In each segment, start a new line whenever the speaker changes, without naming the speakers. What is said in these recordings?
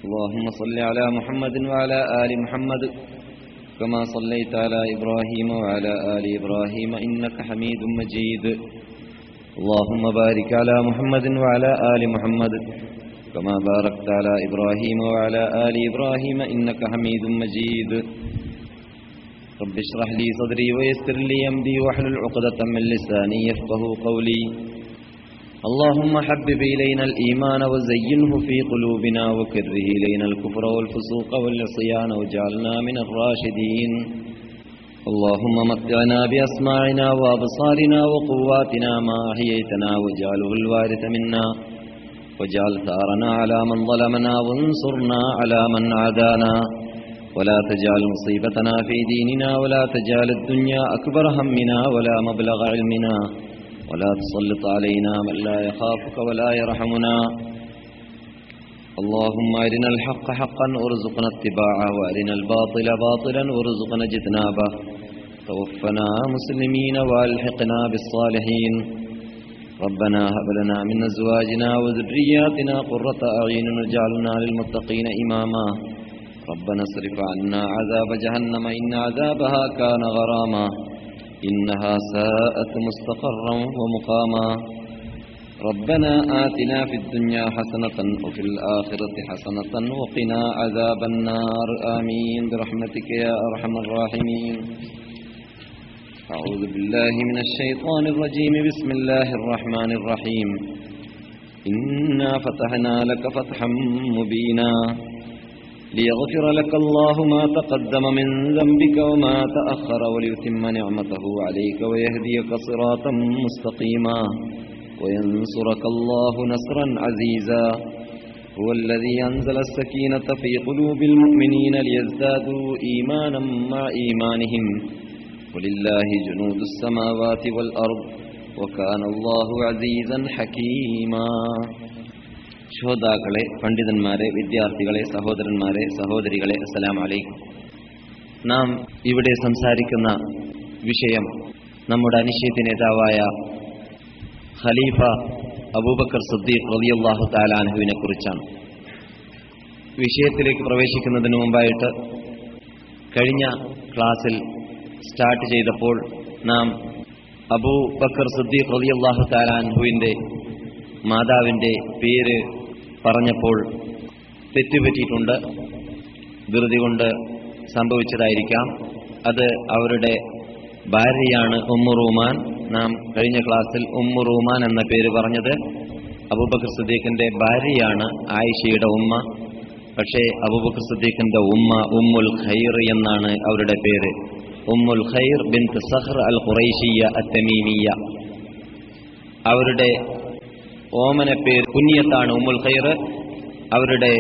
اللهم صل على محمد وعلى آل محمد كما صليت على إبراهيم وعلى آل إبراهيم إنك حميد مجيد اللهم بارك على محمد وعلى آل محمد كما باركت على إبراهيم وعلى آل إبراهيم إنك حميد مجيد رب اشرح لي صدري ويسر لي أمري واحلل عقدة من لساني يفقه قولي اللهم حبب إلينا الإيمان وزينه في قلوبنا وكره إلينا الكفر والفسوق والعصيان واجعلنا من الراشدين اللهم متعنا بأسماعنا وأبصارنا وقواتنا ما أحييتنا واجعله الوارث منا واجعل ثارنا على من ظلمنا وانصرنا على من عادانا ولا تجعل مصيبتنا في ديننا ولا تجعل الدنيا أكبر همنا ولا مبلغ علمنا ولا تسلط علينا من لا يخافك ولا يرحمنا اللهم أرنا الحق حقا وارزقنا اتباعه وأرنا الباطل باطلا وارزقنا اجتنابه توفنا مسلمين والحقنا بالصالحين ربنا هب لنا من أزواجنا وذرياتنا قرة أعين واجعلنا للمتقين إماما ربنا اصرف عنا عذاب جهنم إن عذابها كان غراما إنها ساءت مستقرا ومقاما ربنا آتنا في الدنيا حسنة وفي الآخرة حسنة وقنا عذاب النار آمين برحمتك يا أرحم الراحمين أعوذ بالله من الشيطان الرجيم بسم الله الرحمن الرحيم إنا فتحنا لك فتحا مبينا ليغفر لك الله ما تقدم من ذنبك وما تأخر وليتم نعمته عليك ويهديك صراطا مستقيما وينصرك الله نصرا عزيزا هو الذي أنزل السكينة في قلوب المؤمنين ليزدادوا إيمانا مع إيمانهم ولله جنود السماوات والأرض وكان الله عزيزا حكيما ശ്രോതാക്കളെ പണ്ഡിതന്മാരെ വിദ്യാർത്ഥികളെ സഹോദരന്മാരെ സഹോദരികളെ അസ്സലാം അലൈക്കും നാം ഇവിടെ സംസാരിക്കുന്ന വിഷയം നമ്മുടെ അനിശ്ചിത നേതാവായ ഖലീഫ അബൂബക്കർ സദ്ദീഖ് റളിയല്ലാഹു താലാൻഹുവിനെ കുറിച്ചാണ് വിഷയത്തിലേക്ക് പ്രവേശിക്കുന്നതിന് മുമ്പായിട്ട് കഴിഞ്ഞ ക്ലാസ്സിൽ സ്റ്റാർട്ട് ചെയ്തപ്പോൾ നാം അബൂ ബക്കർ സദ്ദീഖ് റളിയല്ലാഹു താലാൻഹുവിൻ്റെ മാതാവിൻ്റെ പേര് പറഞ്ഞപ്പോൾ തെറ്റുപറ്റിയിട്ടുണ്ട് ധൃതി കൊണ്ട് സംഭവിച്ചതായിരിക്കാം അത് അവരുടെ ഭാര്യയാണ് ഉമ്മു റൂമാൻ നാം കഴിഞ്ഞ ക്ലാസ്സിൽ ഉമ്മു റൂമാൻ എന്ന പേര് പറഞ്ഞത് അബൂബക്കർ സുദ്ദീഖിന്റെ ഭാര്യയാണ് ആയിഷയുടെ ഉമ്മ പക്ഷേ അബൂബക്കർ സുദ്ദീഖിന്റെ ഉമ്മ ഉമ്മുൽ ഖൈർ എന്നാണ് അവരുടെ പേര് ഉമ്മുൽ ഖൈർ ബിൻ സഹർ അൽ ഖുറൈഷിയ അത്തമീമിയ അവരുടെ ഓമന പേര് കുഞ്ഞിയത്താണ് ഉമ്മുൽ ഖൈർ അവരുടെ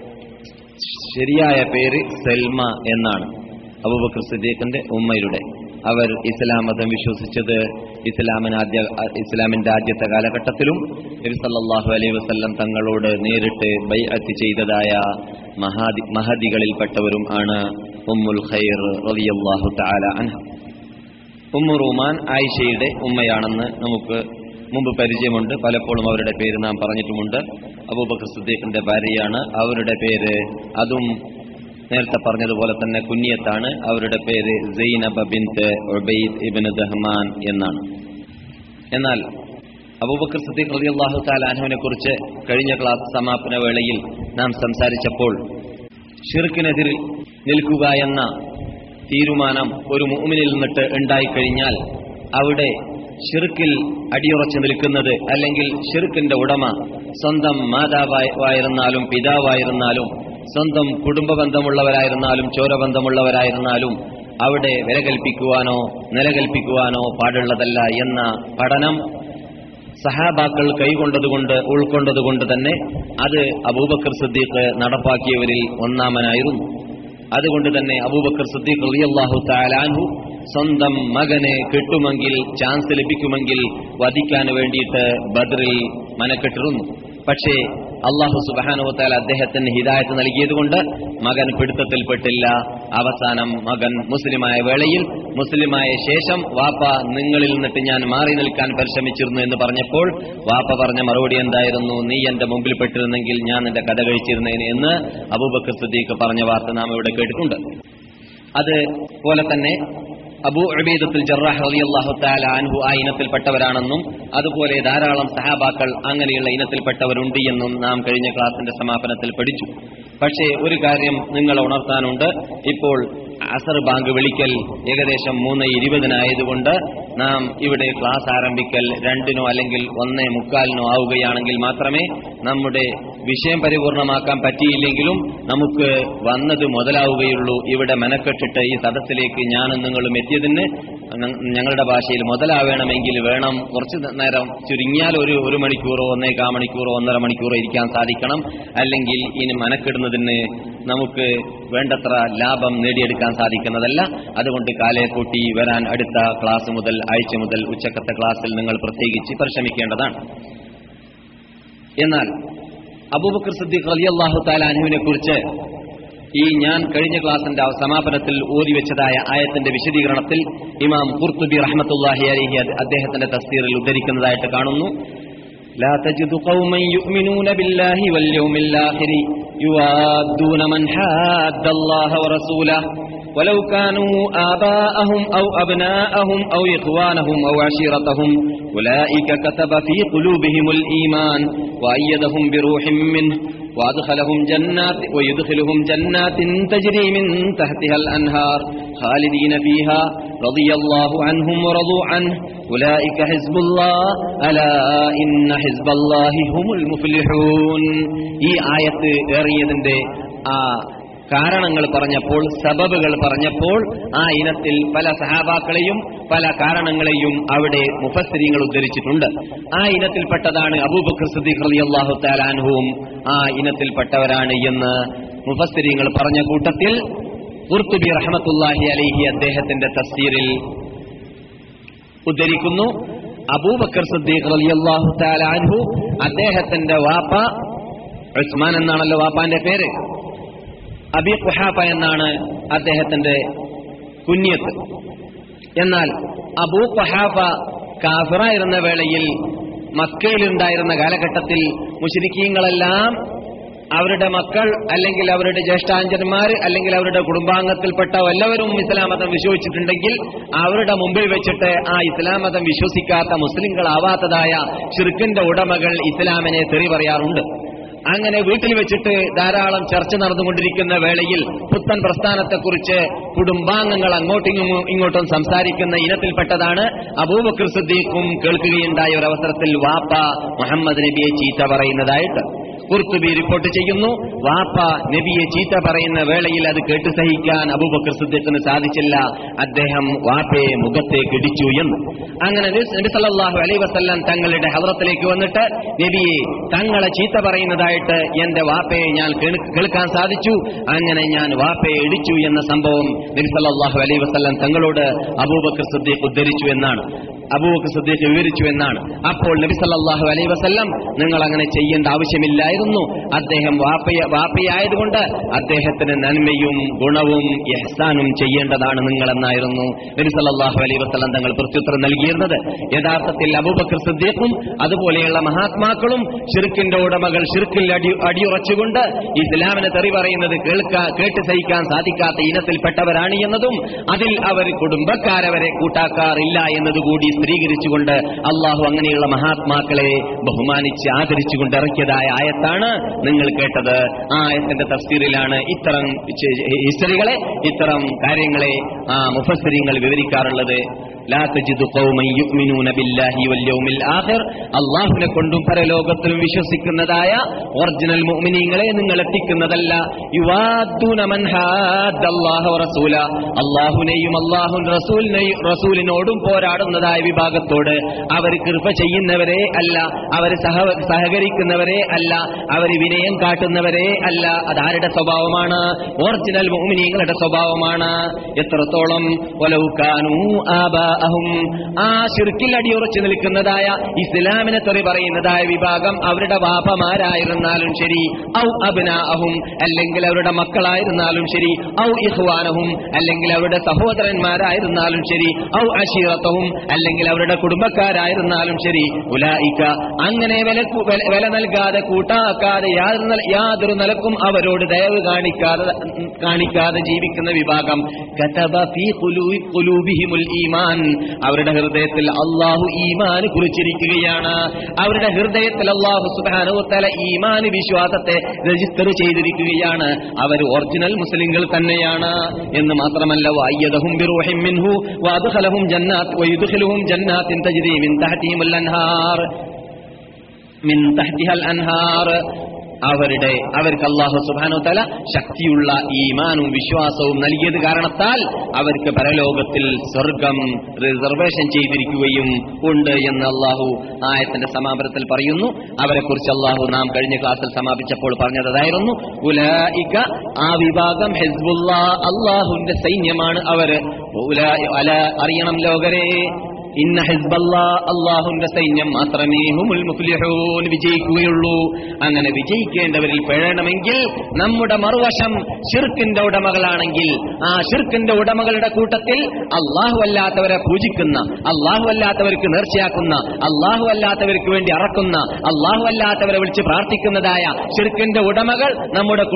ശരിയായ പേര് സൽമ എന്നാണ് അബൂബക്കർ സിദ്ദീഖിന്റെ ഉമ്മയുടെ അവർ ഇസ്ലാം മതം വിശ്വസിച്ചത് ഇസ്ലാമിന് ആദ്യ ഇസ്ലാമിന്റെ ആദ്യത്തെ കാലഘട്ടത്തിലും നബി സല്ലല്ലാഹു അലൈഹി വസല്ലം തങ്ങളോട് നേരിട്ട് ബൈഅത്ത് ചെയ്തതായ മഹാദി മഹദികളിൽപ്പെട്ടവരും ആണ് ഉമ്മുൽ ഖൈർ റളിയല്ലാഹു തആല അൻഹ ഉമ്മു റൂമാൻ ആയിഷയുടെ ഉമ്മയാണെന്ന് നമുക്ക് മുമ്പ് പരിചയമുണ്ട് പലപ്പോഴും അവരുടെ പേര് നാം പറഞ്ഞിട്ടുമുണ്ട് അബൂബക്കർ സിദ്ദീഖിന്റെ ഭാര്യയാണ് അവരുടെ പേര് അതും നേരത്തെ പറഞ്ഞതുപോലെ തന്നെ കുഞ്ഞിയത്താണ് അവരുടെ പേര് സൈനബ ബിൻത്ത് ഉബൈദ് ഇബ്നു ദഹ്മാൻ എന്നാണ് എന്നാൽ അബൂബക്കർ സിദ്ദീഖ് റളിയല്ലാഹു തആല അൻഹുവിനെ കുറിച്ച് കഴിഞ്ഞ ക്ലാസ് സമാപന വേളയിൽ നാം സംസാരിച്ചപ്പോൾ ഷിർക്കിനെതിർ നിൽക്കുക എന്ന തീരുമാനം ഒരു മുഅ്മിനിൽ നിന്നിട്ട് ഉണ്ടായിക്കഴിഞ്ഞാൽ അവിടെ ഷിർക്കിൽ അടിയുറച്ചു നിൽക്കുന്നത് അല്ലെങ്കിൽ ഷിർക്കിന്റെ ഉടമ സ്വന്തം മാതാവായിരുന്നാലും പിതാവായിരുന്നാലും സ്വന്തം കുടുംബ ബന്ധമുള്ളവരായിരുന്നാലും ചോരബന്ധമുള്ളവരായിരുന്നാലും അവിടെ വില കൽപ്പിക്കുവാനോ നിലകൽപ്പിക്കുവാനോ പാടുള്ളതല്ല എന്ന പഠനം സഹാബാക്കൾ കൈകൊണ്ടതുകൊണ്ട് ഉൾക്കൊണ്ടതുകൊണ്ട് തന്നെ അത് അബൂബക്കർ സിദ്ദീഖ് നടപ്പാക്കിയവരിൽ ഒന്നാമനായിരുന്നു അതുകൊണ്ട് തന്നെ അബൂബക്കർ സിദ്ദീഖ് റളിയല്ലാഹു തആലാൻഹു സ്വന്തം മകനെ കിട്ടുമെങ്കിൽ ചാൻസ് ലഭിക്കുമെങ്കിൽ വധിക്കാൻ വേണ്ടിയിട്ട് ബദറിൽ മനക്കെട്ടിരുന്നു പക്ഷേ അള്ളാഹു സുബാനുവത്താൽ അദ്ദേഹത്തിന് ഹിദായത്ത് നൽകിയതുകൊണ്ട് മകൻ പിടുത്തത്തിൽപ്പെട്ടില്ല അവസാനം മകൻ മുസ്ലിമായ വേളയിൽ മുസ്ലിമായ ശേഷം വാപ്പ നിങ്ങളിൽ നിന്നിട്ട് ഞാൻ മാറി നിൽക്കാൻ പരിശ്രമിച്ചിരുന്നു എന്ന് പറഞ്ഞപ്പോൾ വാപ്പ പറഞ്ഞ മറുപടി എന്തായിരുന്നു നീ എന്റെ മുമ്പിൽ പെട്ടിരുന്നെങ്കിൽ ഞാൻ നിന്റെ കഥ കഴിച്ചിരുന്നേനെ എന്ന് അബൂബക്കർ സിദ്ദീഖ് പറഞ്ഞ വാർത്ത നാം ഇവിടെ കേട്ടിട്ടുണ്ട് അത് പോലെ തന്നെ അബൂ ഉബൈദത്തുൽ ജറാഹ് റളിയല്ലാഹു തആല അൻഹു ആ ഇനത്തിൽപ്പെട്ടവരാണെന്നും അതുപോലെ ധാരാളം സഹാബാക്കൾ അങ്ങനെയുള്ള ഇനത്തിൽപ്പെട്ടവരുണ്ട് എന്നും നാം കഴിഞ്ഞ ക്ലാസിന്റെ സമാപനത്തിൽ പഠിച്ചു പക്ഷേ ഒരു കാര്യം നിങ്ങൾ ഉണർത്താനുണ്ട് ഇപ്പോൾ അസർ ബാങ്ക് വിളിക്കൽ ഏകദേശം മൂന്ന് ഇരുപതിനായതുകൊണ്ട് നാം ഇവിടെ ക്ലാസ് ആരംഭിക്കൽ രണ്ടിനോ അല്ലെങ്കിൽ ഒന്നേ മുക്കാലിനോ ആവുകയാണെങ്കിൽ മാത്രമേ നമ്മുടെ വിഷയം പരിപൂർണമാക്കാൻ പറ്റിയില്ലെങ്കിലും നമുക്ക് വന്നത് മുതലാവുകയുള്ളൂ ഇവിടെ മെനക്കെട്ടിട്ട് ഈ സദസ്സിലേക്ക് ഞാനും നിങ്ങളും എത്തിയതിന് ഞ- ഞങ്ങളുടെ ഭാഷയിൽ മുതലാവേണമെങ്കിൽ വേണം കുറച്ച് നേരം ചുരുങ്ങിയാൽ ഒരു ഒരു മണിക്കൂറോ ഒന്നേകാ മണിക്കൂറോ ഒന്നര മണിക്കൂറോ ഇരിക്കാൻ സാധിക്കണം അല്ലെങ്കിൽ ഇനി മനക്കെടുന്നതിന് നമുക്ക് വേണ്ടത്ര ലാഭം നേടിയെടുക്കാൻ സാധിക്കുന്നതല്ല അതുകൊണ്ട് കാലയെ കൂട്ടി വരാൻ അടുത്ത ക്ലാസ് മുതൽ ആഴ്ച മുതൽ ഉച്ചക്കത്തെ ക്ലാസ്സിൽ നിങ്ങൾ പ്രത്യേകിച്ച് പരിശ്രമിക്കേണ്ടതാണ് എന്നാൽ അബൂബക്കർ സിദ്ദീഖ് റളിയല്ലാഹു തആല അൻഹുവിനെ കുറിച്ച് ഈ ഞാൻ കഴിഞ്ഞ ക്ലാസിന്റെ അവ- സമാപനത്തിൽ ഓതി വെച്ചതായ ആയത്തിന്റെ വിശദീകരണത്തിൽ ഇമാം ഖുർത്തുബി റഹ്മത്തുള്ളാഹി അലൈഹി അത് അദ്ദേഹത്തിന്റെ തഫ്സീറിൽ ഉദ്ധരിക്കുന്നതായിട്ട് കാണുന്നു لا تجد قوما يؤمنون بالله واليوم الآخر يوادون من حاد الله ورسوله ولو كانوا آباءهم أو أبناءهم أو إخوانهم أو عشيرتهم أولئك كتب في قلوبهم الإيمان وأيدهم بروح منه وأدخلهم جنات ويدخلهم جنات تجري من تحتها الأنهار خالدين فيها رضي الله عنهم ورضوا عنه أولئك حزب الله ألا إن حزب الله هم المفلحون ഈ ആയത്ത് ഏറിയതിന്റെ ആ കാരണങ്ങൾ പറഞ്ഞപ്പോൾ സബബുകൾ പറഞ്ഞപ്പോൾ ആ ഇനത്തിൽ പല സഹാബാക്കളെയും പല കാരണങ്ങളെയും അവിടെ മുഫസ്സിരിങ്ങൾ ഉദ്ധരിച്ചിട്ടുണ്ട് ആ ഇനത്തിൽപ്പെട്ടതാണ് അബൂബക്കർ സിദ്ദീഖ് റളിയല്ലാഹു തആല അൻഹുവും ആ ഇനത്തിൽപ്പെട്ടവരാണ് എന്ന് മുഫസ്സിരിങ്ങൾ പറഞ്ഞ കൂട്ടത്തിൽ ഖുർത്തുബി റഹ്മത്തുള്ളാഹി അലൈഹി അദ്ദേഹത്തിന്റെ തഫ്സീറിൽ ഉദ്ധരിക്കുന്നു അബൂബക്കർ സിദ്ദീഖ് റളിയല്ലാഹു തആല അൻഹു അദ്ദേഹത്തിന്റെ വാപ്പ ഉസ്മാൻ എന്നാണല്ലോ വാപ്പാന്റെ പേര് അബി ഖുഹാഫ എന്നാണ് അദ്ദേഹത്തിന്റെ കുഞ്ഞിയത്ത് എന്നാൽ അബൂ ഖുഹാഫ കാഫിറായിരുന്ന വേളയിൽ മക്കയിലുണ്ടായിരുന്ന കാലഘട്ടത്തിൽ മുശ്രിക്കീങ്ങളെല്ലാം അവരുടെ മക്കൾ അല്ലെങ്കിൽ അവരുടെ ജ്യേഷ്ഠാഞ്ചന്മാർ അല്ലെങ്കിൽ അവരുടെ കുടുംബാംഗത്തിൽപ്പെട്ട വല്ലവരും ഇസ്ലാം മതം വിശ്വസിച്ചിട്ടുണ്ടെങ്കിൽ അവരുടെ മുമ്പിൽ വെച്ചിട്ട് ആ ഇസ്ലാം മതം വിശ്വസിക്കാത്ത മുസ്ലിങ്ങളാവാത്തതായ ഷിർക്കിന്റെ ഉടമകൾ ഇസ്ലാമിനെ തെറി പറയാറുണ്ട് അങ്ങനെ വീട്ടിൽ വെച്ചിട്ട് ധാരാളം ചർച്ച നടന്നുകൊണ്ടിരിക്കുന്ന വേളയിൽ പുത്തൻ പ്രസ്ഥാനത്തെക്കുറിച്ച് കുടുംബാംഗങ്ങൾ അങ്ങോട്ടും ഇങ്ങോ- ഇങ്ങോട്ടും സംസാരിക്കുന്ന ഇനത്തിൽപ്പെട്ടതാണ് അബൂബക്കർ സിദ്ദീഖും കേൾക്കുകയുണ്ടായ ഒരു അവസരത്തിൽ വാപ്പ മുഹമ്മദ് നബിയെ ചീത്ത പറയുന്നതായിട്ട് കുർത്തുബി റിപ്പോർട്ട് ചെയ്യുന്നു വാപ്പ നബിയെ ചീത്ത പറയുന്ന വേളയിൽ അത് കേട്ട് സഹിക്കാൻ അബൂബക്കർ സിദ്ദീഖിന് സാധിച്ചില്ല അദ്ദേഹം വാപ്പയെ മുഖത്തേക്ക് ഇടിച്ചു എന്ന് അങ്ങനെ നബി നബി സല്ലല്ലാഹു അലൈഹി വസല്ലം തങ്ങളുടെ ഹദ്റത്തിലേക്ക് വന്നിട്ട് നബിയെ തങ്ങളെ ചീത്ത പറയുന്നതായിട്ട് എന്റെ വാപ്പയെ ഞാൻ കേൾ- കേൾക്കാൻ സാധിച്ചു അങ്ങനെ ഞാൻ വാപ്പയെ ഇടിച്ചു എന്ന സംഭവം നബി സല്ലല്ലാഹു അലൈഹി വസല്ലം തങ്ങളോട് അബൂബക്കർ സിദ്ദീഖ് ഉദ്ധരിച്ചു എന്നാണ് അബൂബക്കർ സിദ്ദീഖ് വിവരിച്ചു എന്നാണ് അപ്പോൾ നബി സല്ലല്ലാഹു അലൈഹി വസല്ലം നിങ്ങൾ അങ്ങനെ ചെയ്യേണ്ട ആവശ്യമില്ലായിരുന്നു അദ്ദേഹം വാപ്പയ വാപ്പയായതുകൊണ്ട് അദ്ദേഹത്തിന് നന്മയും ഗുണവും ഇഹ്സാനും ചെയ്യേണ്ടതാണ് നിങ്ങളെന്നായിരുന്നു നബി സല്ലല്ലാഹു അലൈഹി വസല്ലം തങ്ങൾ പ്രത്യുത്തരം നൽകിയിരുന്നത് യഥാർത്ഥത്തിൽ അബൂബക്കർ സിദ്ദീഖും അതുപോലെയുള്ള മഹാത്മാക്കളും ഷിർക്കിന്റെ ഉടമകൾ ഷിർക്കിൽ അടി അടിയുറച്ചുകൊണ്ട് ഇസ്ലാമിനെ തെറി പറയുന്നത് കേൾക്കാ കേട്ട് സഹിക്കാൻ സാധിക്കാത്ത ഇനത്തിൽപ്പെട്ടവരാണ് എന്നതും അതിൽ അവർ കുടുംബക്കാരവരെ കൂട്ടാക്കാറില്ല എന്നതുകൂടി സ്ത്രീകരിച്ചുകൊണ്ട് അള്ളാഹു അങ്ങനെയുള്ള മഹാത്മാക്കളെ ബഹുമാനിച്ച് ആദരിച്ചുകൊണ്ട് ഇറക്കിയതായ ആയത്താണ് നിങ്ങൾ കേട്ടത് ആ ആയത്തിന്റെ തഫ്സീറിലാണ് ഇത്തരം ചെ- ഹിസ്റ്ററികളെ ഇത്തരം കാര്യങ്ങളെ ആ മുഫസ്സിരിങ്ങൾ വിവരിക്കാറുള്ളത് ലാ തജിദു ഖൗമൻ യുഅ്മിനൂന ബില്ലാഹി വൽ യൗമിൽ ആഖിർ അല്ലാഹുവിനെ കൊണ്ടും പരലോകത്തിലും വിശ്വസിക്കുന്നതായ ഒറിജിനൽ മുഅ്മിനീങ്ങളെ നിങ്ങൾ എത്തിക്കുന്നതല്ല യുവാദ്ദൂന മൻ ഹാദ്ദല്ലാഹ വറസൂല അല്ലാഹുവിനെയും അല്ലാഹു റസൂലിനെയും റസൂലിനോടും പോരാടുന്നതായ വിഭാഗത്തോട് അവർ കൃപ ചെയ്യുന്നവരെ അല്ല അവർ സഹ സഹകരിക്കുന്നവരെ അല്ല അവർ വിനയം കാട്ടുന്നവരെ അല്ല അതാരുടെ സ്വഭാവമാണ് ഒറിജിനൽ മുഅ്മിനീങ്ങളുടെ സ്വഭാവമാണ് എത്രത്തോളം വലൗ കാനൂ ആബാ ആബാഅഹും ആ ശിർക്കിൽ അടിയുറച്ചു നിൽക്കുന്നതായ ഇസ്ലാമിനെ തെറി പറയുന്നതായ വിഭാഗം അവരുടെ വാപ്പമാരായിരുന്നാലും ശരി ഔ അബ്നാഅഹും അല്ലെങ്കിൽ അവരുടെ മക്കളായിരുന്നാലും ശരി ഔ ഇഹ്വാനഹും അല്ലെങ്കിൽ അവരുടെ സഹോദരന്മാരായിരുന്നാലും ശരി ഔ അഷീറത്തഹും അല്ലെങ്കിൽ അവരുടെ കുടുംബക്കാരായിരുന്നാലും ശരി ഉലായിക്ക അങ്ങനെ വില വില- വില നൽകാതെ കൂട്ടാക്കാതെ യാതൊരു നില- യാതൊരു നിലക്കും അവരോട് ദയവ് കാണിക്കാതെ കാണിക്കാതെ ജീവിക്കുന്ന വിഭാഗം കതബ ഫീ ഖുലൂ- ഖുലൂബിഹിമുൽ ഈമാൻ അവരുടെ ഹൃദയത്തിൽ അള്ളാഹു ഈമാൻ കുറിച്ചിരിക്കുകയാണ് അവരുടെ ഹൃദയത്തിൽ അള്ളാഹു സുബ്ഹാനഹു വതആല ഈമാൻ വിശ്വാസത്തെ രജിസ്റ്റർ ചെയ്തിരിക്കുകയാണ് അവർ ഒറിജിനൽ മുസ്ലിങ്ങൾ തന്നെയാണ് എന്ന് മാത്രമല്ല വഅയ്യദഹും ബിറൂഹിൻ മിൻഹു വഅദ്ഖലഹും ജന്നാത്ത് വയുദ്ഖിലുഹും ജന്നാത്തിൻ തജ്രി മിൻ തഹ്തിഹിമുൽ അൻഹാർ മിൻ തഹ്തിഹൽ അൻഹാർ അവരുടെ അവർക്ക് അള്ളാഹു സുബാനു തല ശക്തിയുള്ള ഈമാനും വിശ്വാസവും നൽകിയത് കാരണത്താൽ അവർക്ക് പരലോകത്തിൽ സ്വർഗം റിസർവേഷൻ ചെയ്തിരിക്കുകയും ഉണ്ട് എന്ന് അള്ളാഹു ആയത്തിന്റെ സമാപനത്തിൽ പറയുന്നു അവരെ കുറിച്ച് അള്ളാഹു നാം കഴിഞ്ഞ ക്ലാസ്സിൽ സമാപിച്ചപ്പോൾ പറഞ്ഞതായിരുന്നു ഉലായിക ആ വിഭാഗം ഹെസ്ബുല്ല അള്ളാഹുവിന്റെ സൈന്യമാണ് അവര് ഉലാ- അല അറിയണം ലോകരെ ഇന്ന ഹിസ്ബല്ലാ അള്ളാഹുന്റെ സൈന്യം മാത്രമേ ഹുമുൽ മുഫ്ലിഹൂൻ വിജയിക്കുകയുള്ളൂ അങ്ങനെ വിജയിക്കേണ്ടവരിൽ പെഴണമെങ്കിൽ നമ്മുടെ മറുവശം ഷിർക്കിന്റെ ഉടമകളാണെങ്കിൽ ആ ഷിർക്കിന്റെ ഉടമകളുടെ കൂട്ടത്തിൽ അള്ളാഹു അല്ലാത്തവരെ പൂജിക്കുന്ന അള്ളാഹു അല്ലാത്തവർക്ക് നേർച്ചയാക്കുന്ന അള്ളാഹു അല്ലാത്തവർക്ക് വേണ്ടി അറക്കുന്ന അള്ളാഹു അല്ലാത്തവരെ വിളിച്ച് പ്രാർത്ഥിക്കുന്നതായ ഷിർക്കിന്റെ ഉടമകൾ നമ്മുടെ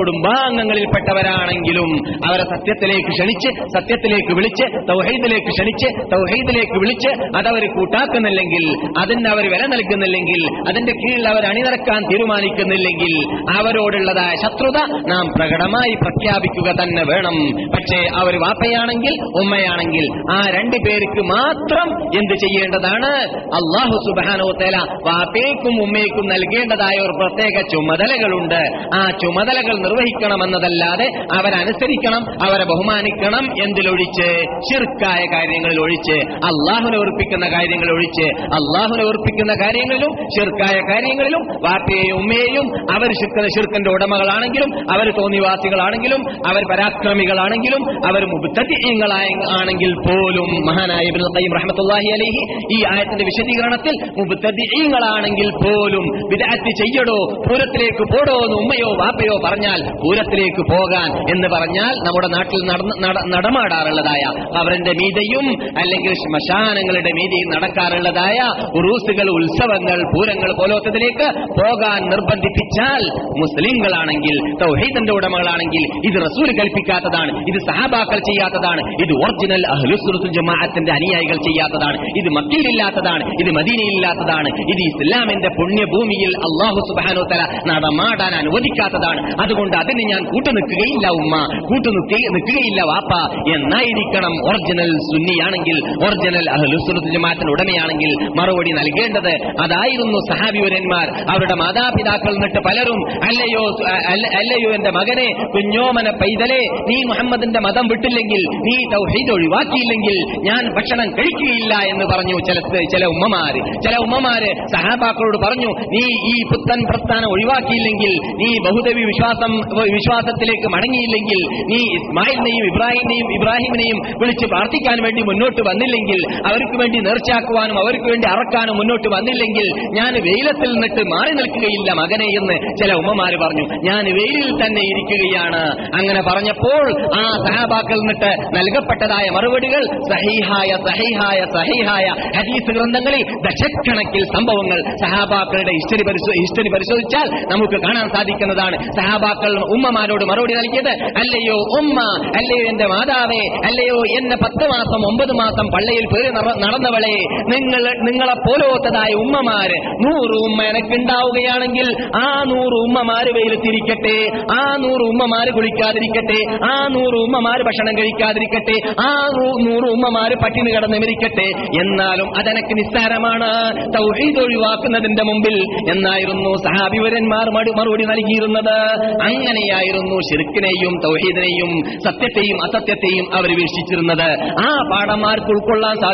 കുടുംബാംഗങ്ങളിൽപ്പെട്ടവരാണെങ്കിലും അവരെ സത്യത്തിലേക്ക് ക്ഷണിച്ച് സത്യത്തിലേക്ക് വിളിച്ച് തൗഹീദിലേക്ക് ക്ഷണിച്ച് തൗഹീദിലേക്ക് വിളിച്ച് അതവർ കൂട്ടാക്കുന്നില്ലെങ്കിൽ അതിന് അവർ വില നൽകുന്നില്ലെങ്കിൽ അതിന്റെ കീഴിൽ അവർ അണിനിരക്കാൻ തീരുമാനിക്കുന്നില്ലെങ്കിൽ അവരോടുള്ളതായ ശത്രുത നാം പ്രകടമായി പ്രഖ്യാപിക്കുക തന്നെ വേണം പക്ഷേ അവർ വാപ്പയാണെങ്കിൽ ഉമ്മയാണെങ്കിൽ ആ രണ്ടു പേർക്ക് മാത്രം എന്ത് ചെയ്യേണ്ടതാണ് അള്ളാഹു സുബാനോ തല വാപ്പയ്ക്കും ഉമ്മയ്ക്കും നൽകേണ്ടതായ ഒരു പ്രത്യേക ചുമതലകളുണ്ട് ആ ചുമതലകൾ നിർവഹിക്കണമെന്നതല്ലാതെ അവരനുസരിക്കണം അവരെ ബഹുമാനിക്കണം എന്തിലൊഴിച്ച് ഷിർക്കായ കാര്യങ്ങളിൽ ഒഴിച്ച് അള്ളാഹുനെ ഉറപ്പിക്കുന്ന കാര്യങ്ങൾ ഒഴിച്ച് അള്ളാഹുനെ ഉറപ്പിക്കുന്ന കാര്യങ്ങളിലും ഷിർക്കായ കാര്യങ്ങളിലും വാപ്പയെയും ഉമ്മയെയും അവർ ഷിർക്കുന്ന ഷിർക്കിന്റെ ഉടമകളാണെങ്കിലും അവർ തോന്നിവാസികളാണെങ്കിലും അവർ പരാക്രമികളാണെങ്കിലും അവർ മുബത്തതിങ്ങളായ ആണെങ്കിൽ പോലും മഹാനായ ഇബ്നുൽ ഖയ്യിം റഹ്മത്തുള്ളാഹി അലൈഹി ഈ ആയത്തിന്റെ വിശദീകരണത്തിൽ മുബത്തതിങ്ങളാണെങ്കിൽ പോലും വിദഗ്ധ ചെയ്യടോ പൂരത്തിലേക്ക് പോടോ എന്ന് ഉമ്മയോ വാപ്പയോ പറഞ്ഞാൽ പൂരത്തിലേക്ക് പോകാൻ എന്ന് പറഞ്ഞാൽ നമ്മുടെ നാട്ടിൽ നടന്ന് നട- നടമാടാറുള്ളതായ അവരുടെ മീതയും അല്ലെങ്കിൽ ശ്മശാനങ്ങളുടെ മീതയും നടക്കാറുള്ളതായ ഉറൂസുകൾ ഉത്സവങ്ങൾ പൂരങ്ങൾ പോലോത്തതിലേക്ക് പോകാൻ നിർബന്ധിപ്പിച്ചാൽ മുസ്ലിങ്ങളാണെങ്കിൽ തൗഹീദിന്റെ ഉടമകളാണെങ്കിൽ ഇത് റസൂൽ കൽപ്പിക്കാത്തതാണ് ഇത് സഹാബാക്കൾ ചെയ്യാത്തതാണ് ഇത് ഒറിജിനൽ അഹ്ലുസുൽ ജമാഅത്തിന്റെ അനുയായികൾ ചെയ്യാത്തതാണ് ഇത് മക്കയിലില്ലാത്തതാണ് ഇത് മദീനയിലില്ലാത്തതാണ് ഇത് ഇസ്ലാമിന്റെ പുണ്യഭൂമിയിൽ അള്ളാഹു സുബാനോ തല നടമാടാൻ അനുവദിക്കാത്തതാണ് അതുകൊണ്ട് അതിന് ഞാൻ കൂട്ടുനിൽക്കുകയില്ല ഉമ്മ കൂട്ടുനിൽക്കുക നിൽക്കുകയില്ല വാപ്പ എന്നായിരിക്കണം ഒറിജിനൽ സുന്നിയാണെങ്കിൽ ഒറിജിനൽ അഹ്ലുസുൽ ജമാഅത്തിന്റെ ഉടമയാണെങ്കിൽ മറുപടി നൽകേണ്ടത് അതായിരുന്നു സഹാബിവരന്മാർ അവരുടെ മാതാപിതാക്കൾ നിന്നിട്ട് പലരും അല്ലയോ അല്ല- അല്ലയോ എന്റെ മകനെ കുഞ്ഞോമന പൈതലെ നീ മുഹമ്മദിന്റെ മതം വിട്ടില്ലെങ്കിൽ നീ തൗഹീദ് ഒഴിവാക്കിയില്ലെങ്കിൽ ഞാൻ ഭക്ഷണം കഴിക്കുകയില്ല എന്ന് പറഞ്ഞു ചില ചില ഉമ്മമാര് ചില ഉമ്മമാര് സഹാബാക്കളോട് പറഞ്ഞു നീ ഈ പുത്തൻ പ്രസ്ഥാനം ഒഴിവാക്കിയില്ലെങ്കിൽ നീ ബഹുദവി വിശ്വാസം വിശ്വാസത്തിലേക്ക് മടങ്ങിയില്ലെങ്കിൽ നീ ഇസ്മായിലിനെയും ഇബ്രാഹിമിനെയും ഇബ്രാഹിമിനെയും വിളിച്ച് പ്രാർത്ഥിക്കാൻ വേണ്ടി മുന്നോട്ട് വന്നില്ലെങ്കിൽ അവർക്ക് വേണ്ടി നേർച്ചയാക്കുവാനും അവർക്ക് വേണ്ടി അറക്കാനും മുന്നോട്ട് വന്നില്ലെങ്കിൽ ഞാൻ വെയിലത്തിൽ നിന്നിട്ട് മാറി നിൽക്കുകയില്ല മകനെ എന്ന് ചില ഉമ്മമാര് പറഞ്ഞു ഞാൻ വെയിലിൽ തന്നെ ഇരിക്കുകയാണ് അങ്ങനെ പറഞ്ഞപ്പോൾ ആ സഹാബാക്കൾ നിന്നിട്ട് നൽകപ്പെട്ടതായ മറുപടികൾ സഹീഹായ സഹീഹായ സഹീഹായ ഹദീസ് ഗ്രന്ഥങ്ങളിൽ ദശക്കണക്കിൽ സംഭവങ്ങൾ സഹാബാക്കളുടെ ഹിസ്റ്ററി ഹിസ്റ്ററി പരിശോധിച്ചാൽ നമുക്ക് കാണാൻ സാധിക്കുന്നതാണ് സഹാബാക്കൾ ഉമ്മമാരോട് മറുപടി നൽകിയത് അല്ലയോ ഉമ്മ അല്ലയോ എന്റെ മാതാവേ അല്ലയോ എന്നെ പത്ത് മാസം ഒമ്പത് മാസം പള്ളിയിൽ പേര് നട- നടന്നവളെ നിങ്ങൾ നിങ്ങളെ പോലോത്തതായ ഉമ്മമാര് നൂറ് ഉമ്മ എനക്കുണ്ടാവുകയാണെങ്കിൽ ആ നൂറ് ഉമ്മമാര് വെയിലത്തിരിക്കട്ടെ ആ നൂറ് ഉമ്മമാര് കുളിക്കാതിരിക്കട്ടെ ആ നൂറ് ഉമ്മമാര് ഭക്ഷണം കഴിക്കാതിരിക്കട്ടെ ആ നൂ- നൂറ് ഉമ്മമാര് പട്ടിണി കിടന്ന് മരിക്കട്ടെ എന്നാലും അതെനക്ക് നിസ്സാരമാണ് തൗഹീദ് ഒഴിവാക്കുന്നതിന്റെ മുമ്പിൽ എന്നായിരുന്നു സഹാബിവരന്മാർ മടു- മറുപടി നൽകിയിരുന്നത് അങ്ങനെയായിരുന്നു ഷിർക്കിനെയും തൗഹീദിനെയും സത്യത്തെയും അസത്യത്തെയും അവർ വീക്ഷിച്ചിരുന്നത് ആ പാഠന്മാർക്ക് ഉൾക്കൊള്ളാൻ സാധിച്ചു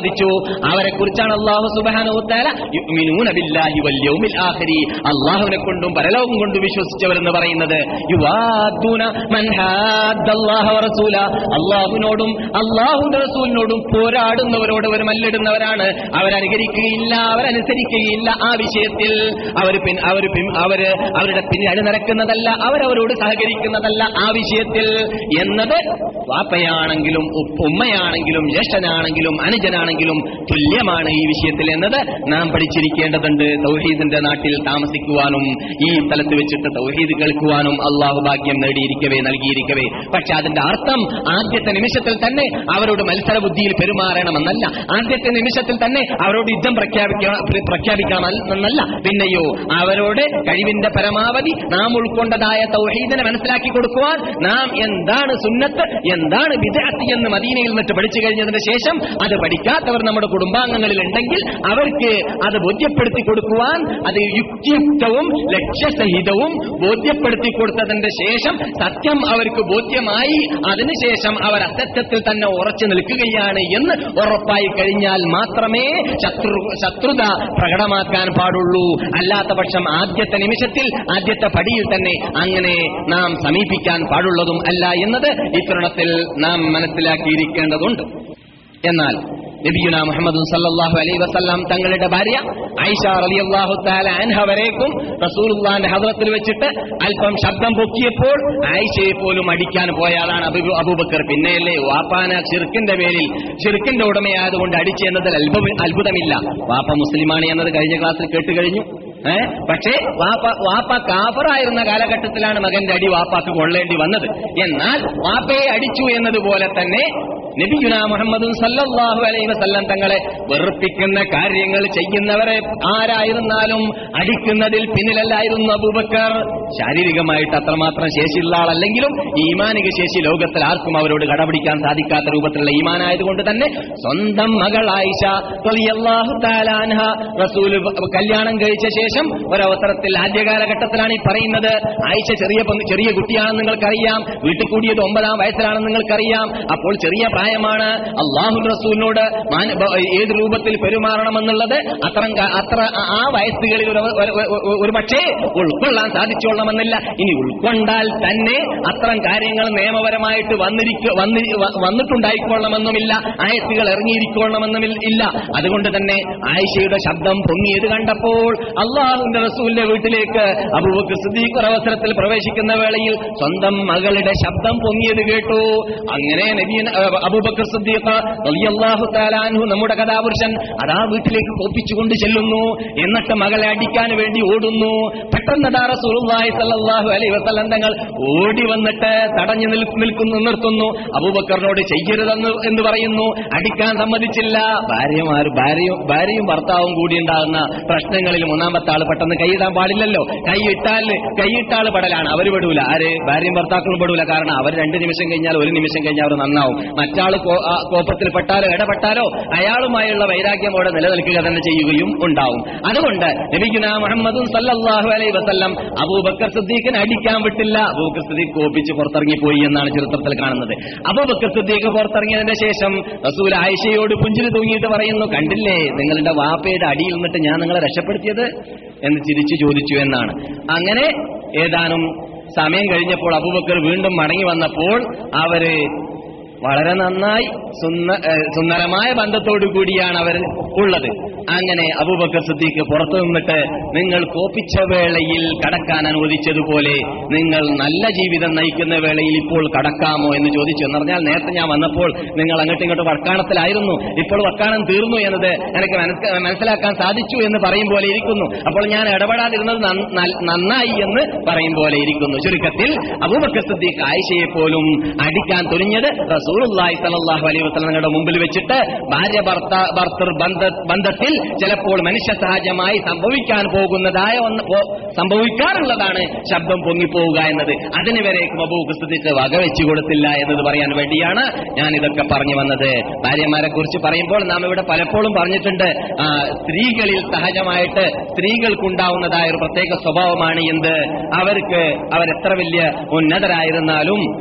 അവരെ കുറിച്ചാണ് അള്ളാഹു സുബാനുത്താല ബില്ലാഹി വൽ യൗമിൽ ആഖിരി അള്ളാഹുവിനെ കൊണ്ടും പരലോകം കൊണ്ടും വിശ്വസിച്ചവരെന്ന് പറയുന്നത് യുവാദൂന മൻ ഹാദ്ദല്ലാഹ വറസൂല അള്ളാഹുവിനോടും അള്ളാഹുന്റെ റസൂലിനോടും പോരാടുന്നവരോട് അവർ മല്ലിടുന്നവരാണ് അവരനുകരിക്കുകയില്ല അവരനുസരിക്കുകയില്ല ആ വിഷയത്തിൽ അവർ പിൻ അവർ പിൻ അവര് അവരുടെ പിന്നിൽ അണിനിരക്കുന്നതല്ല അവരവരോട് സഹകരിക്കുന്നതല്ല ആ വിഷയത്തിൽ എന്നത് വാപ്പയാണെങ്കിലും ഉപ്പ- ഉമ്മയാണെങ്കിലും ജ്യേഷ്ഠനാണെങ്കിലും അനുജനാണെങ്കിലും തുല്യമാണ് ഈ വിഷയത്തിൽ എന്നത് നാം പഠിച്ചിരിക്കേണ്ടതുണ്ട് തൗഹീദിന്റെ നാട്ടിൽ താമസിക്കുവാനും ഈ സ്ഥലത്ത് വെച്ചിട്ട് തൗഹീദ് കേൾക്കുവാനും അള്ളാഹു ഭാഗ്യം നേടിയിരിക്കവേ നൽകിയിരിക്കവേ പക്ഷെ അതിന്റെ അർത്ഥം ആദ്യത്തെ നിമിഷത്തിൽ തന്നെ അവരോട് മത്സര ബുദ്ധിയിൽ പെരുമാറണമെന്നല്ല ആദ്യത്തെ നിമിഷത്തിൽ തന്നെ അവരോട് യുദ്ധം പ്രഖ്യാപിക്കണം പ്രഖ്യാപിക്കണമെന്നല്ല പിന്നെയോ അവരോട് കഴിവിന്റെ പരമാവധി നാം ഉൾക്കൊണ്ടതായ തൗഹീദിനെ മനസ്സിലാക്കി കൊടുക്കുവാൻ നാം എന്താണ് സുന്നത്ത് എന്താണ് വിദഗ്ധി എന്ന് മദീനയിൽ നിന്നിട്ട് പഠിച്ചു കഴിഞ്ഞതിന് ശേഷം അത് പഠിക്കാത്തവർ നമ്മുടെ കുടുംബാംഗങ്ങളിൽ ഉണ്ടെങ്കിൽ അവർക്ക് അത് ബോധ്യപ്പെടുത്തി കൊടുക്കുവാൻ അത് യുക്തിയുക്തവും ലക്ഷ്യസഹിതവും ബോധ്യപ്പെടുത്തി കൊടുത്തതിന്റെ ശേഷം സത്യം അവർക്ക് ബോധ്യമായി അതിനുശേഷം അവർ അസത്യത്തിൽ തന്നെ ഉറച്ചു നിൽക്കുകയാണ് എന്ന് ഉറപ്പായി കഴിഞ്ഞാൽ മാത്രമേ ശത്രു ശത്രുത പ്രകടമാക്കാൻ പാടുള്ളൂ അല്ലാത്ത പക്ഷം ആദ്യത്തെ നിമിഷത്തിൽ ആദ്യത്തെ പടിയിൽ തന്നെ അങ്ങനെ നാം സമീപിക്കാൻ പാടുള്ളതും അല്ല എന്നത് ഇത്തരുണത്തിൽ നാം മനസ്സിലാക്കിയിരിക്കേണ്ടതുണ്ട് എന്നാൽ നബിയുന മുഹമ്മദ് സല്ലല്ലാഹു അലൈഹി വസല്ലം തങ്ങളുടെ ഭാര്യ ഐഷ റളിയല്ലാഹു തആല അൻഹ വരേക്കും റസൂലുള്ളാഹിന്റെ ഹദ്റത്തിൽ വെച്ചിട്ട് അല്പം ശബ്ദം പൊക്കിയപ്പോൾ ആയിഷയെ പോലും അടിക്കാൻ പോയാലാണ് അബൂ അബൂബക്കർ പിന്നെയല്ലേ വാപ്പാന ഷിർക്കിന്റെ പേരിൽ ഷിർക്കിന്റെ ഉടമയായതുകൊണ്ട് അടിച്ചു എന്നതിൽ അത്ഭുത- അത്ഭുതമില്ല വാപ്പ മുസ്ലിമാണ് എന്നത് കഴിഞ്ഞ ക്ലാസ്സിൽ കേട്ട് കഴിഞ്ഞു ഏ പക്ഷേ വാപ്പ വാപ്പ കാഫറായിരുന്ന കാലഘട്ടത്തിലാണ് മകന്റെ അടി വാപ്പാക്ക് കൊള്ളേണ്ടി വന്നത് എന്നാൽ വാപ്പയെ അടിച്ചു എന്നതുപോലെ തന്നെ നബിയുന മുഹമ്മദും സല്ലല്ലാഹു അലൈഹി വസല്ലം തങ്ങളെ വെറുപ്പിക്കുന്ന കാര്യങ്ങൾ ചെയ്യുന്നവരെ ആരായിരുന്നാലും അടിക്കുന്നതിൽ പിന്നിലല്ലായിരുന്നു അബൂബക്കർ ശാരീരികമായിട്ട് അത്രമാത്രം ശേഷിയുള്ള ആളല്ലെങ്കിലും ഈമാനിക ശേഷി ലോകത്തിൽ ആർക്കും അവരോട് കടപിടിക്കാൻ സാധിക്കാത്ത രൂപത്തിലുള്ള ഈമാനായതുകൊണ്ട് തന്നെ സ്വന്തം മകൾ ആയിഷ റളിയല്ലാഹു തആല അൻഹ റസൂൽ കല്യാണം കഴിച്ച ശേഷം ഒരവസരത്തിൽ ആദ്യ കാലഘട്ടത്തിലാണ് ഈ പറയുന്നത് ആയിഷ ചെറിയ പെണ്ണ്- ചെറിയ കുട്ടിയാണെന്ന് നിങ്ങൾക്കറിയാം വീട്ടിൽ കൂടിയത് ഒമ്പതാം വയസ്സിലാണെന്ന് നിങ്ങൾക്കറിയാം അപ്പോൾ ചെറിയ പ്രായമാണ് അള്ളാഹു റസൂലിനോട് മാന- ബ- ഏത് രൂപത്തിൽ പെരുമാറണമെന്നുള്ളത് അത്തരം ക- അത്ര ആ- ആ വയസ്സുകളിൽ ഒരു ഒരു- ഒരു- ഒരു പക്ഷേ ഉൾക്കൊള്ളാൻ സാധിച്ചോളണമെന്നില്ല ഇനി ഉൾക്കൊണ്ടാൽ തന്നെ അത്തരം കാര്യങ്ങൾ നിയമപരമായിട്ട് വന്നിരിക്ക വന്നി വ- വന്നിട്ടുണ്ടായിക്കൊള്ളണമെന്നുമില്ല ആയത്തുകൾ ഇറങ്ങിയിരിക്കൊള്ളണമെന്നും ഇല്ല അതുകൊണ്ട് തന്നെ ആയിഷയുടെ ശബ്ദം പൊങ്ങിയത് കണ്ടപ്പോൾ അള്ളാഹുവിന്റെ റസൂലിന്റെ വീട്ടിലേക്ക് അബൂബക്കർ സിദ്ദീഖ് ഒരു അവസരത്തിൽ പ്രവേശിക്കുന്ന വേളയിൽ സ്വന്തം മകളുടെ ശബ്ദം പൊങ്ങിയത് കേട്ടു അങ്ങനെ നബീൻ അബൂബക്കർ സിദ്ദീഖ് റളിയല്ലാഹു തആല അൻഹു നമ്മുടെ കഥാപുരുഷൻ അതാ വീട്ടിലേക്ക് കോപ്പിച്ചുകൊണ്ട് ചെല്ലുന്നു എന്നിട്ട് മകളെ അടിക്കാൻ വേണ്ടി ഓടുന്നു പെട്ടെന്ന് ദാ റസൂലുള്ളാഹി സ്വല്ലല്ലാഹു അലൈഹി വസല്ലം തങ്ങൾ ഓടി വന്നിട്ട് തടഞ്ഞു നിൽ- നിൽക്കുന്നു നിർത്തുന്നു അബൂബക്കറിനോട് ചെയ്യരുതെന്ന് എന്ന് പറയുന്നു അടിക്കാൻ സമ്മതിച്ചില്ല ഭാര്യമാർ ഭാര്യയും ഭാര്യയും ഭർത്താവും കൂടി ഉണ്ടാകുന്ന പ്രശ്നങ്ങളിൽ മൂന്നാമത്തെ ആൾ പെട്ടെന്ന് കൈയിടാൻ പാടില്ലല്ലോ കൈയിട്ടാൽ കൈയിട്ടാൾ പെടലാണ് അവർ പെടൂല ആര് ഭാര്യയും ഭർത്താക്കളും പെടൂല കാരണം അവർ രണ്ട് നിമിഷം കഴിഞ്ഞാൽ ഒരു നിമിഷം കഴിഞ്ഞാൽ അവർ നന്നാവും മറ്റാൾ കോപത്തിൽ പെട്ടാലോ ഇടപെട്ടാലോ അയാളുമായുള്ള വൈരാഗ്യം അവിടെ നിലനിൽക്കുക തന്നെ ചെയ്യുകയും ഉണ്ടാവും അതുകൊണ്ട് നബിഗുന മുഹമ്മദും സല്ലല്ലാഹു അലൈഹി വസല്ലം അബൂബക്കർ സിദ്ദീഖിനെ അടിക്കാൻ വിട്ടില്ല അബൂബക്കർ സിദ്ദീഖ് കോപിച്ച് പുറത്തിറങ്ങി പോയി എന്നാണ് ചരിത്രത്തിൽ കാണുന്നത് അബൂബക്കർ സിദ്ദീഖ് പുറത്തിറങ്ങിയതിന് ശേഷം റസൂൽ ആയിഷയോട് പുഞ്ചിരി തൂങ്ങിയിട്ട് പറയുന്നു കണ്ടില്ലേ നിങ്ങളുടെ വാപ്പയുടെ അടിയിൽ നിന്നിട്ട് ഞാൻ നിങ്ങളെ രക്ഷപ്പെടുത്തിയത് എന്ന് ചിരിച്ചു ചോദിച്ചു എന്നാണ് അങ്ങനെ ഏതാനും സമയം കഴിഞ്ഞപ്പോൾ അബൂബക്കർ വീണ്ടും മടങ്ങി വന്നപ്പോൾ അവര് വളരെ നന്നായി സുന്ന- ഏഹ് സുന്ദരമായ ബന്ധത്തോടു കൂടിയാണ് അവർ ഉള്ളത് അങ്ങനെ അബൂബക്കർ സിദ്ദീഖ് പുറത്തു നിന്നിട്ട് നിങ്ങൾ കോപ്പിച്ച വേളയിൽ കടക്കാൻ അനുവദിച്ചതുപോലെ നിങ്ങൾ നല്ല ജീവിതം നയിക്കുന്ന വേളയിൽ ഇപ്പോൾ കടക്കാമോ എന്ന് ചോദിച്ചു എന്ന് പറഞ്ഞാൽ നേരത്തെ ഞാൻ വന്നപ്പോൾ നിങ്ങൾ അങ്ങോട്ടും ഇങ്ങോട്ടും വക്കാണത്തിലായിരുന്നു ഇപ്പോൾ വക്കാണം തീർന്നു എന്നത് എനിക്ക് മനസ്ക- മനസ്സിലാക്കാൻ സാധിച്ചു എന്ന് പറയും പോലെ ഇരിക്കുന്നു അപ്പോൾ ഞാൻ ഇടപെടാതിരുന്നത് നന്ന- നൽ- നന്നായി എന്ന് പറയും പോലെ ഇരിക്കുന്നു ചുരുക്കത്തിൽ അബൂബക്കർ സിദ്ദീഖ് ആയിഷയെ പോലും അടിക്കാൻ തുനിഞ്ഞത് റസൂലുള്ളാഹി സ്വല്ലല്ലാഹു അലൈഹി വസല്ലമയുടെ മുമ്പിൽ വെച്ചിട്ട് ഭാര്യ ഭർത്ത ഭർത്തൃ ബന്ധ ബന്ധത്തിൽ ചിലപ്പോൾ മനുഷ്യ സഹജമായി സംഭവിക്കാൻ പോകുന്നതായ ഒന്ന് പോ- സംഭവിക്കാറുള്ളതാണ് ശബ്ദം പൊങ്ങിപ്പോവുക എന്നത് അതിന് വരേക്കും അബൂബക്കർ സിദ്ദീഖ് വകവെച്ചു കൊടുത്തില്ല എന്നത് പറയാൻ വേണ്ടിയാണ് ഞാൻ ഇതൊക്കെ പറഞ്ഞു വന്നത് ഭാര്യമാരെ കുറിച്ച് പറയുമ്പോൾ നാം ഇവിടെ പലപ്പോഴും പറഞ്ഞിട്ടുണ്ട് ആ, സ്ത്രീകളിൽ സഹജമായിട്ട് സ്ത്രീകൾക്കുണ്ടാവുന്നതായ ഒരു പ്രത്യേക സ്വഭാവമാണ് എന്ത് അവർക്ക് അവരെത്ര വലിയ ഉന്നതരായിരുന്നാലും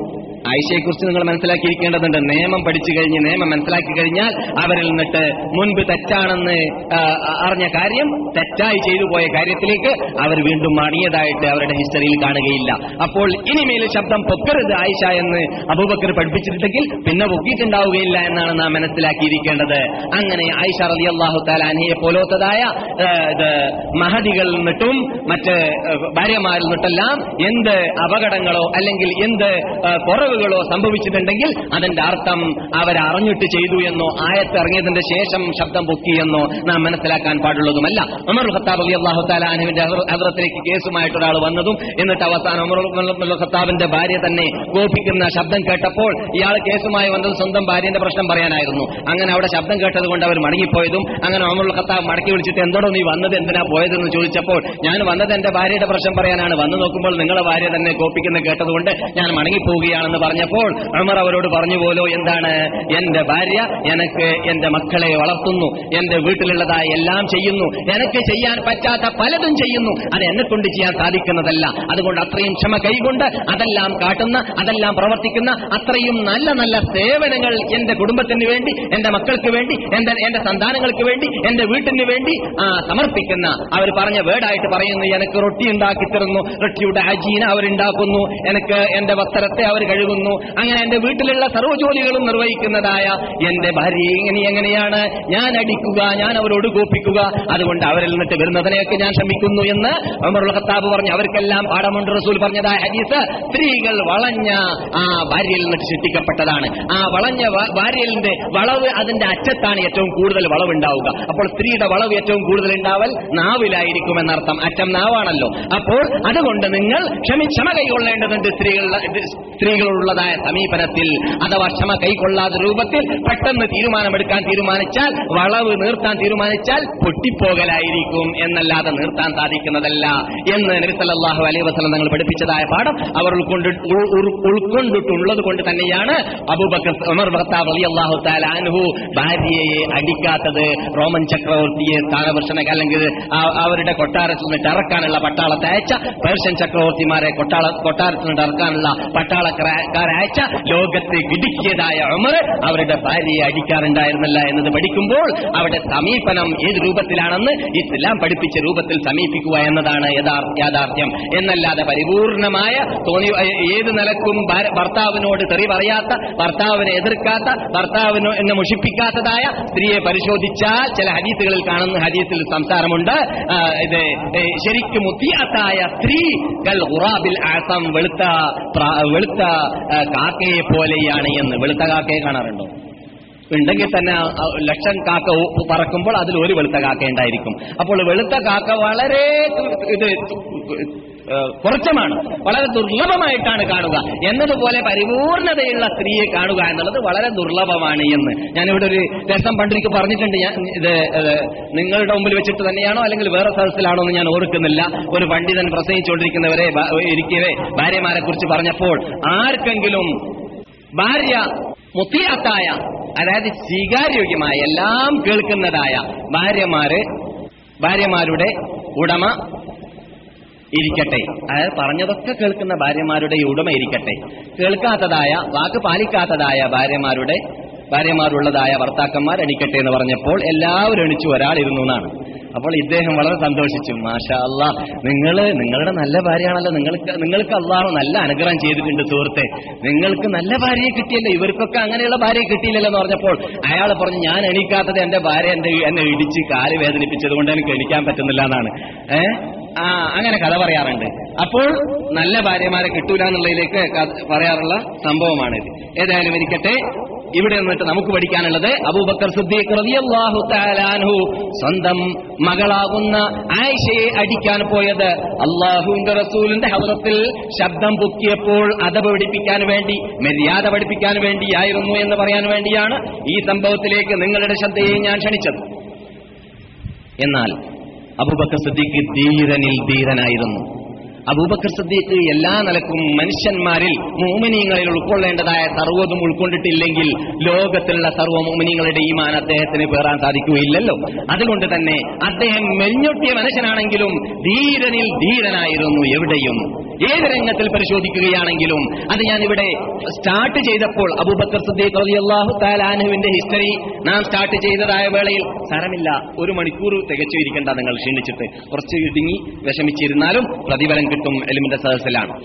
ആയിഷയെക്കുറിച്ച് നിങ്ങൾ മനസ്സിലാക്കിയിരിക്കേണ്ടതുണ്ട് നിയമം പഠിച്ചു കഴിഞ്ഞ് നിയമം മനസ്സിലാക്കി കഴിഞ്ഞാൽ അവരിൽ നിന്നിട്ട് മുൻപ് തെറ്റാണെന്ന് ആ, അറിഞ്ഞ കാര്യം തെറ്റായി ചെയ്തു പോയ കാര്യത്തിലേക്ക് അവർ വീണ്ടും മണിയതായിട്ട് അവരുടെ ഹിസ്റ്ററിയിൽ കാണുകയില്ല അപ്പോൾ ഇനിമേൽ ശബ്ദം പൊക്കരുത് ആയിഷ എന്ന് അബൂബക്കർ പഠിപ്പിച്ചിട്ടുണ്ടെങ്കിൽ പിന്നെ പൊക്കിയിട്ടുണ്ടാവുകയില്ല എന്നാണ് നാം മനസ്സിലാക്കിയിരിക്കേണ്ടത് അങ്ങനെ ആയിഷ റലി അള്ളാഹു താലാനയെ പോലോത്തതായ ആ, ഇത് മഹതികളിൽ നിന്നിട്ടും മറ്റ് ആ, ഭാര്യമാരിൽ നിന്നിട്ടെല്ലാം എന്ത് അപകടങ്ങളോ അല്ലെങ്കിൽ എന്ത് ആ, കുറവുകളോ സംഭവിച്ചിട്ടുണ്ടെങ്കിൽ അതിന്റെ അർത്ഥം അവരറിഞ്ഞിട്ട് ചെയ്തു എന്നോ ആയത്ത് ഇറങ്ങിയതിന്റെ ശേഷം ശബ്ദം പൊക്കിയെന്നോ നാം മനസ്സിലാക്കാൻ പാടുള്ളതുമല്ല ഉമർ ഖത്താബ് അലി അള്ളാഹു താലാനുവിന്റെ ഹദ്രത്തിലേക്ക് കേസുമായിട്ട് ഒരാൾ വന്നതും എന്നിട്ട് അവസാനം ഉമർ ഉൽ ഖത്താബിന്റെ ഭാര്യ തന്നെ കോപിക്കുന്ന ശബ്ദം കേട്ടപ്പോൾ ഇയാൾ കേസുമായി വന്നത് സ്വന്തം ഭാര്യന്റെ പ്രശ്നം പറയാനായിരുന്നു അങ്ങനെ അവിടെ ശബ്ദം കേട്ടത് കൊണ്ട് അവർ മടങ്ങിപ്പോയതും അങ്ങനെ ഉമർ ഉൽ ഖത്താബ് മടക്കി വിളിച്ചിട്ട് എന്തോടോ നീ വന്നത് എന്തിനാ പോയതെന്ന് ചോദിച്ചപ്പോൾ ഞാൻ വന്നത് എന്റെ ഭാര്യയുടെ പ്രശ്നം പറയാനാണ് വന്നു നോക്കുമ്പോൾ നിങ്ങളുടെ ഭാര്യ തന്നെ കോപ്പിക്കുന്ന കേട്ടതുകൊണ്ട് ഞാൻ മടങ്ങിപ്പോവുകയാണെന്ന് പറഞ്ഞപ്പോൾ ഉമർ അവരോട് പറഞ്ഞു പോലോ എന്താണ് എന്റെ ഭാര്യ എനിക്ക് എന്റെ മക്കളെ വളർത്തുന്നു എന്റെ വീട്ടിലുള്ളതായ എല്ലാം ചെയ്യുന്നു എനിക്ക് ചെയ്യാൻ പറ്റാത്ത പലതും ചെയ്യുന്നു അത് എന്നെ കൊണ്ട് ചെയ്യാൻ സാധിക്കുന്നതല്ല അതുകൊണ്ട് അത്രയും ക്ഷമ കൈകൊണ്ട് അതെല്ലാം കാട്ടുന്ന അതെല്ലാം പ്രവർത്തിക്കുന്ന അത്രയും നല്ല നല്ല സേവനങ്ങൾ എന്റെ കുടുംബത്തിന് വേണ്ടി എന്റെ മക്കൾക്ക് വേണ്ടി എന്റെ എന്റെ സന്താനങ്ങൾക്ക് വേണ്ടി എന്റെ വീട്ടിന് വേണ്ടി ആ, സമർപ്പിക്കുന്ന അവർ പറഞ്ഞ വേർഡായിട്ട് പറയുന്നു എനിക്ക് റൊട്ടി ഉണ്ടാക്കി തരുന്നു റൊട്ടിയുടെ അജീന അവരുണ്ടാക്കുന്നു എനിക്ക് എന്റെ വസ്ത്രത്തെ അവർ കഴുകുന്നു അങ്ങനെ എന്റെ വീട്ടിലുള്ള സർവ്വ ജോലികളും നിർവഹിക്കുന്നതായ എന്റെ ഭാര്യ ഇങ്ങനെ എങ്ങനെയാണ് ഞാൻ അടിക്കുക ഞാൻ അവരോട് കോപ്പിക്കുക അതുകൊണ്ട് അവരിൽ നിന്നിട്ട് വരുന്നതിനെയൊക്കെ ഞാൻ ശ്രമിക്കുന്നു എന്ന് ഉമറുൽ ഖത്താബ് പറഞ്ഞു അവർക്കെല്ലാം പാഠമുണ്ട് റസൂൽ പറഞ്ഞതായ ഹദീസ് സ്ത്രീകൾ വളഞ്ഞ ആ ഭാര്യയിൽ നിന്നിട്ട് സൃഷ്ടിക്കപ്പെട്ടതാണ് ആ വളഞ്ഞ വ- ഭാര്യയിലിന്റെ വളവ് അതിന്റെ അറ്റത്താണ് ഏറ്റവും കൂടുതൽ വളവ് ഉണ്ടാവുക അപ്പോൾ സ്ത്രീയുടെ വളവ് ഏറ്റവും കൂടുതൽ ഉണ്ടാവൽ നാവിലായിരിക്കും എന്നർത്ഥം അറ്റം നാവാണല്ലോ അപ്പോൾ അതുകൊണ്ട് നിങ്ങൾ ക്ഷമി ക്ഷമ കൈകൊള്ളേണ്ടതുണ്ട് സ്ത്രീകളുടെ സ്ത്രീകളുള്ളതായ സമീപനത്തിൽ അഥവാ ക്ഷമ കൈക്കൊള്ളാത്ത രൂപത്തിൽ പെട്ടെന്ന് തീരുമാനമെടുക്കാൻ തീരുമാനിച്ചാൽ വളവ് നീർത്താൻ തീരുമാനിച്ചാൽ പൊട്ടിപ്പോകലായിരിക്കും എന്നല്ലാതെ നിർത്താൻ സാധിക്കുന്നതല്ല എന്ന് നബിസല്ലാഹു അലൈഹി വസല്ലം തങ്ങൾ പഠിപ്പിച്ചതായ പാഠം അവർ ഉൾക്കൊണ്ട് ഉൾ- ഉൾ- ഉൾക്കൊണ്ടിട്ടുള്ളത് കൊണ്ട് തന്നെയാണ് അബൂബക്കർ ഉമർ ഭർത്താവ് അലി അള്ളാഹു താലാൻഹു ഭാര്യയെ അടിക്കാത്തത് റോമൻ ചക്രവർത്തിയെ സ്ഥാനപുരുഷനെ അല്ലെങ്കിൽ ആ- അവരുടെ കൊട്ടാരത്തിൽ നിന്ന് ഇറക്കാനുള്ള പട്ടാളത്തെ അയച്ച പേർഷ്യൻ ചക്രവർത്തിമാരെ കൊട്ടാള കൊട്ടാരത്തിൽ നിന്ന് ഇറക്കാനുള്ള പട്ടാളക്കാരയച്ച ലോകത്തെ ഇടുക്കിയതായ ഉമർ അവരുടെ ഭാര്യയെ അടിക്കാറുണ്ടായിരുന്നില്ല എന്നത് പഠിക്കുമ്പോൾ അവരുടെ സമീപനം ഏത് രൂപത്തിലാണെന്ന് ഇസ്ലാം പഠിപ്പിച്ച രൂപത്തിൽ സമീപിക്കുക എന്നതാണ് യഥാർ- യാഥാർത്ഥ്യം എന്നല്ലാതെ പരിപൂർണമായ തോന്നി ഏത് നിലക്കും ഭാര- ഭർത്താവിനോട് തെറി പറയാത്ത ഭർത്താവിനെ എതിർക്കാത്ത ഭർത്താവിനോ എന്നെ മുഷിപ്പിക്കാത്തതായ സ്ത്രീയെ പരിശോധിച്ചാൽ ചില ഹദീസുകളിൽ കാണുന്ന ഹദീസിൽ സംസാരമുണ്ട് ആ, ഇത് ഏ, ശരിക്കും മുത്തിയാത്തായ സ്ത്രീകൾ ഖുറാബിൽ ആസം വെളുത്ത പ്ര- വെളുത്ത ആ, കാക്കയെ പോലെയാണ് എന്ന് വെളുത്ത കാക്കയെ കാണാറുണ്ടോ ഉണ്ടെങ്കിൽ തന്നെ ആ- ആ ലക്ഷം കാക്ക ഉ- പറക്കുമ്പോൾ അതിൽ ഒരു വെളുത്ത കാക്ക ഉണ്ടായിരിക്കും അപ്പോൾ വെളുത്ത കാക്ക വളരെ ഇത് ഏഹ് കുറച്ചമാണ് വളരെ ദുർലഭമായിട്ടാണ് കാണുക എന്നതുപോലെ പരിപൂർണതയുള്ള സ്ത്രീയെ കാണുക എന്നുള്ളത് വളരെ ദുർലഭമാണ് എന്ന് ഞാനിവിടെ ഒരു രസം പണ്ടിരിക്ക് പറഞ്ഞിട്ടുണ്ട് ഞാൻ ഇത് ഏഹ്, നിങ്ങളുടെ മുമ്പിൽ വെച്ചിട്ട് തന്നെയാണോ അല്ലെങ്കിൽ വേറെ സദസ്സിലാണോ എന്ന് ഞാൻ ഓർക്കുന്നില്ല ഒരു പണ്ഡിതൻ പ്രസംഗിച്ചുകൊണ്ടിരിക്കുന്നവരെ ഭ- ഇരിക്കവേ ഭാര്യമാരെ കുറിച്ച് പറഞ്ഞപ്പോൾ ആർക്കെങ്കിലും ഭാര്യ മുത്തിയാത്തായ അതായത് സ്വീകാര്യോഗ്യമായ എല്ലാം കേൾക്കുന്നതായ ഭാര്യമാര് ഭാര്യമാരുടെ ഉടമ ഇരിക്കട്ടെ അതായത് പറഞ്ഞതൊക്കെ കേൾക്കുന്ന ഭാര്യമാരുടെ ഈ ഉടമ ഇരിക്കട്ടെ കേൾക്കാത്തതായ വാക്ക് പാലിക്കാത്തതായ ഭാര്യമാരുടെ ഭാര്യമാരുള്ളതായ ഭർത്താക്കന്മാർ എണിക്കട്ടെ എന്ന് പറഞ്ഞപ്പോൾ എല്ലാവരും എണിച്ചു ഒരാളിരുന്നു എന്നാണ് അപ്പോൾ ഇദ്ദേഹം വളരെ സന്തോഷിച്ചു മാഷാ അല്ലാ നിങ്ങൾ നിങ്ങളുടെ നല്ല ഭാര്യയാണല്ലോ നിങ്ങൾക്ക് നിങ്ങൾക്ക് അള്ളാഹു നല്ല അനുഗ്രഹം ചെയ്തിട്ടുണ്ട് സുഹൃത്തെ നിങ്ങൾക്ക് നല്ല ഭാര്യയെ കിട്ടിയല്ലോ ഇവർക്കൊക്കെ അങ്ങനെയുള്ള ഭാര്യയെ കിട്ടിയില്ലല്ലോ എന്ന് പറഞ്ഞപ്പോൾ അയാൾ പറഞ്ഞു ഞാൻ എണീക്കാത്തത് എന്റെ ഭാര്യ എന്റെ എന്നെ ഇടിച്ച് കാല് വേദനിപ്പിച്ചത് കൊണ്ട് എനിക്ക് എണിക്കാൻ പറ്റുന്നില്ല എന്നാണ് ഏഹ് ആ അങ്ങനെ കഥ പറയാറുണ്ട് അപ്പോൾ നല്ല ഭാര്യമാരെ കിട്ടൂല എന്നുള്ളതിലേക്ക് ക- പറയാറുള്ള സംഭവമാണിത് ഏതായാലും ഇരിക്കട്ടെ ഇവിടെ നിന്നിട്ട് നമുക്ക് പഠിക്കാനുള്ളത് അബൂബക്കർ സിദ്ദീഖ് റളിയല്ലാഹു തആല അൻഹു സ്വന്തം മകളാകുന്ന ആയിഷയെ അടിക്കാൻ പോയത് അള്ളാഹുവിന്റെ റസൂലിന്റെ ഹവറത്തിൽ ശബ്ദം പൊക്കിയപ്പോൾ അതപ പഠിപ്പിക്കാൻ വേണ്ടി മര്യാദ പഠിപ്പിക്കാൻ വേണ്ടിയായിരുന്നു എന്ന് പറയാൻ വേണ്ടിയാണ് ഈ സംഭവത്തിലേക്ക് നിങ്ങളുടെ ശ്രദ്ധയെ ഞാൻ ക്ഷണിച്ചത് എന്നാൽ അബൂബക്കർ സിദ്ദീഖ് ധീരനിൽ ധീരനായിരുന്നു അബൂബക്കർ സിദ്ദീഖ് എല്ലാ നിലക്കും മനുഷ്യന്മാരിൽ മോമിനിയങ്ങളിൽ ഉൾക്കൊള്ളേണ്ടതായ സർവ്വതും ഉൾക്കൊണ്ടിട്ടില്ലെങ്കിൽ ലോകത്തിലുള്ള സർവ്വ മോമിനിയങ്ങളുടെ ഈമാൻ അദ്ദേഹത്തിന് പേറാൻ സാധിക്കുകയില്ലല്ലോ അതുകൊണ്ട് തന്നെ അദ്ദേഹം മെഞ്ഞൊട്ടിയ മനുഷ്യനാണെങ്കിലും ധീരനിൽ ധീരനായിരുന്നു എവിടെയും ഏത് രംഗത്തിൽ പരിശോധിക്കുകയാണെങ്കിലും അത് ഞാൻ ഇവിടെ സ്റ്റാർട്ട് ചെയ്തപ്പോൾ അബൂബക്കർ സിദ്ദീഖ് റളിയല്ലാഹു താലാനുവിന്റെ ഹിസ്റ്ററി നാം സ്റ്റാർട്ട് ചെയ്തതായ വേളയിൽ സാരമില്ല ഒരു മണിക്കൂർ തികച്ചു ഇരിക്കേണ്ട നിങ്ങൾ ക്ഷീണിച്ചിട്ട് കുറച്ച് ഇടുങ്ങി വിഷമിച്ചിരുന്നാലും പ്രതിഫലം കിട്ടും എലിമിന്റെ സദസ്സിലാണ്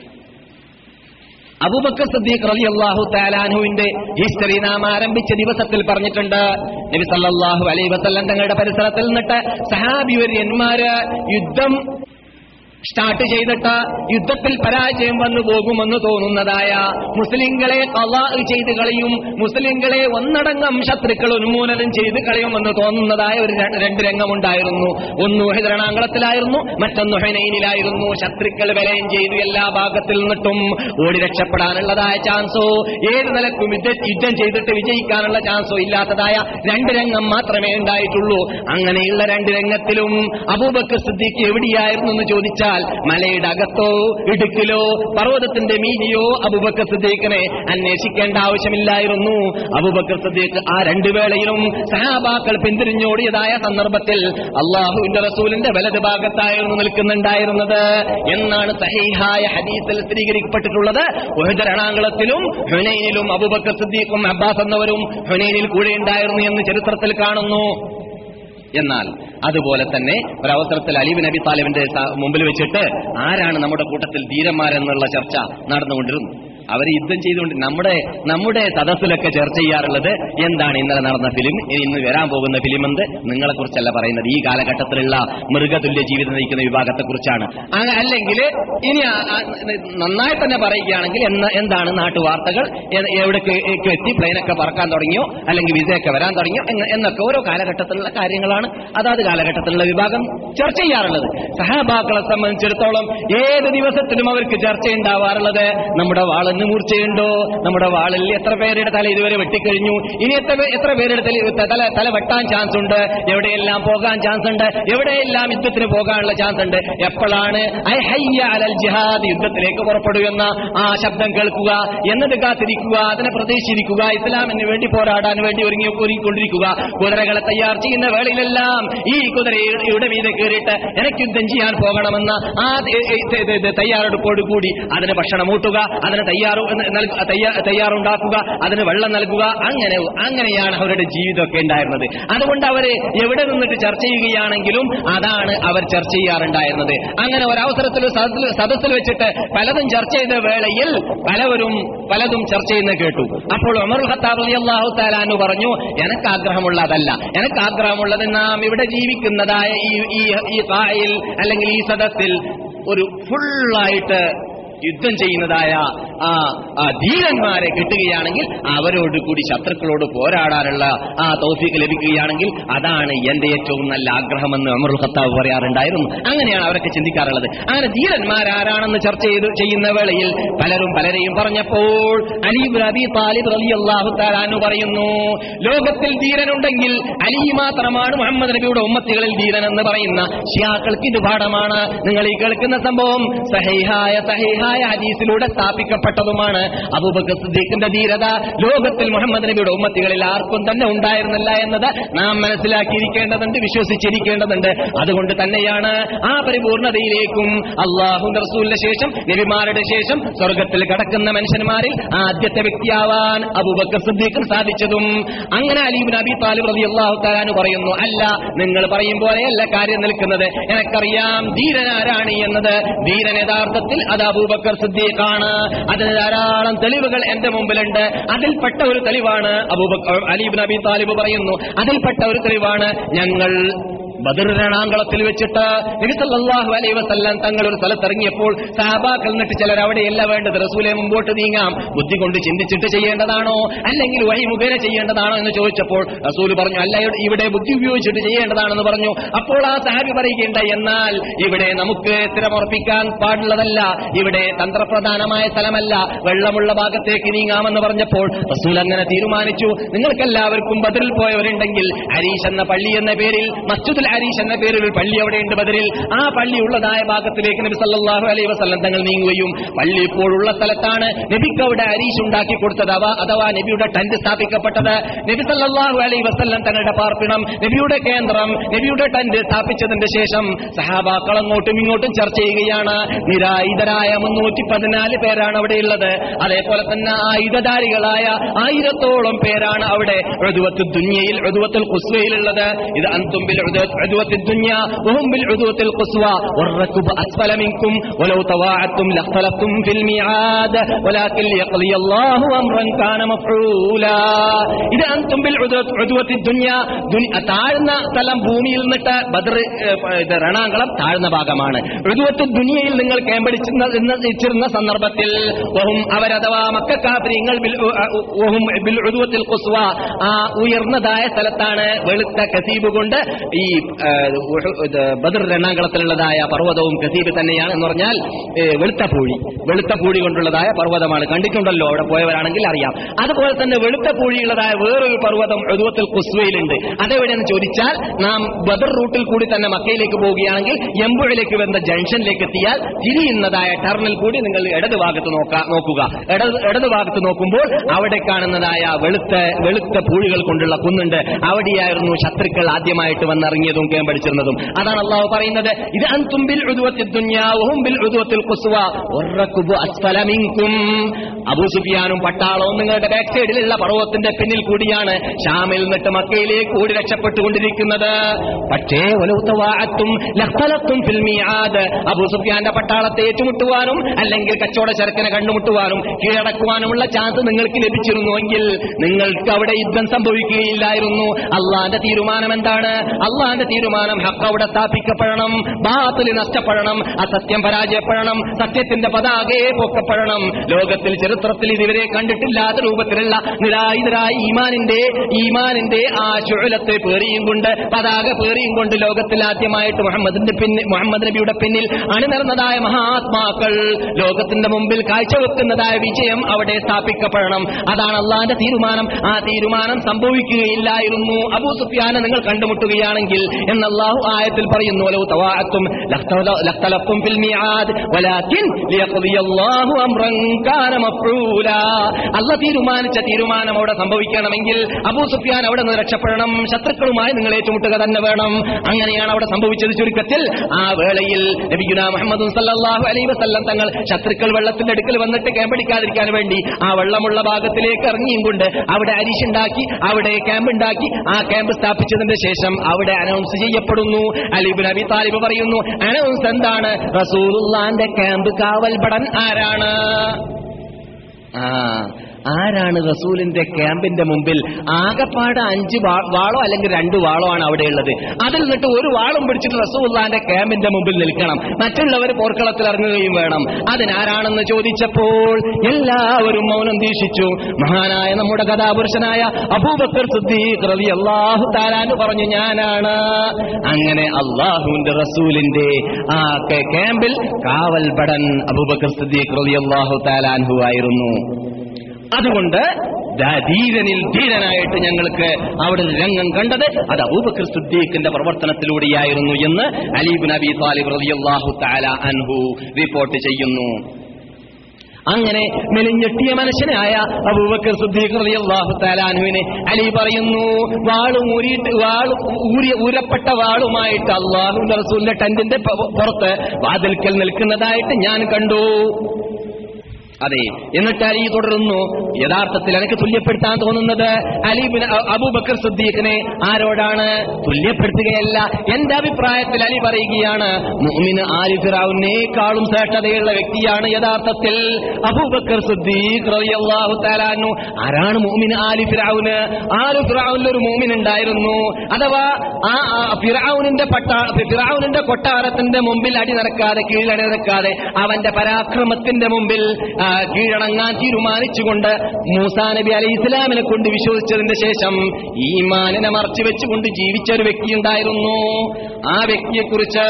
അബൂബക്കർ സദ്ദീഖ് റലി അള്ളാഹു താലാനുവിന്റെ ഹിസ്റ്ററി നാം ആരംഭിച്ച ദിവസത്തിൽ പറഞ്ഞിട്ടുണ്ട് നബി സല്ലല്ലാഹു അലൈഹി വസല്ലം തങ്ങളുടെ പരിസരത്തിൽ നിന്നിട്ട് സഹാബിവര്യന്മാര് യുദ്ധം സ്റ്റാർട്ട് ചെയ്തിട്ട് യുദ്ധത്തിൽ പരാജയം വന്നു പോകുമെന്ന് തോന്നുന്നതായ മുസ്ലിങ്ങളെ കലാ ചെയ്ത് കളയും മുസ്ലിങ്ങളെ ഒന്നടങ്കം ശത്രുക്കൾ ഉന്മൂലനം ചെയ്ത് കളയുമെന്ന് തോന്നുന്നതായ ഒരു ര- രണ്ട് രംഗമുണ്ടായിരുന്നു ഒന്ന് ഹൈദരണാങ്കളത്തിലായിരുന്നു മറ്റൊന്ന് ഹൈനൈനിലായിരുന്നു ശത്രുക്കൾ വിലയം ചെയ്തു എല്ലാ ഭാഗത്തിൽ നിന്നിട്ടും ഓടി രക്ഷപ്പെടാനുള്ളതായ ചാൻസോ ഏത് നിലക്കും യുദ്ധ യുദ്ധം ചെയ്തിട്ട് വിജയിക്കാനുള്ള ചാൻസോ ഇല്ലാത്തതായ രണ്ട് രംഗം മാത്രമേ ഉണ്ടായിട്ടുള്ളൂ അങ്ങനെയുള്ള രണ്ട് രംഗത്തിലും അബൂബക്കർ സിദ്ദീഖ് എവിടെയായിരുന്നു എന്ന് ചോദിച്ചാൽ മലയുടെ അകത്തോ ഇടുക്കിലോ പർവ്വതത്തിന്റെ മീതിയോ അബൂബക്കർ സിദ്ദീഖിനെ അന്വേഷിക്കേണ്ട ആവശ്യമില്ലായിരുന്നു അബൂബക്കർ സിദ്ദീഖ് ആ രണ്ടു വേളയിലും സഹാബാക്കൾ പിന്തിരിഞ്ഞോടിയതായ സന്ദർഭത്തിൽ അള്ളാഹുവിന്റെ റസൂലിന്റെ വലത് ഭാഗത്തായിരുന്നു നിൽക്കുന്നുണ്ടായിരുന്നത് എന്നാണ് സഹീഹായ ഹദീസിൽ സ്ഥിരീകരിക്കപ്പെട്ടിട്ടുള്ളത് ഉഹദ് രണാങ്കളത്തിലും ഹുനൈനിലും അബൂബക്കർ സിദ്ദീഖും അബ്ബാസ് എന്നവരും ഹുനൈനിൽ കൂടെ ഉണ്ടായിരുന്നു എന്ന് ചരിത്രത്തിൽ കാണുന്നു എന്നാൽ അതുപോലെ തന്നെ ഒരവസരത്തിൽ അലീബ് നബി താലിബിന്റെ സ- മുമ്പിൽ വെച്ചിട്ട് ആരാണ് നമ്മുടെ കൂട്ടത്തിൽ ധീരന്മാരെന്നുള്ള ചർച്ച നടന്നുകൊണ്ടിരുന്നു അവർ യുദ്ധം ചെയ്തുകൊണ്ട് നമ്മുടെ നമ്മുടെ സദസ്സിലൊക്കെ ചർച്ച ചെയ്യാറുള്ളത് എന്താണ് ഇന്നലെ നടന്ന ഫിലിം ഇനി ഇന്ന് വരാൻ പോകുന്ന ഫിലിം എന്ത് നിങ്ങളെ കുറിച്ചല്ല പറയുന്നത് ഈ കാലഘട്ടത്തിലുള്ള മൃഗതുല്യ ജീവിതം നയിക്കുന്ന വിഭാഗത്തെ കുറിച്ചാണ് അല്ലെങ്കിൽ ഇനി ആ- ആ- നന്നായി തന്നെ പറയുകയാണെങ്കിൽ എന്ന എന്താണ് നാട്ടുവാർത്തകൾ എ- എവിടേക്ക് എത്തി പ്ലെയിനൊക്കെ പറക്കാൻ തുടങ്ങിയോ അല്ലെങ്കിൽ വിസയൊക്കെ വരാൻ തുടങ്ങിയോ എന്ന- എന്നൊക്കെ ഓരോ കാലഘട്ടത്തിലുള്ള കാര്യങ്ങളാണ് അതാത് കാലഘട്ടത്തിലുള്ള വിഭാഗം ചർച്ച ചെയ്യാറുള്ളത് സഹാബാക്കളെ സംബന്ധിച്ചിടത്തോളം ഏത് ദിവസത്തിലും അവർക്ക് ചർച്ച ഉണ്ടാവാറുള്ളത് നമ്മുടെ വാളിന് മൂർച്ചയുണ്ടോ നമ്മുടെ വാളിൽ എത്ര പേരുടെ തല ഇതുവരെ വെട്ടിക്കഴിഞ്ഞു ഇനി എത്ര പേ- എത്ര പേരുടെ തല തല തല വെട്ടാൻ ചാൻസ് ഉണ്ട് എവിടെയെല്ലാം പോകാൻ ചാൻസ് ഉണ്ട് എവിടെയെല്ലാം യുദ്ധത്തിന് പോകാനുള്ള ചാൻസ് ഉണ്ട് എപ്പോഴാണ് ഐ ഹയ്യ അലൽ ജിഹാദ് യുദ്ധത്തിലേക്ക് പുറപ്പെടൂ എന്ന ആ ശബ്ദം കേൾക്കുക എന്നത് കാത്തിരിക്കുക അതിനെ പ്രതീക്ഷിച്ചിരിക്കുക ഇസ്ലാമിന് വേണ്ടി പോരാടാൻ വേണ്ടി ഒരുങ്ങി ഒരുങ്ങിക്കൊണ്ടിരിക്കുക കുതിരകളെ തയ്യാർ ചെയ്യുന്ന വേളയിലെല്ലാം ഈ കുതിരയുടെ മീതെ കയറിയിട്ട് എനിക്ക് യുദ്ധം ചെയ്യാൻ പോകണമെന്ന ആ ത- ത- ത- ത- തയ്യാറെടുപ്പോടുകൂടി അതിന് ഭക്ഷണം ഊട്ടുക അതിന് തയ്യാറു നൽക- തയ്യാ- തയ്യാറുണ്ടാക്കുക അതിന് വെള്ളം നൽകുക അങ്ങനെ അങ്ങനെയാണ് അവരുടെ ജീവിതമൊക്കെ ഉണ്ടായിരുന്നത് അതുകൊണ്ട് അവര് എവിടെ നിന്നിട്ട് ചർച്ച ചെയ്യുകയാണെങ്കിലും അതാണ് അവർ ചർച്ച ചെയ്യാറുണ്ടായിരുന്നത് അങ്ങനെ ഒരവസരത്തിൽ സദസ്സിൽ- സദസ്സിൽ വെച്ചിട്ട് പലതും ചർച്ച ചെയ്ത വേളയിൽ പലവരും പലതും ചർച്ച ചെയ്യുന്ന കേട്ടു അപ്പോൾ ഉമർ ഖത്താബ് അള്ളാഹു താലാനു പറഞ്ഞു എനിക്ക് ആഗ്രഹമുള്ളതല്ല എനിക്ക് ആഗ്രഹമുള്ളത് നാം ഇവിടെ ജീവിക്കുന്നതായ ഈ ഈ ഈ കായിൽ അല്ലെങ്കിൽ ഈ സദസ്സിൽ ഒരു ഫുള്ളായിട്ട് യുദ്ധം ചെയ്യുന്നതായ ആ ആ ധീരന്മാരെ കിട്ടുകയാണെങ്കിൽ അവരോട് കൂടി ശത്രുക്കളോട് പോരാടാനുള്ള ആ തൗഫീക്ക് ലഭിക്കുകയാണെങ്കിൽ അതാണ് എന്റെ ഏറ്റവും നല്ല ആഗ്രഹമെന്ന് അമറുൽ ഖത്താബ് പറയാറുണ്ടായിരുന്നു അങ്ങനെയാണ് അവരൊക്കെ ചിന്തിക്കാറുള്ളത് അങ്ങനെ ധീരന്മാരാരാണെന്ന് ചർച്ച ചെയ്ത് ചെയ്യുന്ന വേളയിൽ പലരും പലരെയും പറഞ്ഞപ്പോൾ അലീബ് അബി താലിബ് റലി അള്ളാഹു താലാനു പറയുന്നു ലോകത്തിൽ ധീരനുണ്ടെങ്കിൽ അലി മാത്രമാണ് മുഹമ്മദ് നബിയുടെ ഉമ്മത്തികളിൽ ധീരൻ എന്ന് പറയുന്ന ഷിയാക്കൾക്ക് ഇത് പാഠമാണ് നിങ്ങൾ ഈ കേൾക്കുന്ന സംഭവം സഹൈഹായ സഹൈഹായ ഹദീസിലൂടെ സ്ഥാപിക്കപ്പെട്ടതുമാണ് അബൂബക്കർ സിദ്ദീഖിന്റെ ധീരത ലോകത്തിൽ മുഹമ്മദ് നബിയുടെ ഉമ്മത്തികളിൽ ആർക്കും തന്നെ ഉണ്ടായിരുന്നില്ല എന്നത് നാം മനസ്സിലാക്കിയിരിക്കേണ്ടതുണ്ട് വിശ്വസിച്ചിരിക്കേണ്ടതുണ്ട് അതുകൊണ്ട് തന്നെയാണ് ആ പരിപൂർണതയിലേക്കും അള്ളാഹു റസൂലിന്റെ ശേഷം നബിമാരുടെ ശേഷം സ്വർഗത്തിൽ കടക്കുന്ന മനുഷ്യന്മാരിൽ ആദ്യത്തെ വ്യക്തിയാവാൻ അബൂബക്കർ സിദ്ദീഖിന് സാധിച്ചതും അങ്ങനെ അലീബ് നബി താലിബ് റബി അള്ളാഹു താലാന് പറയുന്നു അല്ല നിങ്ങൾ പറയും പോലെയല്ല കാര്യം നിൽക്കുന്നത് എനിക്കറിയാം ധീരനാരാണ് എന്നത് ധീരൻ യഥാർത്ഥത്തിൽ അത് അബൂബക്കർ സിദ്ദീഖാണ് അതിന് ധാരാളം തെളിവുകൾ എന്റെ മുമ്പിലുണ്ട് അതിൽപ്പെട്ട ഒരു തെളിവാണ് അബൂബക്കർ അലീബ് നബി താലിബ് പറയുന്നു അതിൽപ്പെട്ട ഒരു തെളിവാണ് ഞങ്ങൾ ബദർ രണാങ്കളത്തിൽ വെച്ചിട്ട് നബി സല്ലല്ലാഹു അലൈഹി വസല്ലം തങ്ങൾ ഒരു സ്ഥലത്തിറങ്ങിയപ്പോൾ സഹാബാക്കൾ എന്നിട്ട് ചിലർ അവിടെയല്ല വേണ്ടത് റസൂലെ മുമ്പോട്ട് നീങ്ങാം ബുദ്ധി കൊണ്ട് ചിന്തിച്ചിട്ട് ചെയ്യേണ്ടതാണോ അല്ലെങ്കിൽ വഴി മുഖേന ചെയ്യേണ്ടതാണോ എന്ന് ചോദിച്ചപ്പോൾ റസൂൽ പറഞ്ഞു അല്ല ഇവിടെ ബുദ്ധി ഉപയോഗിച്ചിട്ട് ചെയ്യേണ്ടതാണെന്ന് പറഞ്ഞു അപ്പോൾ ആ സഹാബി പറയുകയുണ്ട് എന്നാൽ ഇവിടെ നമുക്ക് സ്ഥിരമുറപ്പിക്കാൻ പാടുള്ളതല്ല ഇവിടെ തന്ത്രപ്രധാനമായ സ്ഥലമല്ല വെള്ളമുള്ള ഭാഗത്തേക്ക് നീങ്ങാമെന്ന് പറഞ്ഞപ്പോൾ റസൂൽ അങ്ങനെ തീരുമാനിച്ചു നിങ്ങൾക്കെല്ലാവർക്കും ബദറിൽ പോയവരുണ്ടെങ്കിൽ അരീഷ് എന്ന പള്ളി എന്ന പേരിൽ മസ്ജിദുൽ അരീഷ് എന്ന പേരിൽ ഒരു പള്ളി അവിടെയുണ്ട് ബദറിൽ ആ പള്ളി ഉള്ളതായ ഭാഗത്തിലേക്ക് നബി സല്ലല്ലാഹു അലൈഹി വസല്ലം തങ്ങൾ നീങ്ങുകയും പള്ളി ഇപ്പോഴുള്ള സ്ഥലത്താണ് നബിക്ക് അവിടെ അരീഷ് ഉണ്ടാക്കി കൊടുത്തത് അവ അഥവാ നബിയുടെ ടെന്റ് സ്ഥാപിക്കപ്പെട്ടത് നബി സല്ലല്ലാഹു അലൈഹി വസല്ലം തങ്ങളുടെ പാർപ്പിടം നബിയുടെ കേന്ദ്രം നബിയുടെ ടെന്റ് സ്ഥാപിച്ചതിന്റെ ശേഷം സഹാബാക്കൾ അങ്ങോട്ടും ഇങ്ങോട്ടും ചർച്ച ചെയ്യുകയാണ് നിരായുധരായ മുന്നൂറ്റി പതിനാല് പേരാണ് അവിടെയുള്ളത് അതേപോലെ തന്നെ ആയുധധാരികളായ ആയിരത്തോളം പേരാണ് അവിടെ ഉഴുവത്ത് ദുന്യയിൽ ഉഴുവത്തുൽ ഖുസ്വയിലുള്ളത് ഇത് അന്തും ബിൽ ഉഴുവത്തി ദുന്യ വഹും ബിൽ ഉഴുവത്തിൽ ഖുസ്വ والركب أسفل منكم ولو تواعدتم لاختلفتم في الميعاد ولكن ليقضي الله أمرا كان مفعولا ഇത് അന്തും ബിൽ ഉഴുവത്തി ദുന്യ താഴ്ന്ന സ്ഥലം ഭൂമിയിൽ നിന്നിട്ട് ബദർ ഇത് രണാങ്കളം താഴ്ന്ന ഭാഗമാണ് ഉഴുവത്ത് ദുനിയയിൽ നിങ്ങൾ കേമ്പടിച്ചിരുന്ന സന്ദർഭത്തിൽ വഹും അവരഥവാ മക്കാഫ്രിങ്ങൾ വഹും ബിൽ ഉഴുവത്തിൽ ഖുസ്വ ആ ഉയർന്നതായ സ്ഥലത്താണ് വെളുത്ത കസീബ് കൊണ്ട് ഈ ആ, ഉഹു- ഇത് ബദർ രണാങ്കളത്തിലുള്ളതായ പർവ്വതവും കസീബ് തന്നെയാണ് എന്ന് പറഞ്ഞാൽ ഏ, വെളുത്ത പൂഴി വെളുത്ത പൂഴി കൊണ്ടുള്ളതായ പർവ്വതമാണ് കണ്ടിട്ടുണ്ടല്ലോ അവിടെ പോയവരാണെങ്കിൽ അറിയാം അതുപോലെ തന്നെ വെളുത്ത പൂഴിയുള്ളതായ വേറൊരു പർവ്വതം എഴുപത്തിൽ കുസ്വയിലുണ്ട് അതെവിടെയെന്ന് ചോദിച്ചാൽ നാം ബദർ റൂട്ടിൽ കൂടി തന്നെ മക്കയിലേക്ക് പോവുകയാണെങ്കിൽ എമ്പുഴയിലേക്ക് വരുന്ന ജംഗ്ഷനിലേക്ക് എത്തിയാൽ തിരിയുന്നതായ ടർണിൽ കൂടി നിങ്ങൾ ഇടത് ഭാഗത്ത് നോക്കാ നോക്കുക ഇടത് ഇടത് ഭാഗത്ത് നോക്കുമ്പോൾ അവിടെ കാണുന്നതായ വെളുത്ത വെളുത്ത പൂഴികൾ കൊണ്ടുള്ള കുന്നുണ്ട് അവിടെയായിരുന്നു ശത്രുക്കൾ ആദ്യമായിട്ട് വന്നിറങ്ങിയതും കേമ്പടിച്ചിരുന്നതും അതാണ് അള്ളാഹു പറയുന്നത് ഇത് അൻതും ബിൽ ഉദുവത്തിൽ ദുന്യാവും ബിൽ ഉദുവത്തിൽ ഖുസ്വ വറക്കുബു അസ്ഫല മിൻകും അബൂ സുഫിയാനും പട്ടാളവും നിങ്ങളുടെ ബാക്ക് സൈഡിലുള്ള പർവ്വതത്തിന്റെ പിന്നിൽ കൂടിയാണ് ഷാമിൽ നിന്നിട്ട് മക്കയിലേക്ക് കൂടി രക്ഷപ്പെട്ടുകൊണ്ടിരിക്കുന്നത് പക്ഷേ ഒലൗത്തവാഅത്തും ലഖ്തലത്തും ഫിൽ മീആദ് അബൂ സുഫിയാന്റെ പട്ടാളത്തെ ഏറ്റുമുട്ടുവാനും അല്ലെങ്കിൽ കച്ചവട ചരക്കിനെ കണ്ടുമുട്ടുവാനും കീഴടക്കുവാനുമുള്ള ചാൻസ് നിങ്ങൾക്ക് ലഭിച്ചിരുന്നുവെങ്കിൽ നിങ്ങൾക്ക് അവിടെ യുദ്ധം സംഭവിക്കുകയില്ലായിരുന്നു അള്ളാന്റെ തീരുമാനം എന്താണ് അള്ളാന്റെ തീരുമാനം ഹക്ക് അവിടെ സ്ഥാപിക്കപ്പെടണം ബാത്തില് നഷ്ടപ്പെടണം അസത്യം പരാജയപ്പെടണം സത്യത്തിന്റെ പതാകയെ പൊക്കപ്പെടണം ലോകത്തിൽ ചരിത്രത്തിൽ ഇതുവരെ കണ്ടിട്ടില്ലാത്ത രൂപത്തിലുള്ള നിരായുധരായ ഈമാനിന്റെ ഈമാനിന്റെ ആ ചുഴലത്തെ പേറിയും കൊണ്ട് പതാക പേറിയും കൊണ്ട് ലോകത്തിൽ ആദ്യമായിട്ട് മുഹമ്മദിന്റെ പിന്നിൽ മുഹമ്മദ് നബിയുടെ പിന്നിൽ അണിനിർന്നതായ മഹാത്മാക്കൾ ലോകത്തിന്റെ മുമ്പിൽ കാഴ്ചവെക്കുന്നതായ വിജയം അവിടെ സ്ഥാപിക്കപ്പെടണം അതാണ് അള്ളാന്റെ തീരുമാനം ആ തീരുമാനം സംഭവിക്കുകയില്ലായിരുന്നു അബൂ സുഫിയാനെ നിങ്ങൾ കണ്ടുമുട്ടുകയാണെങ്കിൽ എന്ന് അള്ളാഹു ആയത്തിൽ പറയുന്നു "വലൗ തവാഅത്തും ലഖ്തല- ലഖ്തലഫ്തും ഫിൽ മിആദ് വലാകിൻ ലിയഖ്ദിയ അല്ലാഹു അംറൻ കാന മഫ്ഊലാ." അള്ളാഹ് തീരുമാനിച്ച തീരുമാനം അവിടെ സംഭവിക്കണമെങ്കിൽ അബൂ സുഫിയാൻ അവിടെ നിന്ന് രക്ഷപ്പെടണം ശത്രുക്കളുമായി നിങ്ങൾ ഏറ്റുമുട്ടുക തന്നെ വേണം അങ്ങനെയാണ് അവിടെ സംഭവിച്ചത് ചുരുക്കത്തിൽ ആ വേളയിൽ നബിഗുന മുഹമ്മദ് സല്ലല്ലാഹു അലൈഹി വസല്ലം തങ്ങൾ ശത്രുക്കൾ വെള്ളത്തിന്റെ അടുക്കൽ വന്നിട്ട് ക്യാമ്പടിക്കാതിരിക്കാൻ വേണ്ടി ആ വെള്ളമുള്ള ഭാഗത്തിലേക്ക് ഇറങ്ങിയും കൊണ്ട് അവിടെ അരിശുണ്ടാക്കി അവിടെ ക്യാമ്പ് ഉണ്ടാക്കി ആ ക്യാമ്പ് സ്ഥാപിച്ചതിന്റെ ശേഷം അവിടെ അനൗൺസ് ചെയ്യപ്പെടുന്നു അലിബിൻ അബി താലിബ് പറയുന്നു അനൗൺസ് എന്താണ് റസൂലുള്ളാന്റെ ക്യാമ്പ് കാവൽപടൻ ആരാണ് ആ ആരാണ് റസൂലിന്റെ ക്യാമ്പിന്റെ മുമ്പിൽ ആകപ്പാട് അഞ്ച് വാ- വാളോ അല്ലെങ്കിൽ രണ്ട് വാളോ ആണ് അവിടെ ഉള്ളത് അതിൽ നിന്നിട്ട് ഒരു വാളും പിടിച്ചിട്ട് റസൂല്ലാന്റെ ക്യാമ്പിന്റെ മുമ്പിൽ നിൽക്കണം മറ്റുള്ളവർ പോർക്കളത്തിൽ ഇറങ്ങുകയും വേണം അതിനാരാണെന്ന് ചോദിച്ചപ്പോൾ എല്ലാവരും മൗനം ദീക്ഷിച്ചു മഹാനായ നമ്മുടെ കഥാപുരുഷനായ അബൂബക്കർ സിദ്ദീഖ് റളിയല്ലാഹു താലാന്ന് പറഞ്ഞു ഞാനാണ് അങ്ങനെ അള്ളാഹുവിന്റെ റസൂലിന്റെ ആ കെ- ക്യാമ്പിൽ കാവൽ ബടൻ അബൂബക്കർ സിദ്ദീഖ് റളിയല്ലാഹു താലാൻഹു ആയിരുന്നു അതുകൊണ്ട് ദാ ധീരനിൽ ധീരനായിട്ട് ഞങ്ങൾക്ക് അവിടെ ഒരു രംഗം കണ്ടത് അത് അബൂബക്കർ സുദ്ദീഖിന്റെ പ്രവർത്തനത്തിലൂടെയായിരുന്നു എന്ന് അലീബ് നബി താലിബ് റളിയല്ലാഹു തആല അൻഹു റിപ്പോർട്ട് ചെയ്യുന്നു അങ്ങനെ മെലിഞ്ഞെട്ടിയ മനുഷ്യനായ അബൂബക്കർ സുദ്ദീഖ് റളിയല്ലാഹു തആല അൻഹുവിനെ അലി പറയുന്നു വാളും ഊരിയിട്ട് വാള് ഊരി ഊരപ്പെട്ട വാളുമായിട്ട് അള്ളാഹുവിന്റെ റസൂലിന്റെ ടെന്റിന്റെ പ- പുറത്ത് വാതിൽക്കൽ നിൽക്കുന്നതായിട്ട് ഞാൻ കണ്ടു അതെ എന്നിട്ട് അലി തുടരുന്നു യഥാർത്ഥത്തിൽ എനിക്ക് തുല്യപ്പെടുത്താൻ തോന്നുന്നത് അലിബിൻ അബൂബക്കർ സിദ്ദീഖിനെ ആരോടാണ് തുല്യപ്പെടുത്തുകയല്ല എന്റെ അഭിപ്രായത്തിൽ അലി പറയുകയാണ് മുഅ്മിന് ആലി ഫിറൗനേക്കാളും ശ്രേഷ്ഠതയുള്ള വ്യക്തിയാണ് യഥാർത്ഥത്തിൽ അബൂബക്കർ സിദ്ദീഖ് റളിയല്ലാഹു തആല അൻഹു ആരാണ് മുഅ്മിന് ആലി ഫിറൗന് ആലു ഫിറൗനിൽ ഒരു മുഅ്മിൻ ഉണ്ടായിരുന്നു അഥവാ ആ ആ ഫിറൗനിന്റെ പട്ടാ ഫിറൗനിന്റെ കൊട്ടാരത്തിന്റെ മുമ്പിൽ അടി നടക്കാതെ കീഴടി നടക്കാതെ അവന്റെ പരാക്രമത്തിന്റെ മുമ്പിൽ ആ, കീഴടങ്ങാൻ തീരുമാനിച്ചുകൊണ്ട് മൂസാ നബി അലൈഹി ഇസ്ലാമിനെ കൊണ്ട് വിശ്വസിച്ചതിന്റെ ശേഷം ഈമാനിനെ മറച്ചു വെച്ചുകൊണ്ട് ജീവിച്ച ഒരു വ്യക്തി ഉണ്ടായിരുന്നു ആ വ്യക്തിയെക്കുറിച്ച്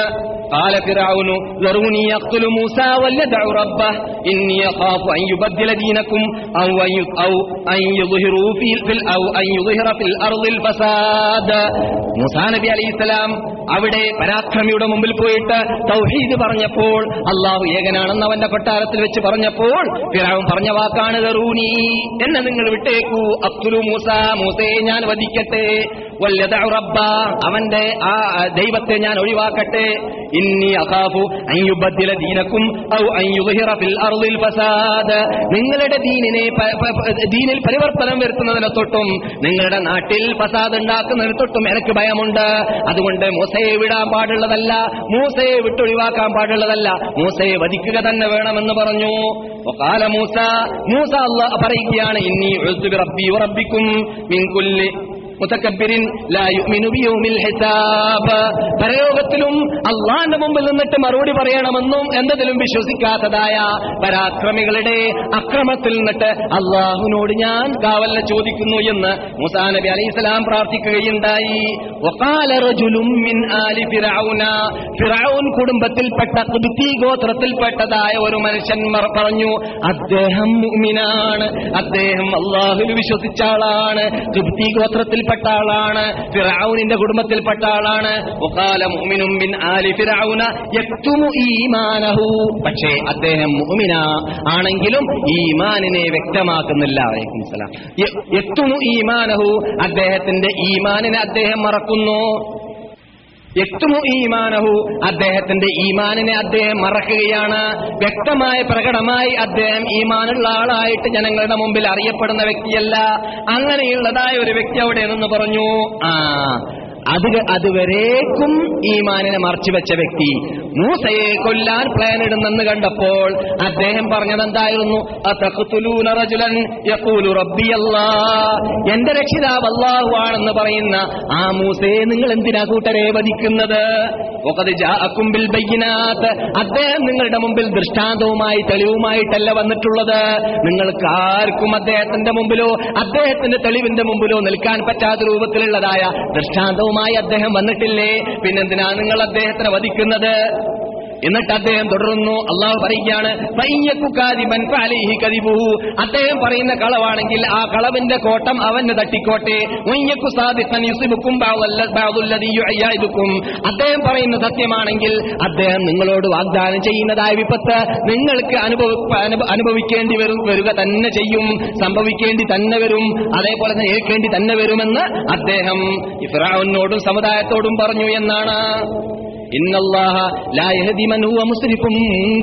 وقال فرعون ذروني يقتل موسى وليدع ربه إني أخاف أن يبدل دينكم أو أن ي- أو أن يظهروا في في ال- أو أن يظهر في الأرض الفساد മൂസാ നബി അലൈഹി സ്വലാം അവിടെ പരാക്രമിയുടെ മുമ്പിൽ പോയിട്ട് തൗഹീദ് പറഞ്ഞപ്പോൾ അള്ളാഹു ഏകനാണെന്ന് അവന്റെ കൊട്ടാരത്തിൽ വെച്ച് പറഞ്ഞപ്പോൾ ഫിറാവും പറഞ്ഞ വാക്കാണ് ദറൂനി എന്നെ നിങ്ങൾ വിട്ടേക്കൂ അബ്ദുലു മൂസ മൂസയെ ഞാൻ വധിക്കട്ടെ വല്ലദഉ റബ്ബ അവന്റെ ആ ദൈവത്തെ ഞാൻ ഒഴിവാക്കട്ടെ ഇന്നി അഖാഫു അൻ യുബദ്ദില ദീനക്കും ഔ അൻ യുദ്ഹിറ ഫിൽ അർദിൽ ഫസാദ് നിങ്ങളുടെ ദീനിനെ പ- പ- പ- ദീനിൽ പരിവർത്തനം വരുത്തുന്നതിനെ തൊട്ടും നിങ്ങളുടെ നാട്ടിൽ ഫസാദ് ഉണ്ടാക്കുന്നതിനെ തൊട്ടും എനിക്ക് ഭയമുണ്ട് അതുകൊണ്ട് മൂസയെ വിടാൻ പാടുള്ളതല്ല മൂസയെ വിട്ടൊഴിവാക്കാൻ പാടുള്ളതല്ല മൂസയെ വധിക്കുക തന്നെ വേണമെന്ന് പറഞ്ഞു وقال മൂസ മൂസ അള്ളാഹ് പറയുകയാണ് ഇന്നി ഉഴുത്തു റബ്ബി റബ്ബിക്കും മിൻ കുല്ലി മുതക്കബിരിൻ ലാ യുഅ്മിനു ബിയൗമിൽ ഹിസാബ് പരലോകത്തിലും അള്ളാന്റെ മുമ്പിൽ നിന്നിട്ട് മറുപടി പറയണമെന്നും എന്നതിലും വിശ്വസിക്കാത്തതായ പരാക്രമികളുടെ അക്രമത്തിൽ നിന്നിട്ട് അള്ളാഹുവിനോട് ഞാൻ കാവല്ല ചോദിക്കുന്നു എന്ന് മുസാ നബി അലൈഹിസ്സലാം പ്രാർത്ഥിക്കുകയുണ്ടായി വഖാല റജുലും മിൻ ആലി ഫിറഔന ഫിറഔൻ കുടുംബത്തിൽപ്പെട്ട ഖുദ്തി ഗോത്രത്തിൽപ്പെട്ടതായ ഒരു മനുഷ്യൻ മറ- പറഞ്ഞു അദ്ദേഹം മുഅ്മിനാണ് അദ്ദേഹം അള്ളാഹുവിൽ വിശ്വസിച്ച ആളാണ് ഖുദ്തി ഗോത്രത്തിൽപ്പെട്ട ആളാണ് ഫിറഔനിന്റെ കുടുംബത്തിൽപ്പെട്ട ആളാണ് വഖാല മുഅ്മിനും മിൻ ആലി ഫിറഔന യക്തുമു ഈമാനഹു പക്ഷേ അദ്ദേഹം മുഅ്മിന ആണെങ്കിലും ഈമാനിനെ വ്യക്തമാക്കുന്നില്ല അലൈക്കും സലാം യ- യക്തുമു ഈമാനഹു അദ്ദേഹത്തിന്റെ ഈമാനിനെ അദ്ദേഹം മറക്കുന്നു യക്തുമു ഈമാനഹു അദ്ദേഹത്തിന്റെ ഈമാനിനെ അദ്ദേഹം മറക്കുകയാണ് വ്യക്തമായ പ്രകടമായി അദ്ദേഹം ഈമാനുള്ള ആളായിട്ട് ജനങ്ങളുടെ മുമ്പിൽ അറിയപ്പെടുന്ന വ്യക്തിയല്ല അങ്ങനെയുള്ളതായ ഒരു വ്യക്തി അവിടെ നിന്ന് പറഞ്ഞു ആ അത് അതുവരേക്കും ഈമാനിനെ മറച്ചുവെച്ച വ്യക്തി മൂസയെ കൊല്ലാൻ പ്ലാൻ ഇടുന്നെന്ന് കണ്ടപ്പോൾ അദ്ദേഹം പറഞ്ഞത് എന്തായിരുന്നു "അതഖ്തുലൂന റജുലൻ യഖൂലു റബ്ബി അല്ലാഹ്." എന്റെ രക്ഷിതാവ് അല്ലാഹു ആണെന്ന് പറയുന്ന ആ മൂസയെ നിങ്ങൾ എന്തിനാ കൂട്ടരെ വധിക്കുന്നത് വഖദ് ജാഅക്കും ബിൽ ബയ്യിനാത്ത്. അദ്ദേഹം നിങ്ങളുടെ മുമ്പിൽ ദൃഷ്ടാന്തവുമായി തെളിവുമായിട്ടല്ല വന്നിട്ടുള്ളത് നിങ്ങൾക്ക് ആർക്കും അദ്ദേഹത്തിന്റെ മുമ്പിലോ അദ്ദേഹത്തിന്റെ തെളിവിന്റെ മുമ്പിലോ നിൽക്കാൻ പറ്റാത്ത രൂപത്തിലുള്ളതായ ദൃഷ്ടാന്തവുമായി അദ്ദേഹം വന്നിട്ടില്ലേ പിന്നെന്തിനാ നിങ്ങൾ അദ്ദേഹത്തിനെ വധിക്കുന്നത് എന്നിട്ട് അദ്ദേഹം തുടരുന്നു അള്ളാഹു പറയുകയാണ് "ഫൈയ്യക്കു കാദിബൻ ഫഅലൈഹി കദിബുഹു." അദ്ദേഹം പറയുന്ന കളവാണെങ്കിൽ ആ കളവിന്റെ കോട്ടം അവന് തട്ടിക്കോട്ടെ "വയ്യക്കു സാദിഖൻ യുസിബുക്കും ബഅദല്ല- ബഅദുല്ലദീ യുഅയ്യിദുക്കും." അദ്ദേഹം പറയുന്ന സത്യമാണെങ്കിൽ അദ്ദേഹം നിങ്ങളോട് വാഗ്ദാനം ചെയ്യുന്നതായ വിപത്ത് നിങ്ങൾക്ക് അനുഭവ അനുഭ- അനുഭവിക്കേണ്ടി വരും വരിക തന്നെ ചെയ്യും സംഭവിക്കേണ്ടി തന്നെ വരും അതേപോലെ തന്നെ ഏൽക്കേണ്ടി തന്നെ വരുമെന്ന് അദ്ദേഹം ഇഫ്രാവിനോടും സമുദായത്തോടും പറഞ്ഞു എന്നാണ് ഇന്നല്ലാഹ ലാ യഹ്ദി മൻ ഹുവ മുസ്രിഫും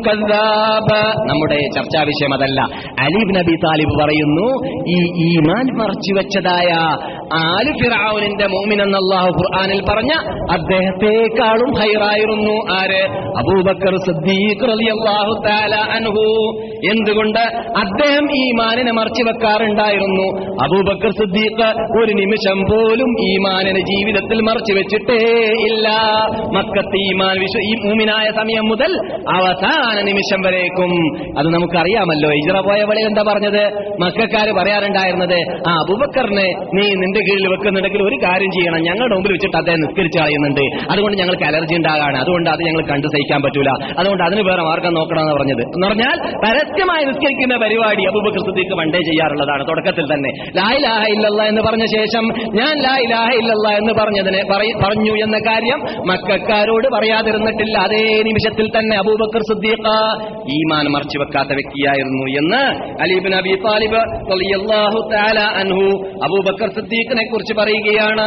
കദ്ദാബ് നമ്മുടെ ചർച്ചാ വിഷയം അതല്ല അലീബ് നബി താലിബ് പറയുന്നു ഈ ഈമാൻ മറച്ചു വെച്ചതായ ആല് ഫിറഔനിന്റെ മോമിൻ എന്ന് അല്ലാഹു ഖുർആനിൽ പറഞ്ഞ അദ്ദേഹത്തെക്കാളും ഹൈറായിരുന്നു ആര് അബൂബക്കർ സിദ്ദീഖ് റളിയല്ലാഹു തആല അൻഹു എന്തുകൊണ്ട് അദ്ദേഹം ഈമാനിനെ മറച്ചു വെക്കാറുണ്ടായിരുന്നു അബൂബക്കർ സിദ്ദീഖ് ഒരു നിമിഷം പോലും ഈമാനിനെ ജീവിതത്തിൽ മറച്ചു വെച്ചിട്ടേ ഇല്ല മക്കത്ത് ഈമാൻ വിശ്വ ഈ മൂമിനായ സമയം മുതൽ അവസാന നിമിഷം വരേക്കും അത് നമുക്കറിയാമല്ലോ ഇജ്റ പോയ വഴി എന്താ പറഞ്ഞത് മക്കാര് പറയാറുണ്ടായിരുന്നത് ആ അബൂബക്കറിനെ നീ നിന്റെ കീഴിൽ വെക്കുന്നുണ്ടെങ്കിൽ ഒരു കാര്യം ചെയ്യണം ഞങ്ങളുടെ മുമ്പിൽ വെച്ചിട്ട് അദ്ദേഹം നിസ്കരിച്ച് കളയുന്നുണ്ട് അതുകൊണ്ട് ഞങ്ങൾക്ക് അലർജി ഉണ്ടാകാണ് അതുകൊണ്ട് അത് ഞങ്ങൾ കണ്ടു സഹിക്കാൻ പറ്റൂല അതുകൊണ്ട് അതിന് വേറെ മാർഗം നോക്കണമെന്ന് പറഞ്ഞത് എന്ന് പറഞ്ഞാൽ പരസ്യമായി നിസ്കരിക്കുന്ന പരിപാടി അബൂബക്കർ സിദ്ദീഖ് പണ്ടേ ചെയ്യാറുള്ളതാണ് തുടക്കത്തിൽ തന്നെ ലായിലാഹ ഇല്ലല്ല എന്ന് പറഞ്ഞ ശേഷം ഞാൻ ലായിലാഹ ഇല്ലല്ല എന്ന് പറഞ്ഞതിനെ പറയ- പറഞ്ഞു എന്ന കാര്യം മക്കാരോട് പറയാതിരുന്നിട്ടില്ല അതേ നിമിഷത്തിൽ തന്നെ അബൂബക്കർ സിദ്ദീഖ് ഈമാൻ മറച്ചു വെക്കാത്ത വ്യക്തിയായിരുന്നു എന്ന് അലീബിൻ അബി താലിബ് റളിയല്ലാഹു തആല അൻഹു അബൂബക്കർ സിദ്ദീഖിനെ കുറിച്ച് പറയുകയാണ്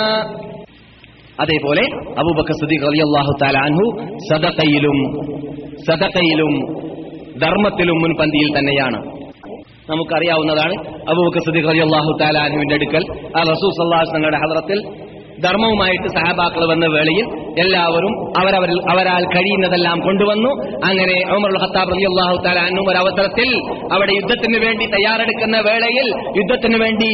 അതേപോലെ അബൂബക്കർ സിദ്ദീഖ് റളിയല്ലാഹു തആല അൻഹു സദഖയിലും സദഖയിലും ധർമ്മത്തിലും മുൻപന്തിയിൽ തന്നെയാണ് നമുക്കറിയാവുന്നതാണ് അബൂബക്കർ സിദ്ദീഖ് റളിയല്ലാഹു തആല അൻഹുവിന്റെ അടുക്കൽ ആ റസൂൽ സല്ലല്ലാഹു അലൈഹി വസല്ലമയുടെ ഹദ്റത്തിൽ ധർമ്മവുമായിട്ട് സഹാബാക്കൾ വന്ന വേളയിൽ എല്ലാവരും അവരവരിൽ അവരാൽ കഴിയുന്നതെല്ലാം കൊണ്ടുവന്നു അങ്ങനെ ഉമർ ഖത്താബ് റളിയല്ലാഹു തആല അൻഹു ഒരു അവസരത്തിൽ അവിടെ യുദ്ധത്തിന് വേണ്ടി തയ്യാറെടുക്കുന്ന വേളയിൽ യുദ്ധത്തിന് വേണ്ടി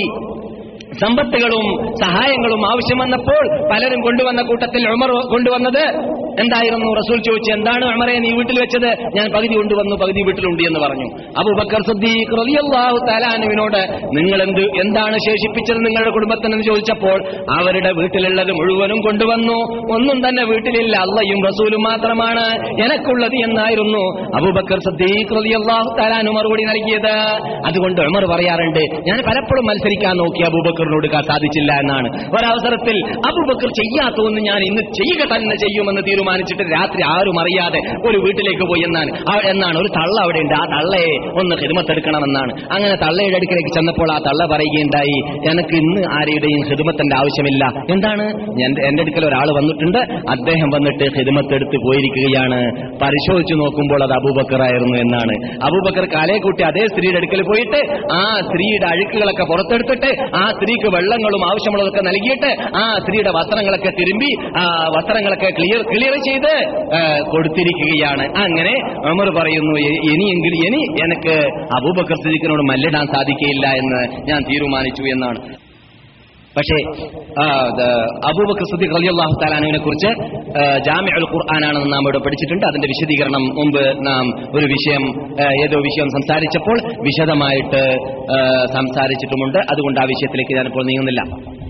സമ്പത്തുകളും സഹായങ്ങളും ആവശ്യം വന്നപ്പോൾ പലരും കൊണ്ടുവന്ന കൂട്ടത്തിൽ ഉമർ കൊണ്ടുവന്നത് എന്തായിരുന്നു റസൂൽ ചോദിച്ചു എന്താണ് ഉമറെ നീ വീട്ടിൽ വെച്ചത് ഞാൻ പകുതി കൊണ്ടുവന്നു പകുതി വീട്ടിലുണ്ട് എന്ന് പറഞ്ഞു അബൂബക്കർ സദ്ദീഖ് റളിയല്ലാഹു തആലാനുവിനോട് നിങ്ങൾ എന്ത് എന്താണ് ശേഷിപ്പിച്ചത് നിങ്ങളുടെ കുടുംബത്തിനെന്ന് ചോദിച്ചപ്പോൾ അവരുടെ വീട്ടിലുള്ളത് മുഴുവനും കൊണ്ടുവന്നു ഒന്നും തന്നെ വീട്ടിലില്ല അള്ളയും റസൂലും മാത്രമാണ് എനക്കുള്ളത് എന്നായിരുന്നു അബൂബക്കർ സദ്ദീഖ് റളിയല്ലാഹു തആലാനു മറുപടി നൽകിയത് അതുകൊണ്ട് ഉമർ പറയാറുണ്ട് ഞാൻ പലപ്പോഴും മത്സരിക്കാൻ നോക്കി അബൂബക്കറിനോട് കാ- സാധിച്ചില്ല എന്നാണ് ഒരവസരത്തിൽ അബൂബക്കർ ചെയ്യാത്തതൊന്നും ഞാൻ ഇന്ന് ചെയ്യുക തന്നെ ചെയ്യുമെന്ന് തീരുമാനിച്ചിട്ട് രാത്രി ആരും അറിയാതെ ഒരു വീട്ടിലേക്ക് പോയി എന്നാണ് ആ- എന്നാണ് ഒരു തള്ള അവിടെ ഉണ്ട് ആ തള്ളയെ ഒന്ന് ഹിദ്മത്തെടുക്കണമെന്നാണ് അങ്ങനെ തള്ളയുടെ അടുക്കിലേക്ക് ചെന്നപ്പോൾ ആ തള്ള പറയുകയുണ്ടായി എനിക്ക് ഇന്ന് ആരുടെയും ഹിദ്മത്തിന്റെ ആവശ്യമില്ല എന്താണ് ഞാൻ എന്റെ അടുക്കൽ ഒരാൾ വന്നിട്ടുണ്ട് അദ്ദേഹം വന്നിട്ട് ഹിദ്മത്തെടുത്ത് പോയിരിക്കുകയാണ് പരിശോധിച്ചു നോക്കുമ്പോൾ അത് അബൂബക്കറായിരുന്നു എന്നാണ് അബൂബക്കർ കാലയെ കൂട്ടി അതേ സ്ത്രീയുടെ അടുക്കൽ പോയിട്ട് ആ സ്ത്രീയുടെ അഴുക്കുകളൊക്കെ പുറത്തെടുത്തിട്ട് ആ സ്ത്രീക്ക് വെള്ളങ്ങളും ആവശ്യമുള്ളതൊക്കെ നൽകിയിട്ട് ആ സ്ത്രീയുടെ വസ്ത്രങ്ങളൊക്കെ തിരുമ്പി ആ വസ്ത്രങ്ങളൊക്കെ ക്ലിയർ ക്ലിയർ ചെയ്ത് ആ, കൊടുത്തിരിക്കുകയാണ് അങ്ങനെ അമർ പറയുന്നു "ഇ- ഇനിയെങ്കിൽ ഇനി എനിക്ക് അബൂബക്കർ സിദ്ദീഖിനോട് മല്ലിടാൻ സാധിക്കയില്ല എന്ന് ഞാൻ തീരുമാനിച്ചു എന്നാണ് പക്ഷേ ആ, ഇത് അബൂബക്കർ സിദ്ദീഖ് റളിയല്ലാഹു തആലാനുവിനെ കുറിച്ച് ആ, ജാമിഉൽ ഖുർആനാണെന്ന് നാം ഇവിടെ പഠിച്ചിട്ടുണ്ട് അതിന്റെ വിശദീകരണം മുമ്പ് നാം ഒരു വിഷയം ആ, ഏതോ വിഷയം സംസാരിച്ചപ്പോൾ വിശദമായിട്ട് ആ, സംസാരിച്ചിട്ടുമുണ്ട് അതുകൊണ്ട് ആ വിഷയത്തിലേക്ക് ഞാനിപ്പോൾ നീങ്ങുന്നില്ല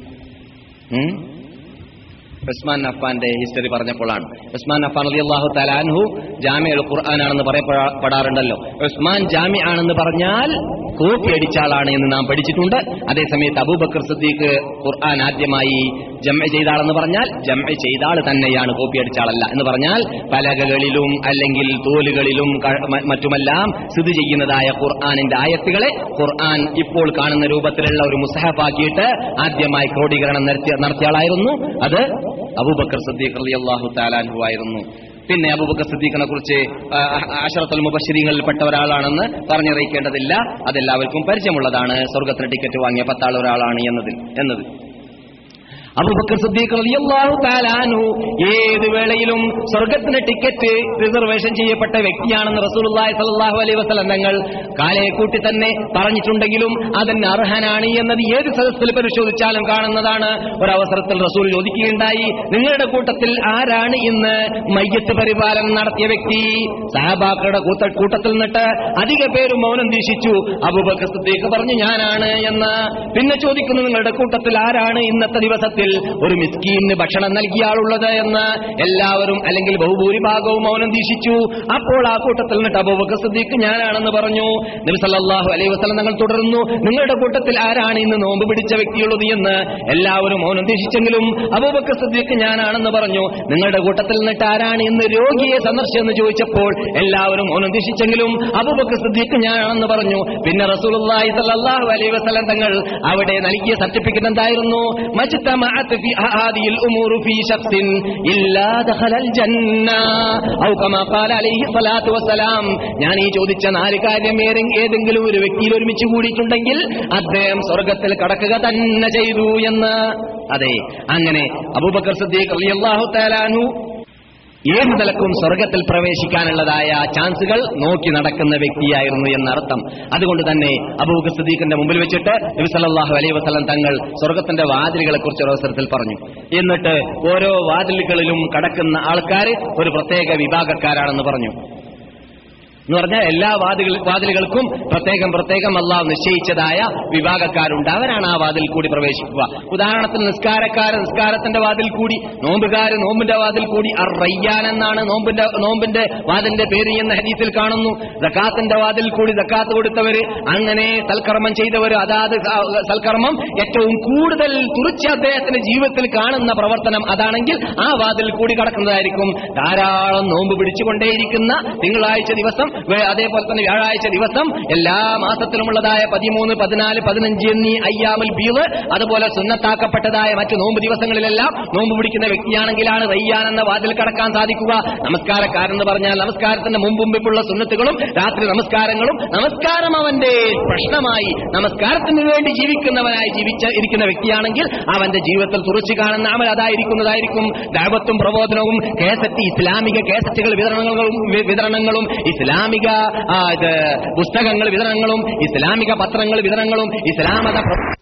ഉം? ഉസ്മാൻ അഫാന്റെ ഹിസ്റ്ററി പറഞ്ഞപ്പോഴാണ് ഉസ്മാൻ അഫാൻ അലി അള്ളാഹു തലാൻഹു ജാമ്യ ഖുർആാനാണെന്ന് പറയപ്പെടാറുണ്ടല്ലോ ഉസ്മാൻ ജാമ്യ ആണെന്ന് പറഞ്ഞാൽ കോപ്പി അടിച്ച ആളാണ് എന്ന് നാം പഠിച്ചിട്ടുണ്ട് അതേസമയത്ത് അബൂബക്കർ സിദ്ദീഖ് ഖുർആൻ ആദ്യമായി ജമ്മ ചെയ്ത ആളെന്ന് പറഞ്ഞാൽ ജമ്മ ചെയ്ത ആൾ തന്നെയാണ് കോപ്പി അടിച്ച ആളല്ല എന്ന് പറഞ്ഞാൽ പലകകളിലും അല്ലെങ്കിൽ തോലുകളിലും ക- മ- മറ്റുമെല്ലാം സ്ഥിതി ചെയ്യുന്നതായ ഖുർആാനിന്റെ ആയത്തുകളെ ഖുർആൻ ഇപ്പോൾ കാണുന്ന രൂപത്തിലുള്ള ഒരു മുസഹഫാക്കിയിട്ട് ആദ്യമായി ക്രോഡീകരണം നടത്തിയ നടത്തിയ ആളായിരുന്നു അത് അബൂബക്കർ സദ്ദീഖ് റളിയല്ലാഹു താലാൻഹു ആയിരുന്നു പിന്നെ അബൂബക്കർ സിദ്ദീഖിനെ കുറിച്ച് അഷറത്തുൽ മുബശ്ശിരികളിൽപ്പെട്ട ഒരാളാണെന്ന് പറഞ്ഞറിയിക്കേണ്ടതില്ല അതെല്ലാവർക്കും പരിചയമുള്ളതാണ് സ്വർഗത്തിന് ടിക്കറ്റ് വാങ്ങിയ പത്താൾ ഒരാളാണ് എന്നതിൽ എന്നത് അബൂബക്കർ സിദ്ദീഖ് റളിയല്ലാഹു തആല അൻഹു ഏത് വേളയിലും സ്വർഗത്തിന് ടിക്കറ്റ് റിസർവേഷൻ ചെയ്യപ്പെട്ട വ്യക്തിയാണെന്ന് റസൂലുള്ളാഹി സ്വല്ലല്ലാഹു അലൈഹി വസല്ലം തങ്ങൾ കാലയെ കൂട്ടി തന്നെ പറഞ്ഞിട്ടുണ്ടെങ്കിലും അതിന് അർഹനാണ് എന്നത് ഏത് സദസ്സിൽ പരിശോധിച്ചാലും കാണുന്നതാണ് ഒരവസരത്തിൽ റസൂൽ ചോദിക്കുകയുണ്ടായി നിങ്ങളുടെ കൂട്ടത്തിൽ ആരാണ് ഇന്ന് മയ്യത്ത് പരിപാലനം നടത്തിയ വ്യക്തി സഹാബാക്കളുടെ കൂട്ട- കൂട്ടത്തിൽ നിന്നിട്ട് അധിക പേരും മൗനം ദീക്ഷിച്ചു അബൂബക്കർ സിദ്ദീഖ് പറഞ്ഞു ഞാനാണ് എന്ന് പിന്നെ ചോദിക്കുന്നു നിങ്ങളുടെ കൂട്ടത്തിൽ ആരാണ് ഇന്നത്തെ ദിവസത്തിൽ ഒരു മിസ്കീന് ഭക്ഷണം നൽകിയ ആളുള്ളത് എന്ന് എല്ലാവരും അല്ലെങ്കിൽ ബഹുഭൂരിഭാഗവും മൗനം ദീക്ഷിച്ചു അപ്പോൾ ആ കൂട്ടത്തിൽ നിന്നിട്ട് അബൂബക്കർ സിദ്ദീഖ് ഞാനാണെന്ന് പറഞ്ഞു നബി സല്ലല്ലാഹു അലൈഹി വസല്ലം തങ്ങൾ തുടർന്നു നിങ്ങളുടെ കൂട്ടത്തിൽ ആരാണ് ഇന്ന് നോമ്പ് പിടിച്ച വ്യക്തിയുള്ളത് എന്ന് എല്ലാവരും മൗനം ദീക്ഷിച്ചെങ്കിലും അബൂബക്കർ സിദ്ദീഖ് ഞാനാണെന്ന് പറഞ്ഞു നിങ്ങളുടെ കൂട്ടത്തിൽ നിന്നിട്ട് ആരാണ് ഇന്ന് രോഗിയെ സന്ദർശിച്ചെന്ന് ചോദിച്ചപ്പോൾ എല്ലാവരും മൗനം ദീക്ഷിച്ചെങ്കിലും അബൂബക്കർ സിദ്ദീഖ് ഞാനാണെന്ന് പറഞ്ഞു പിന്നെ റസൂലുള്ളാഹി സ്വല്ലല്ലാഹു അലൈഹി വസല്ലം തങ്ങൾ അവിടെ നൽകിയ സർട്ടിഫിക്കറ്റ് എന്തായിരുന്നു മജ്തമഅത് ഫി ഹാദിഹിൽ ഉമൂറു ഫീ ശഖ്സിൻ ഇല്ലാ ദഖലൽ ജന്ന ഔ കമാ ഖാല അലൈഹി സ്വലാത്തു വസ്സലാം ഞാൻ ഈ ചോദിച്ച നാല് കാര്യം ഏതെ- ഏതെങ്കിലും ഒരു വ്യക്തിയിൽ ഒരുമിച്ച് കൂടിയിട്ടുണ്ടെങ്കിൽ അദ്ദേഹം സ്വർഗത്തിൽ കടക്കുക തന്നെ ചെയ്തു എന്ന് അതെ അങ്ങനെ അബൂബക്കർ സിദ്ദീഖ് റളിയല്ലാഹു തആല അൻഹു ഏത് നിലക്കും സ്വർഗത്തിൽ പ്രവേശിക്കാനുള്ളതായ ചാൻസുകൾ നോക്കി നടക്കുന്ന വ്യക്തിയായിരുന്നു എന്നർത്ഥം അതുകൊണ്ട് തന്നെ അബൂബക്കർ സിദ്ദീഖിന്റെ മുമ്പിൽ വെച്ചിട്ട് നബി സല്ലല്ലാഹു അലൈഹി വസല്ലം തങ്ങൾ സ്വർഗത്തിന്റെ വാതിലുകളെ കുറിച്ച് ഒരു അവസരത്തിൽ പറഞ്ഞു എന്നിട്ട് ഓരോ വാതിലുകളിലും കടക്കുന്ന ആൾക്കാർ ഒരു പ്രത്യേക വിഭാഗക്കാരാണെന്ന് പറഞ്ഞു എന്ന് പറഞ്ഞാൽ എല്ലാ വാതിൽ വാതിലുകൾക്കും പ്രത്യേകം പ്രത്യേകം അള്ളാഹ് നിശ്ചയിച്ചതായ വിഭാഗക്കാരുണ്ട് അവരാണ് ആ വാതിൽ കൂടി പ്രവേശിക്കുക ഉദാഹരണത്തിന് നിസ്കാരക്കാര് നിസ്കാരത്തിന്റെ വാതിൽ കൂടി നോമ്പുകാര് നോമ്പിന്റെ വാതിൽ കൂടി അർ റയ്യാൻ എന്നാണ് നോമ്പിന്റെ നോമ്പിന്റെ വാതിലിന്റെ പേര് എന്ന ഹദീസിൽ കാണുന്നു സക്കാത്തിന്റെ വാതിൽ കൂടി സക്കാത്ത് കൊടുത്തവര് അങ്ങനെ സൽക്കർമ്മം ചെയ്തവര് അതാത് സ- സൽക്കർമ്മം ഏറ്റവും കൂടുതൽ തുറിച്ച് അദ്ദേഹത്തിന്റെ ജീവിതത്തിൽ കാണുന്ന പ്രവർത്തനം അതാണെങ്കിൽ ആ വാതിൽ കൂടി കടക്കുന്നതായിരിക്കും ധാരാളം നോമ്പ് പിടിച്ചുകൊണ്ടേയിരിക്കുന്ന തിങ്കളാഴ്ച ദിവസം വേ- അതേപോലെ തന്നെ വ്യാഴാഴ്ച ദിവസം എല്ലാ മാസത്തിലുമുള്ളതായ പതിമൂന്ന് പതിനാല് പതിനഞ്ച് എന്നീ അയ്യാമുൽ ബീവ് അതുപോലെ സുന്നത്താക്കപ്പെട്ടതായ മറ്റു നോമ്പ് ദിവസങ്ങളിലെല്ലാം നോമ്പ് പിടിക്കുന്ന വ്യക്തിയാണെങ്കിലാണ് റയ്യാൻ എന്ന വാതിൽ കടക്കാൻ സാധിക്കുക നമസ്കാരക്കാരെന്ന് പറഞ്ഞാൽ നമസ്കാരത്തിന്റെ മുമ്പുമ്പിപ്പുള്ള സുന്നത്തുകളും രാത്രി നമസ്കാരങ്ങളും നമസ്കാരം അവന്റെ പ്രശ്നമായി നമസ്കാരത്തിന് വേണ്ടി ജീവിക്കുന്നവനായി ജീവിച്ച ഇരിക്കുന്ന വ്യക്തിയാണെങ്കിൽ അവന്റെ ജീവിതത്തിൽ തുറച്ചു കാണുന്ന അമൽ അതായിരിക്കുന്നതായിരിക്കും ദൈവത്തും പ്രബോധനവും കേസറ്റ് ഇസ്ലാമിക കേസറ്റുകൾ വിതരണങ്ങളും വി- വിതരണങ്ങളും ഇസ്ലാമിക ആ, ഇത് പുസ്തകങ്ങൾ വിതരണങ്ങളും ഇസ്ലാമിക പത്രങ്ങൾ വിതരണങ്ങളും ഇസ്ലാമത പ്ര-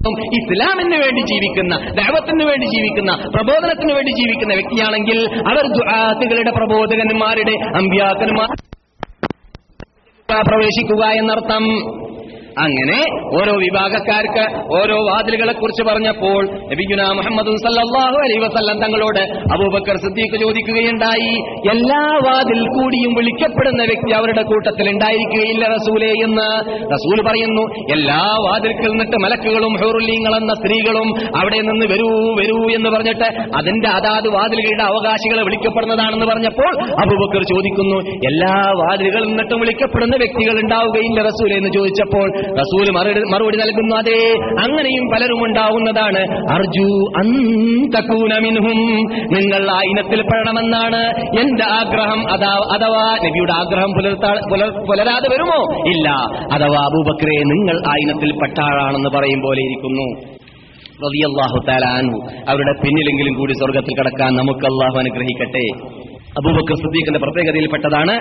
ഇസ്ലാമിന് വേണ്ടി ജീവിക്കുന്ന ദൈവത്തിന് വേണ്ടി ജീവിക്കുന്ന പ്രബോധനത്തിന് വേണ്ടി ജീവിക്കുന്ന വ്യക്തിയാണെങ്കിൽ അവർ ദുആത്തുകളുടെ പ്രബോധകന്മാരുടെ അമ്പ്യാക്കന്മാർ പ്രവേശിക്കുക എന്നർത്ഥം അങ്ങനെ ഓരോ വിഭാഗക്കാർക്ക് ഓരോ വാതിലുകളെ കുറിച്ച് പറഞ്ഞപ്പോൾ നബിഗുന മുഹമ്മദ് സല്ലല്ലാഹു അലൈഹി വസല്ലം തങ്ങളോട് അബൂബക്കർ സിദ്ദീഖ് ചോദിക്കുകയുണ്ടായി എല്ലാ വാതിൽ കൂടിയും വിളിക്കപ്പെടുന്ന വ്യക്തി അവരുടെ കൂട്ടത്തിൽ ഉണ്ടായിരിക്കുകയില്ല റസൂലേ എന്ന് റസൂൽ പറയുന്നു എല്ലാ വാതിൽക്കിൽ നിന്നിട്ട് മലക്കുകളും ഹൗറുല്ലീങ്ങൾ എന്ന സ്ത്രീകളും അവിടെ നിന്ന് വരൂ വരൂ എന്ന് പറഞ്ഞിട്ട് അതിന്റെ അതാത് വാതിലുകളുടെ അവകാശികളെ വിളിക്കപ്പെടുന്നതാണെന്ന് പറഞ്ഞപ്പോൾ അബൂബക്കർ ചോദിക്കുന്നു എല്ലാ വാതിലുകളിൽ നിന്നിട്ടും വിളിക്കപ്പെടുന്ന വ്യക്തികൾ ഉണ്ടാവുകയില്ല റസൂൽ എന്ന് ചോദിച്ചപ്പോൾ റസൂൽ മറുപടി മറുപടി നൽകുന്നു അതെ അങ്ങനെയും പലരും ഉണ്ടാവുന്നതാണ് അർജു അന്തകൂന മിൻഹും നിങ്ങൾ ആ ഇനത്തിൽ പെടണമെന്നാണ് എന്റെ ആഗ്രഹം അതാ അഥവാ നബിയുടെ ആഗ്രഹം പുലർത്താ പുലർ പുലരാതെ വരുമോ ഇല്ല അഥവാ അബൂബക്കറെ നിങ്ങൾ ആ ഇനത്തിൽ പെട്ടാളാണെന്ന് പറയും പോലെ ഇരിക്കുന്നു റളിയല്ലാഹു തആല അൻഹു അവരുടെ പിന്നിലെങ്കിലും കൂടി സ്വർഗത്തിൽ കടക്കാൻ നമുക്ക് അള്ളാഹു അനുഗ്രഹിക്കട്ടെ അബൂബക്കർ സിദ്ദീഖിന്റെ പ്രത്യേകതയിൽപ്പെട്ടതാണ്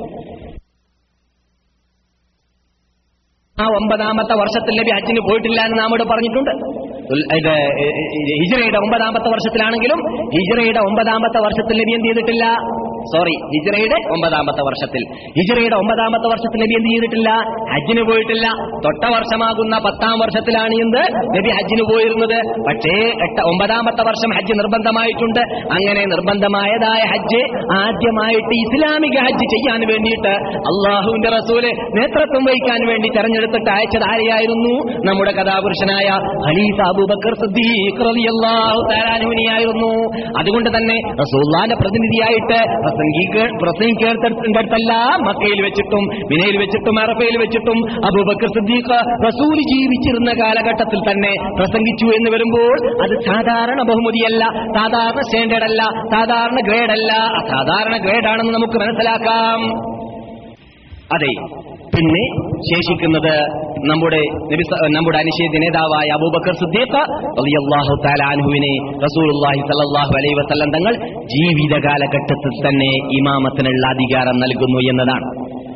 ആ ഒമ്പതാമത്തെ വർഷത്തിൽ നബി ഹജ്ജിന് പോയിട്ടില്ല എന്ന് നാം ഇവിടെ പറഞ്ഞിട്ടുണ്ട് ഉൽ- ഇത് ഏ, ഏ, ഹിജ്റയുടെ ഒമ്പതാമത്തെ വർഷത്തിലാണെങ്കിലും ഹിജ്റയുടെ ഒമ്പതാമത്തെ വർഷത്തിൽ നബി എന്ത് ചെയ്തിട്ടില്ല സോറി ഹിജ്റയുടെ ഒമ്പതാമത്തെ വർഷത്തിൽ ഹിജ്റയുടെ ഒമ്പതാമത്തെ വർഷത്തിൽ നബി എന്ത് ചെയ്തിട്ടില്ല ഹജ്ജിന് പോയിട്ടില്ല തൊട്ട വർഷമാകുന്ന പത്താം വർഷത്തിലാണ് എന്ത് നബി ഹജ്ജിന് പോയിരുന്നത് പക്ഷേ എട്ട ഒമ്പതാമത്തെ വർഷം ഹജ്ജ് നിർബന്ധമായിട്ടുണ്ട് അങ്ങനെ നിർബന്ധമായതായ ഹജ്ജ് ആദ്യമായിട്ട് ഇസ്ലാമിക ഹജ്ജ് ചെയ്യാൻ വേണ്ടിയിട്ട് അള്ളാഹുവിന്റെ റസൂല് നേതൃത്വം വഹിക്കാൻ വേണ്ടി തെരഞ്ഞെടുത്തിട്ട് അയച്ചത് ആരെയായിരുന്നു നമ്മുടെ കഥാപുരുഷനായ ഖലീഫ അബൂബക്കർ സിദ്ദീഖ് റളിയല്ലാഹു തആല അൻഹുവിനെയായിരുന്നു അതുകൊണ്ട് തന്നെ റസൂലുള്ളാഹിന്റെ പ്രതിനിധിയായിട്ട് പ്രസംഗിക്ക പ്രസംഗിക്കേണ്ടടുത്തെല്ലാം മക്കയിൽ വെച്ചിട്ടും മിനയിൽ വെച്ചിട്ടും അറഫയിൽ വെച്ചിട്ടും അബൂബക്കർ സിദ്ദീഖ് റസൂൽ ജീവിച്ചിരുന്ന കാലഘട്ടത്തിൽ തന്നെ പ്രസംഗിച്ചു എന്ന് വരുമ്പോൾ അത് സാധാരണ ബഹുമതിയല്ല സാധാരണ സ്റ്റാൻഡേർഡ് അല്ല സാധാരണ ഗ്രേഡ് അല്ല അസാധാരണ ഗ്രേഡാണെന്ന് നമുക്ക് മനസ്സിലാക്കാം അതെ പിന്നെ ശേഷിക്കുന്നത് നമ്മുടെ നബി സ- നമ്മുടെ അനിഷേധ്യ നേതാവായ അബൂബക്കർ സിദ്ദീഖ് റളിയല്ലാഹു തആല അൻഹുവിനെ റസൂലുള്ളാഹി സ്വല്ലല്ലാഹു അലൈഹി വസല്ലം തങ്ങൾ ജീവിത കാലഘട്ടത്തിൽ തന്നെ ഇമാമത്തിനുള്ള അധികാരം നൽകുന്നു എന്നതാണ്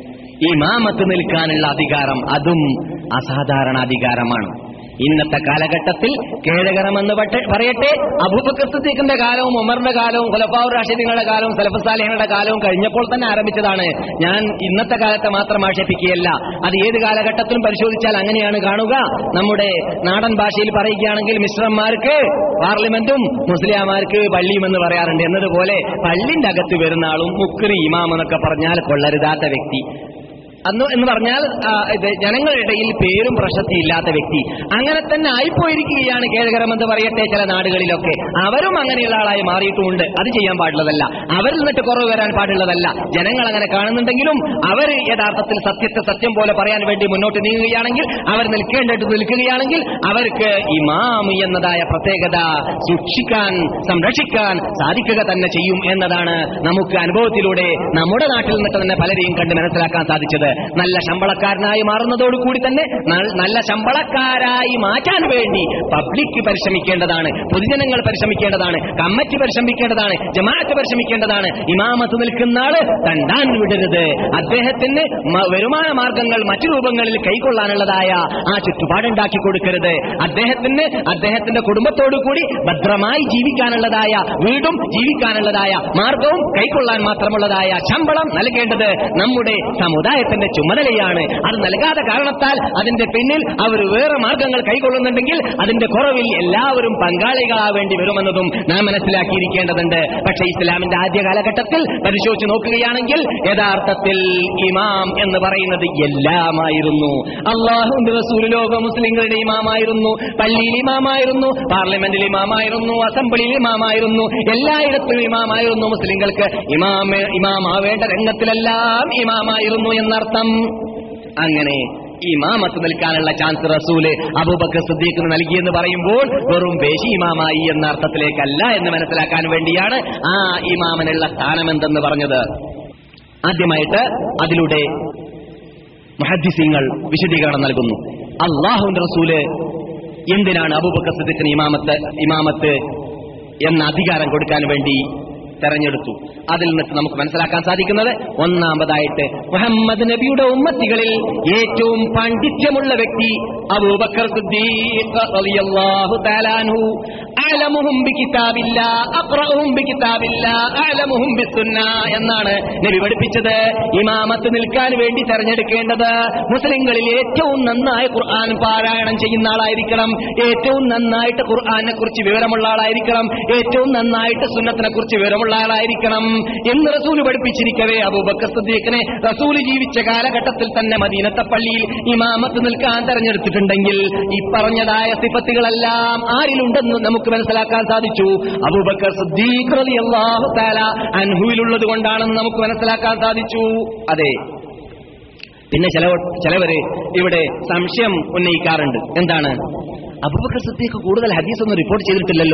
ഇമാമത്ത് നിൽക്കാനുള്ള അധികാരം അതും അസാധാരണ അധികാരമാണ് ഇന്നത്തെ കാലഘട്ടത്തിൽ കേഴകരമെന്ന് പട്ടെ- പറയട്ടെ അബൂബക്കർ സിദ്ദീഖിന്റെ കാലവും ഉമറിന്റെ കാലവും ഖുലഫാഉർ റാഷിദീങ്ങളുടെ കാലവും സലഫ് സാലിഹങ്ങളുടെ കാലവും കഴിഞ്ഞപ്പോൾ തന്നെ ആരംഭിച്ചതാണ് ഞാൻ ഇന്നത്തെ കാലത്തെ മാത്രം ആക്ഷേപിക്കുകയല്ല അത് ഏത് കാലഘട്ടത്തിലും പരിശോധിച്ചാൽ അങ്ങനെയാണ് കാണുക നമ്മുടെ നാടൻ ഭാഷയിൽ പറയുകയാണെങ്കിൽ മിശ്രന്മാർക്ക് പാർലമെന്റും മുസ്ലിയാമാർക്ക് പള്ളിയും എന്ന് പറയാറുണ്ട് എന്നതുപോലെ പള്ളിന്റെ അകത്ത് വരുന്ന ആളും മുക്രി ഇമാം എന്നൊക്കെ പറഞ്ഞാൽ കൊള്ളരുതാത്ത വ്യക്തി അന്ന് എന്ന് പറഞ്ഞാൽ ആ, ഇത് ജനങ്ങളുടെ ഇടയിൽ പേരും പ്രശസ്തി ഇല്ലാത്ത വ്യക്തി അങ്ങനെ തന്നെ ആയിപ്പോയിരിക്കുകയാണ് കേഴകരമെന്ന് പറയട്ടെ ചില നാടുകളിലൊക്കെ അവരും അങ്ങനെയുള്ള ആളായി മാറിയിട്ടുമുണ്ട് അത് ചെയ്യാൻ പാടുള്ളതല്ല അവരിൽ നിന്നിട്ട് കുറവ് വരാൻ പാടുള്ളതല്ല ജനങ്ങൾ അങ്ങനെ കാണുന്നുണ്ടെങ്കിലും അവർ യഥാർത്ഥത്തിൽ സത്യത്തെ സത്യം പോലെ പറയാൻ വേണ്ടി മുന്നോട്ട് നീങ്ങുകയാണെങ്കിൽ അവർ നിൽക്കേണ്ടിട്ട് നിൽക്കുകയാണെങ്കിൽ അവർക്ക് ഇമാം എന്നതായ പ്രത്യേകത സൂക്ഷിക്കാൻ സംരക്ഷിക്കാൻ സാധിക്കുക തന്നെ ചെയ്യും എന്നതാണ് നമുക്ക് അനുഭവത്തിലൂടെ നമ്മുടെ നാട്ടിൽ നിന്നിട്ട് തന്നെ പലരെയും കണ്ട് മനസ്സിലാക്കാൻ സാധിച്ചത് നല്ല ശമ്പളക്കാരനായി മാറുന്നതോടുകൂടി തന്നെ ന- നല്ല ശമ്പളക്കാരായി മാറ്റാൻ വേണ്ടി പബ്ലിക് പരിശ്രമിക്കേണ്ടതാണ് പൊതുജനങ്ങൾ പരിശ്രമിക്കേണ്ടതാണ് കമ്മിറ്റി പരിശ്രമിക്കേണ്ടതാണ് ജമാഅത്ത് പരിശ്രമിക്കേണ്ടതാണ് ഇമാമത്ത് നിൽക്കുന്ന ആള് തണ്ടാൻ വിടരുത് അദ്ദേഹത്തിന് മ- വരുമാന മാർഗങ്ങൾ മറ്റു രൂപങ്ങളിൽ കൈക്കൊള്ളാനുള്ളതായ ആ ചുറ്റുപാടുണ്ടാക്കി കൊടുക്കരുത് അദ്ദേഹത്തിന് അദ്ദേഹത്തിന്റെ കുടുംബത്തോടു കൂടി ഭദ്രമായി ജീവിക്കാനുള്ളതായ വീടും ജീവിക്കാനുള്ളതായ മാർഗവും കൈക്കൊള്ളാൻ മാത്രമുള്ളതായ ശമ്പളം നൽകേണ്ടത് നമ്മുടെ സമുദായത്തിന്റെ ചുമതലയാണ് അത് നൽകാതെ കാരണത്താൽ അതിന്റെ പിന്നിൽ അവർ വേറെ മാർഗങ്ങൾ കൈക്കൊള്ളുന്നുണ്ടെങ്കിൽ അതിന്റെ കുറവിൽ എല്ലാവരും പങ്കാളികളാവേണ്ടി വരുമെന്നതും നാം മനസ്സിലാക്കിയിരിക്കേണ്ടതുണ്ട് പക്ഷേ ഇസ്ലാമിന്റെ ആദ്യ കാലഘട്ടത്തിൽ പരിശോധിച്ച് നോക്കുകയാണെങ്കിൽ യഥാർത്ഥത്തിൽ ഇമാം എന്ന് പറയുന്നത് എല്ലാമായിരുന്നു അള്ളാഹുന്റെ റസൂൽ ലോക മുസ്ലിങ്ങളുടെ ഇമാമായിരുന്നു പള്ളിയിൽ ഇമാമായിരുന്നു പാർലമെന്റിൽ ഇമാമായിരുന്നു അസംബ്ലിയിൽ ഇമാമായിരുന്നു എല്ലായിടത്തും ഇമാമായിരുന്നു മുസ്ലിങ്ങൾക്ക് ഇമാമ ഇമാമാവേണ്ട രംഗത്തിലെല്ലാം ഇമാമായിരുന്നു എന്നർത്ഥം അങ്ങനെ ഇമാമത്ത് നിൽക്കാനുള്ള ചാൻസ് റസൂല് അബൂബക്കർ സിദ്ദീഖിന് നൽകിയെന്ന് പറയുമ്പോൾ വെറും വേശി ഇമാമായി എന്ന അർത്ഥത്തിലേക്കല്ല എന്ന് മനസ്സിലാക്കാൻ വേണ്ടിയാണ് ആ ഇമാമനുള്ള സ്ഥാനമെന്തെന്ന് പറഞ്ഞത് ആദ്യമായിട്ട് അതിലൂടെ മുഹദ്ദിസീങ്ങൾ വിശദീകരണം നൽകുന്നു അള്ളാഹുവിന്റെ റസൂല് എന്തിനാണ് അബൂബക്കർ സിദ്ദീഖിന് ഇമാമത്ത് ഇമാമത്ത് എന്ന അധികാരം കൊടുക്കാൻ വേണ്ടി തെരഞ്ഞെടുത്തു അതിൽ നിന്നിട്ട് നമുക്ക് മനസ്സിലാക്കാൻ സാധിക്കുന്നത് ഒന്നാമതായിട്ട് മുഹമ്മദ് നബിയുടെ ഉമ്മത്തികളിൽ ഏറ്റവും പാണ്ഡിത്യമുള്ള വ്യക്തി അബൂബക്കർ സിദ്ദീഖ് റളിയല്ലാഹു തആല അൻഹു അഅലമുഹും ബികിതാബില്ല അഖ്റഉഹും ബികിതാബില്ല അഅലമുഹും ബിസുന്ന എന്നാണ് നബി പഠിപ്പിച്ചത് ഇമാമത്ത് നിൽക്കാൻ വേണ്ടി തെരഞ്ഞെടുക്കേണ്ടത് മുസ്ലിങ്ങളിൽ ഏറ്റവും നന്നായി ഖുർആൻ പാരായണം ചെയ്യുന്ന ആളായിരിക്കണം ഏറ്റവും നന്നായിട്ട് ഖുർആനെ കുറിച്ച് വിവരമുള്ള ആളായിരിക്കണം ഏറ്റവും നന്നായിട്ട് സുന്നത്തിനെ കുറിച്ച് വിവരമുള്ള ആളായിരിക്കണം എന്ന് റസൂല് പഠിപ്പിച്ചിരിക്കവേ അബൂബക്കർ സിദ്ദീഖിനെ റസൂല് ജീവിച്ച കാലഘട്ടത്തിൽ തന്നെ മദീനത്തെ പള്ളിയിൽ ഇമാമത്ത് നിൽക്കാൻ തെരഞ്ഞെടുത്തിട്ടുണ്ടെങ്കിൽ ഈ പറഞ്ഞതായ സിഫത്തുകളെല്ലാം ആരിലുണ്ടെന്ന് നമുക്ക് മനസ്സിലാക്കാൻ സാധിച്ചു അബൂബക്കർ സിദ്ദീഖ് റളിയല്ലാഹു തആല അൻഹുവിലുള്ളത് കൊണ്ടാണെന്ന് നമുക്ക് മനസ്സിലാക്കാൻ സാധിച്ചു അതെ പിന്നെ ചില ചിലവര് ഇവിടെ സംശയം ഉന്നയിക്കാറുണ്ട് എന്താണ് അബൂബക്കർ സിദ്ദീഖ് കൂടുതൽ ഹദീസ് ഒന്നും റിപ്പോർട്ട് ചെയ്തിട്ടില്ലല്ലോ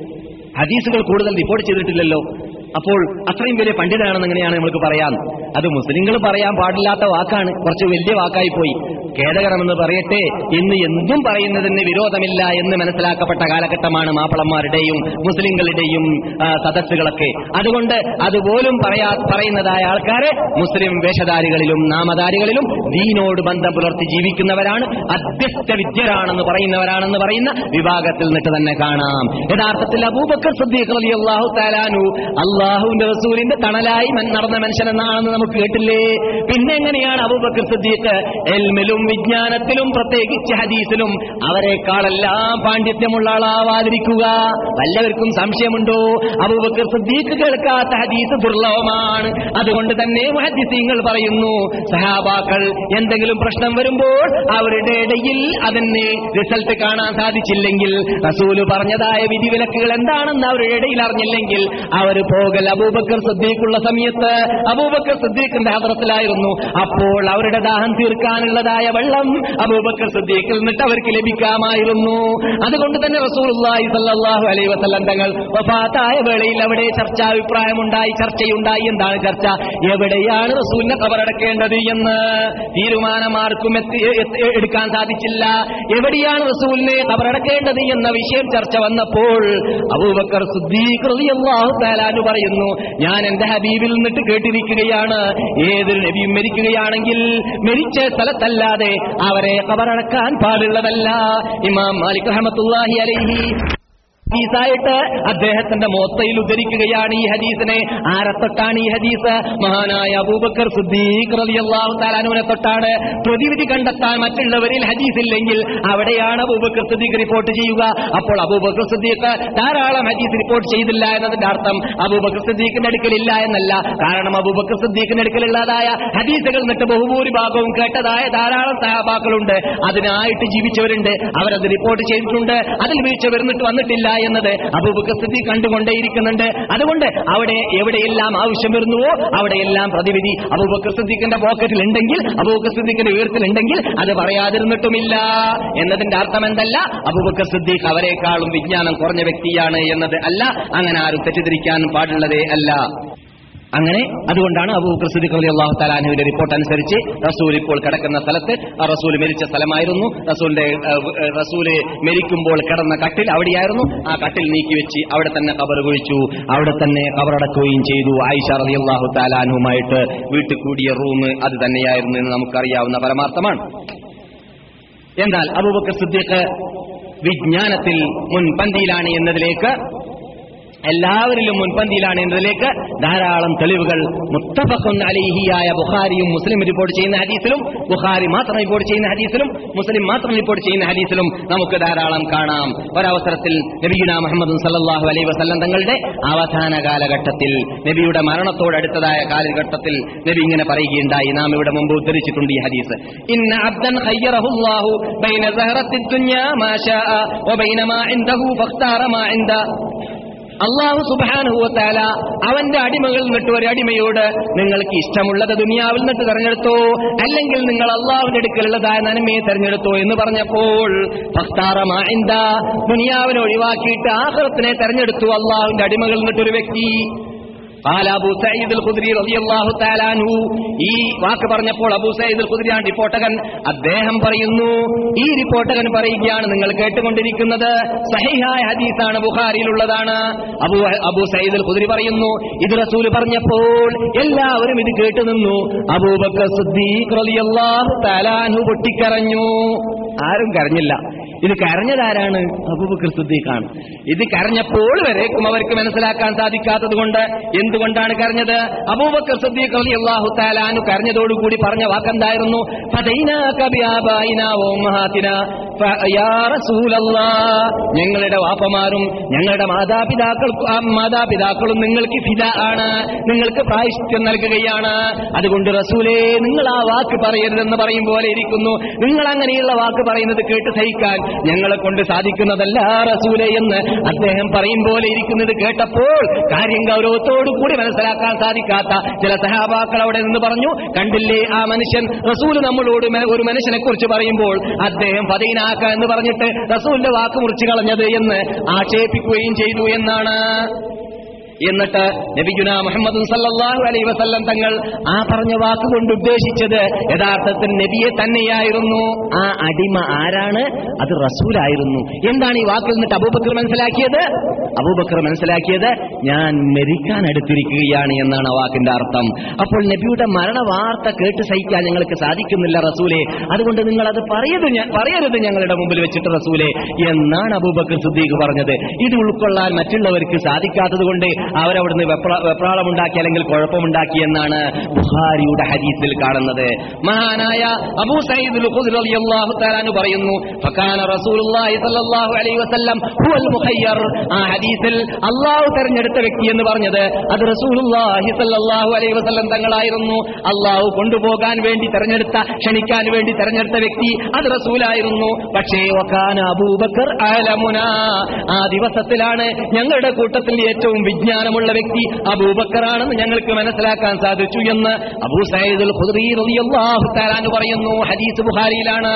ഹദീസുകൾ കൂടുതൽ റിപ്പോർട്ട് ചെയ്തിട്ടില്ലല്ലോ അപ്പോൾ അത്രയും വലിയ പണ്ഡിതനാണെന്ന് എങ്ങനെയാണ് നമുക്ക് പറയാം അത് മുസ്ലിങ്ങൾ പറയാൻ പാടില്ലാത്ത വാക്കാണ് കുറച്ച് വലിയ വാക്കായി പോയി ഖേദകരമെന്ന് പറയട്ടെ ഇന്ന് എന്തും പറയുന്നതിന് വിരോധമില്ല എന്ന് മനസ്സിലാക്കപ്പെട്ട കാലഘട്ടമാണ് മാപ്പിളന്മാരുടെയും മുസ്ലിങ്ങളുടെയും ആ, സദസ്സുകളൊക്കെ അതുകൊണ്ട് അതുപോലും പറയാ പറയുന്നതായ ആൾക്കാരെ മുസ്ലിം വേഷധാരികളിലും നാമധാരികളിലും ദീനോട് ബന്ധം പുലർത്തി ജീവിക്കുന്നവരാണ് അധ്യസ്ഥ വിദ്യരാണെന്ന് പറയുന്നവരാണെന്ന് പറയുന്ന വിഭാഗത്തിൽ നിന്നിട്ട് തന്നെ കാണാം യഥാർത്ഥത്തിൽ അബൂബക്കർ സദ്ദീഖ് അലി അള്ളാഹു താലാനു അള്ളാഹുവിന്റെ റസൂലിന്റെ തണലായി മൻ- നടന്ന മനുഷ്യൻ എന്നാണെന്ന് നമുക്ക് കേട്ടില്ലേ പിന്നെ എങ്ങനെയാണ് അബൂബക്കർ സദ്ദീഖ് എൽമിലും വിജ്ഞാനത്തിലും പ്രത്യേകിച്ച് ഹദീസിലും അവരെക്കാളെല്ലാം പാണ്ഡിത്യമുള്ള ആളാവാതിരിക്കുക വല്ലവർക്കും സംശയമുണ്ടോ അബൂബക്കർ സദ്ദീഖ് കേൾക്കാത്ത ഹദീസ് ദുർലഭമാണ് അതുകൊണ്ട് തന്നെ മുഹദ്ദിസീങ്ങൾ പറയുന്നു സഹാബാക്കൾ എന്തെങ്കിലും പ്രശ്നം വരുമ്പോൾ അവരുടെ ഇടയിൽ അതിന് റിസൾട്ട് കാണാൻ സാധിച്ചില്ലെങ്കിൽ റസൂല് പറഞ്ഞതായ വിധിവിലക്കുകൾ എന്താണെന്ന് അവരുടെ ഇടയിൽ അറിഞ്ഞില്ലെങ്കിൽ അവർ പോകൽ അബൂബക്കർ സദ്ദീഖുള്ള സമയത്ത് അബൂബക്കർ സദ്ദീഖിന്റെ ഹദ്രത്തിലായിരുന്നു അപ്പോൾ അവരുടെ ദാഹം തീർക്കാനുള്ളതായ വെള്ളം അബൂബക്കർ സദ്ദീഖിൽ നിന്നിട്ട് അവർക്ക് ലഭിക്കാമായിരുന്നു അതുകൊണ്ട് തന്നെ റസൂലുള്ളാഹി സല്ലല്ലാഹു അലൈഹി വസല്ലം തങ്ങൾ വഫാത്തായ വേളയിൽ അവിടെ ചർച്ചാഭിപ്രായമുണ്ടായി ചർച്ചയുണ്ടായി എന്താണ് ചർച്ച എവിടെയാണ് റസൂലിനെ കബറടക്കേണ്ടത് എന്ന് തീരുമാനം ആർക്കും എത്തി- എത്തി- എടുക്കാൻ സാധിച്ചില്ല എവിടെയാണ് റസൂലിനെ കബറടക്കേണ്ടത് എന്ന വിഷയം ചർച്ച വന്നപ്പോൾ അബൂബക്കർ സിദ്ദീഖ് റളിയല്ലാഹു തആല അൻഹു പറയുന്നു ഞാൻ എന്റെ ഹബീബിൽ നിന്നിട്ട് കേട്ടിരിക്കുകയാണ് ഏതൊരു നബിയും മരിക്കുകയാണെങ്കിൽ മരിച്ച സ്ഥലത്തല്ലാതെ അവരെ കബറടക്കാൻ പാടുള്ളതല്ല ഇമാം മാലിക് റഹ്മത്തുള്ളാഹി അലൈഹി ഹദീസായിട്ട് അദ്ദേഹത്തിന്റെ മോത്തയിൽ ഉദ്ധരിക്കുകയാണ് ഈ ഹദീസിനെ ആരെ തൊട്ടാണ് ഈ ഹദീസ് മഹാനായ അബൂബക്കർ സിദ്ദീഖ് റളിയല്ലാഹു തആലാനുവിനെ തൊട്ടാണ് പ്രതിവിധി കണ്ടെത്താൻ മറ്റുള്ളവരിൽ ഹദീസ് ഇല്ലെങ്കിൽ അവിടെയാണ് അബൂബക്കർ സിദ്ദീഖ് റിപ്പോർട്ട് ചെയ്യുക അപ്പോൾ അബൂബക്കർ സിദ്ദീഖ് ധാരാളം ഹദീസ് റിപ്പോർട്ട് ചെയ്തില്ല എന്നതിന്റെ അർത്ഥം അബൂബക്കർ സിദ്ദീഖിന്റെ അടുക്കലില്ല എന്നല്ല കാരണം അബൂബക്കർ സിദ്ദീഖിന്റെ അടുക്കലുള്ളതായ ഹദീസുകൾ എന്നിട്ട് ബഹുഭൂരിഭാഗവും കേട്ടതായ ധാരാളം സഹാബാക്കളുണ്ട് അതിനായിട്ട് ജീവിച്ചവരുണ്ട് അവരത് റിപ്പോർട്ട് ചെയ്തിട്ടുണ്ട് അതിൽ വീഴ്ച വരുന്നിട്ട് വന്നിട്ടില്ല എന്നത് അബൂബക്കർ സിദ്ദീഖ് കണ്ടുകൊണ്ടേയിരിക്കുന്നുണ്ട് അതുകൊണ്ട് അവിടെ എവിടെയെല്ലാം ആവശ്യം വരുന്നുവോ അവിടെയെല്ലാം പ്രതിവിധി അബൂബക്കർ സിദ്ദീഖിന്റെ പോക്കറ്റിൽ ഉണ്ടെങ്കിൽ അബൂബക്കർ സിദ്ദീഖിന്റെ ഉയരത്തിൽ ഉണ്ടെങ്കിൽ അത് പറയാതിരുന്നിട്ടുമില്ല എന്നതിന്റെ അർത്ഥം എന്തല്ല അബൂബക്കർ സിദ്ദീഖ് അവരെക്കാളും വിജ്ഞാനം കുറഞ്ഞ വ്യക്തിയാണ് എന്നത് അല്ല അങ്ങനെ ആരും തെറ്റിദ്ധരിക്കാൻ പാടുള്ളതേ അല്ല അങ്ങനെ അതുകൊണ്ടാണ് അബൂബക്കർ സിദ്ദീഖ് റളിയല്ലാഹു അള്ളാഹു താലാനുവിന്റെ റിപ്പോർട്ട് അനുസരിച്ച് റസൂൽ ഇപ്പോൾ കിടക്കുന്ന സ്ഥലത്ത് ആ റസൂൽ മരിച്ച സ്ഥലമായിരുന്നു റസൂലിന്റെ ഏഹ്, ഏഹ്, റസൂല് മരിക്കുമ്പോൾ കിടന്ന കട്ടിൽ അവിടെയായിരുന്നു ആ കട്ടിൽ നീക്കി വെച്ച് അവിടെ തന്നെ കബർ കുഴിച്ചു അവിടെ തന്നെ കബറടക്കുകയും ചെയ്തു ആയിഷ റളിയല്ലാഹു താലാനുമായിട്ട് വീട്ടിൽ കൂടിയ റൂം അത് തന്നെയായിരുന്നു എന്ന് നമുക്കറിയാവുന്ന പരമാർത്ഥമാണ് എന്നാൽ അബൂബക്കർ സിദ്ദീഖ് വിജ്ഞാനത്തിൽ മുൻപന്തിയിലാണ് എന്നതിലേക്ക് എല്ലാവരിലും മുൻപന്തിയിലാണ് എന്നതിലേക്ക് ധാരാളം തെളിവുകൾ മുത്തഫഖുൻ അലൈഹിയായ ബുഖാരിയും മുസ്ലിം റിപ്പോർട്ട് ചെയ്യുന്ന ഹദീസിലും ബുഖാരി മാത്രം റിപ്പോർട്ട് ചെയ്യുന്ന ഹദീസിലും മുസ്ലിം മാത്രം റിപ്പോർട്ട് ചെയ്യുന്ന ഹദീസിലും നമുക്ക് ധാരാളം കാണാം ഒരവസരത്തിൽ നബിയുന മുഹമ്മദ് സല്ലല്ലാഹു അലൈഹി വസല്ലം തങ്ങളുടെ അവസാന കാലഘട്ടത്തിൽ നബിയുടെ മരണത്തോടടുത്തതായ കാലഘട്ടത്തിൽ നബി ഇങ്ങനെ പറയുകയുണ്ടായി നാം ഇവിടെ മുമ്പ് ഉദ്ധരിച്ചിട്ടുണ്ട് ഈ ഹദീസ് ഇന്ന അബ്ദൻ ഖയ്യറഹുല്ലാഹു ബൈന സഹറത്തി ദുനിയാ മാ ശാഅ വബൈന മാ ഇൻദഹു ഫഖ്താറ മാ ഇൻദ അള്ളാഹു സുബാനുഭവത്താല അവന്റെ അടിമകളിൽ നിന്നിട്ട് ഒരു അടിമയോട് നിങ്ങൾക്ക് ഇഷ്ടമുള്ളത് ദുനിയാവിൽ നിന്നിട്ട് തെരഞ്ഞെടുത്തോ അല്ലെങ്കിൽ നിങ്ങൾ അള്ളാഹുവിന്റെ അടുക്കലുള്ളതായ നന്മയെ തെരഞ്ഞെടുത്തോ എന്ന് പറഞ്ഞപ്പോൾ ഫഖ്താറമാ ഇന്ദ ദുനിയാവിനെ ഒഴിവാക്കിയിട്ട് ആഹ്റത്തിനെ തെരഞ്ഞെടുത്തു അള്ളാഹുവിന്റെ അടിമകളിൽ നിന്നിട്ട് ഒരു വ്യക്തി قال അബൂ സഈദ് അൽ ഖുദ്രി റളിയല്ലാഹു തആല അൻഹു ഈ വാക്ക് പറഞ്ഞപ്പോൾ അബൂ സഈദ് അൽ ഖുദ്രിയാണ് റിപ്പോർട്ടകൻ അദ്ദേഹം പറയുന്നു ഈ റിപ്പോർട്ടകൻ പറയുകയാണ് നിങ്ങൾ കേട്ടുകൊണ്ടിരിക്കുന്നത് സഹിഹായ ഹദീസാണ് ബുഖാരിയിലുള്ളതാണ് അബൂ അബൂ സഈദ് അൽ ഖുദ്രി പറയുന്നു ഇത് റസൂൽ പറഞ്ഞപ്പോൾ എല്ലാവരും ഇത് കേട്ടു നിന്നു അബൂബക്കർ സിദ്ദീഖ് റളിയല്ലാഹു തആല അൻഹു പൊട്ടിക്കരഞ്ഞു ആരും കരഞ്ഞില്ല ഇത് കരഞ്ഞതാരാണ് അബൂബക്കർ സിദ്ദീഖാണ് ഇത് കരഞ്ഞപ്പോൾ വരേക്കും അവർക്ക് മനസ്സിലാക്കാൻ സാധിക്കാത്തത് കൊണ്ട് എന്തുകൊണ്ടാണ് കരഞ്ഞത് അബൂബക്കർ സിദ്ദീഖ് റളിയല്ലാഹു തആല അൻഹു കരഞ്ഞതോടുകൂടി പറഞ്ഞ വാക്കെന്തായിരുന്നു ഫദൈനാക ബിആബായിനാ വഉമ്മഹാതിനാ ഫയാ റസൂലല്ലാഹ് ഞങ്ങളുടെ വാപ്പമാരും ഞങ്ങളുടെ മാതാപിതാക്കൾക്കും ആ മാതാപിതാക്കളും നിങ്ങൾക്ക് ഫിദ ആണ് നിങ്ങൾക്ക് പ്രായശ്ചിത്യം നൽകുകയാണ് അതുകൊണ്ട് റസൂലേ നിങ്ങൾ ആ വാക്ക് പറയരുതെന്ന് പറയും പോലെ ഇരിക്കുന്നു നിങ്ങൾ അങ്ങനെയുള്ള വാക്ക് പറയുന്നത് കേട്ട് സഹിക്കാൻ ഞങ്ങളെ കൊണ്ട് സാധിക്കുന്നതല്ല റസൂലെ എന്ന് അദ്ദേഹം പറയും പോലെ ഇരിക്കുന്നത് കേട്ടപ്പോൾ കാര്യം ഗൗരവത്തോടു കൂടി മനസ്സിലാക്കാൻ സാധിക്കാത്ത ചില സഹാബാക്കൾ അവിടെ നിന്ന് പറഞ്ഞു കണ്ടില്ലേ ആ മനുഷ്യൻ റസൂൽ നമ്മളോട് മ- ഒരു മനുഷ്യനെ കുറിച്ച് പറയുമ്പോൾ അദ്ദേഹം ഫതീനാക്ക എന്ന് പറഞ്ഞിട്ട് റസൂലിന്റെ വാക്ക് മുറിച്ചു കളഞ്ഞത് എന്ന് ആക്ഷേപിക്കുകയും ചെയ്തു എന്നാണ് എന്നിട്ട് നബിഗുന മുഹമ്മദ് സല്ലല്ലാഹു അലൈഹി വസല്ലം തങ്ങൾ ആ പറഞ്ഞ വാക്കുകൊണ്ട് ഉദ്ദേശിച്ചത് യഥാർത്ഥത്തിൽ നബിയെ തന്നെയായിരുന്നു ആ അടിമ ആരാണ് അത് റസൂലായിരുന്നു എന്താണ് ഈ വാക്കിൽ നിന്നിട്ട് അബൂബക്കർ മനസ്സിലാക്കിയത് അബൂബക്കർ മനസ്സിലാക്കിയത് ഞാൻ മരിക്കാൻ അടുത്തിരിക്കുകയാണ് എന്നാണ് ആ വാക്കിന്റെ അർത്ഥം അപ്പോൾ നബിയുടെ മരണ വാർത്ത കേട്ട് സഹിക്കാൻ ഞങ്ങൾക്ക് സാധിക്കുന്നില്ല റസൂലെ അതുകൊണ്ട് നിങ്ങൾ അത് പറയരുത് ഞ- പറയരുത് ഞങ്ങളുടെ മുമ്പിൽ വെച്ചിട്ട് റസൂലെ എന്നാണ് അബൂബക്കർ സിദ്ദീഖ് പറഞ്ഞത് ഇത് ഉൾക്കൊള്ളാൻ മറ്റുള്ളവർക്ക് സാധിക്കാത്തത് കൊണ്ട് അവരവിടുന്ന് വെപ്ര- വെപ്രാളമുണ്ടാക്കി അല്ലെങ്കിൽ കുഴപ്പമുണ്ടാക്കി എന്നാണ് ബുഹാരിയുടെ ഹദീസിൽ കാണുന്നത് മഹാനായ അബൂ സയ്യിദ് റളിയല്ലാഹു തആല അൻഹു പറയുന്നു ഫകാന റസൂലുള്ളാഹി സ്വല്ലല്ലാഹു അലൈഹി വസല്ലം ഹുവൽ മുഖയ്യർ ആ ഹദീസിൽ അള്ളാഹു തെരഞ്ഞെടുത്ത വ്യക്തി എന്ന് പറഞ്ഞത് അത് റസൂലുള്ളാഹി സ്വല്ലല്ലാഹു അലൈഹി വസല്ലം തങ്ങളായിരുന്നു അള്ളാഹു കൊണ്ടുപോകാൻ വേണ്ടി തെരഞ്ഞെടുത്ത ക്ഷണിക്കാൻ വേണ്ടി തെരഞ്ഞെടുത്ത വ്യക്തി അത് റസൂലായിരുന്നു പക്ഷേ വകാന അബൂബക്കർ ആലമുന ആ ദിവസത്തിലാണ് ഞങ്ങളുടെ കൂട്ടത്തിൽ ഏറ്റവും വിജ്ഞാനമുള്ള വ്യക്തി അബൂബക്കറാണെന്ന് ഞങ്ങൾക്ക് മനസ്സിലാക്കാൻ സാധിച്ചു എന്ന് അബൂ സയ്യിദുൽ ഖുദ്രി റളിയല്ലാഹു തആല അൻഹു പറയുന്നു ഹദീസ് ബുഖാരിയിലാണ്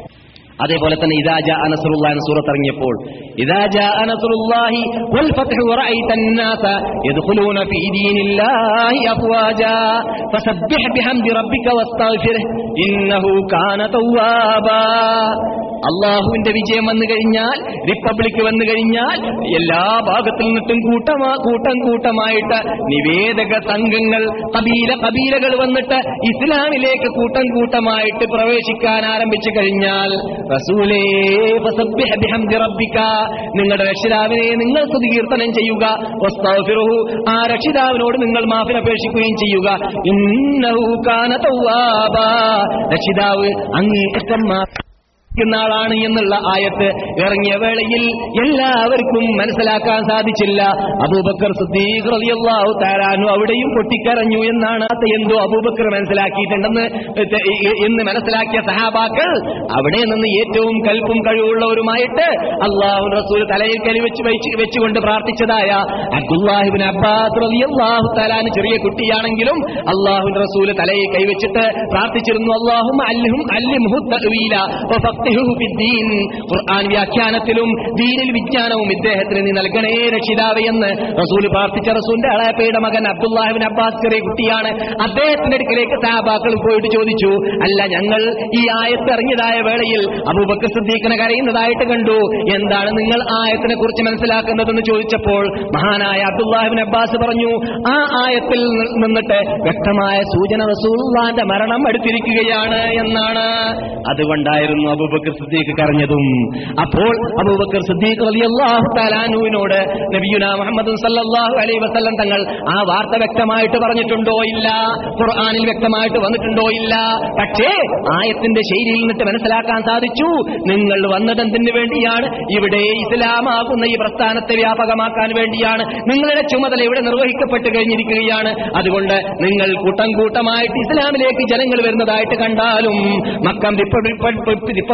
അതേപോലെ തന്നെ ഇദാജ അനസറുല്ലാഹി സൂറത്ത് ഇറങ്ങിയപ്പോൾ ഇദാജ അനസറുല്ലാഹി വൽ ഫത്ഹു വറഅയ്ത الناس يدخلون في دين الله أفواجا فسبح بحمد ربك واستغفره إنه كان توابا അള്ളാഹുവിന്റെ വിജയം വന്നു കഴിഞ്ഞാൽ റിപ്പബ്ലിക് വന്നു കഴിഞ്ഞാൽ എല്ലാ ഭാഗത്തു നിന്നിട്ടും കൂട്ടമാ കൂട്ടം കൂട്ടമായിട്ട് നിവേദക സംഘങ്ങൾ കബീല കബീലകൾ വന്നിട്ട് ഇസ്ലാമിലേക്ക് കൂട്ടം കൂട്ടമായിട്ട് പ്രവേശിക്കാൻ ആരംഭിച്ചു കഴിഞ്ഞാൽ റസൂലേ ഫസബ്ബിഹ് ബിഹംദി റബ്ബിക നിങ്ങളുടെ രക്ഷിതാവിനെ നിങ്ങൾ സ്തുതികീർത്തനം ചെയ്യുക വസ്തഗ്ഫിറുഹു ആ രക്ഷിതാവിനോട് നിങ്ങൾ മാഫിനപേക്ഷിക്കുകയും ചെയ്യുക ഇന്നഹു കാന തവ്വാബാ രക്ഷിതാവ് അങ്ങേയറ്റം മാഫി ക്കുന്ന ആളാണ് എന്നുള്ള ആയത്ത് ഇറങ്ങിയ വേളയിൽ എല്ലാവർക്കും മനസ്സിലാക്കാൻ സാധിച്ചില്ല അബൂബക്കർ സിദ്ദീഖ് റളിയല്ലാഹു തആല അൻഹു അവിടെയും പൊട്ടിക്കരഞ്ഞു എന്നാണ് അത് എന്തോ അബൂബക്കർ മനസ്സിലാക്കിയിട്ടുണ്ടെന്ന് തെ- എന്ന് മനസ്സിലാക്കിയ സഹാബാക്കൾ അവിടെ നിന്ന് ഏറ്റവും കൽപ്പും കഴിവുള്ളവരുമായിട്ട് അള്ളാഹു റസൂൽ തലയിൽ കരി വെച്ച് വെച്ച് വെച്ചുകൊണ്ട് പ്രാർത്ഥിച്ചതായ അബ്ദുല്ലാഹിബിൻ അബ്ബാസ് റളിയല്ലാഹു തആലാന് ചെറിയ കുട്ടിയാണെങ്കിലും അള്ളാഹു റസൂൽ തലയിൽ കൈവച്ചിട്ട് പ്രാർത്ഥിച്ചിരുന്നു അള്ളാഹും അല്ലിഹും അല്ലിമുഹു തഅ്വീല വഫഖിഹുഹു ഫിദ്ദീൻ ഖുർആൻ വ്യാഖ്യാനത്തിലും ദീനിൽ വിജ്ഞാനവും ഇദ്ദേഹത്തിന് നീ നൽകണേ രക്ഷിതാവേ എന്ന് റസൂൽ പ്രാർത്ഥിച്ച റസൂലിന്റെ അളയപ്പയുടെ മകൻ അബ്ദുല്ലാഹിബിൻ അബ്ബാസ് ചെറിയ കുട്ടിയാണ് അദ്ദേഹത്തിന്റെ അടുക്കലേക്ക് സഹാബാക്കൾ പോയിട്ട് ചോദിച്ചു അല്ല ഞങ്ങൾ ഈ ആയത്ത് ഇറങ്ങിയതായ വേളയിൽ അബൂബക്കർ സിദ്ദീഖിനെ കരയുന്നതായിട്ട് കണ്ടു എന്താണ് നിങ്ങൾ ആയത്തിനെ കുറിച്ച് മനസ്സിലാക്കുന്നതെന്ന് ചോദിച്ചപ്പോൾ മഹാനായ അബ്ദുല്ലാഹിബിൻ അബ്ബാസ് പറഞ്ഞു ആ ആയത്തിൽ നി- നിന്നിട്ട് വ്യക്തമായ സൂചന റസൂലുള്ളാന്റെ മരണം അടുത്തിരിക്കുകയാണ് എന്നാണ് അതുകൊണ്ടായിരുന്നു അബൂബക്കർ സിദ്ദീഖ് കരഞ്ഞതും അപ്പോൾ അബൂബക്കർ സിദ്ദീഖ് റളിയല്ലാഹു തആലാനുവിനോട് നബിയുന മുഹമ്മദ് സല്ലല്ലാഹു അലൈഹി വസല്ലം തങ്ങൾ ആ വാർത്ത വ്യക്തമായിട്ട് പറഞ്ഞിട്ടുണ്ടോ ഇല്ല ഖുർആനിൽ വ്യക്തമായിട്ട് വന്നിട്ടുണ്ടോ ഇല്ല പക്ഷേ ആയത്തിന്റെ ശൈലിയിൽ നിന്നിട്ട് മനസ്സിലാക്കാൻ സാധിച്ചു നിങ്ങൾ വന്നതെന്തിനു വേണ്ടിയാണ് ഇവിടെ ഇസ്ലാമാകുന്ന ഈ പ്രസ്ഥാനത്തെ വ്യാപകമാക്കാൻ വേണ്ടിയാണ് നിങ്ങളുടെ ചുമതല ഇവിടെ നിർവഹിക്കപ്പെട്ട് കഴിഞ്ഞിരിക്കുകയാണ് അതുകൊണ്ട് നിങ്ങൾ കൂട്ടം കൂട്ടമായിട്ട് ഇസ്ലാമിലേക്ക് ജനങ്ങൾ വരുന്നതായിട്ട് കണ്ടാലും മക്കം റിപ്പബ്ലിക്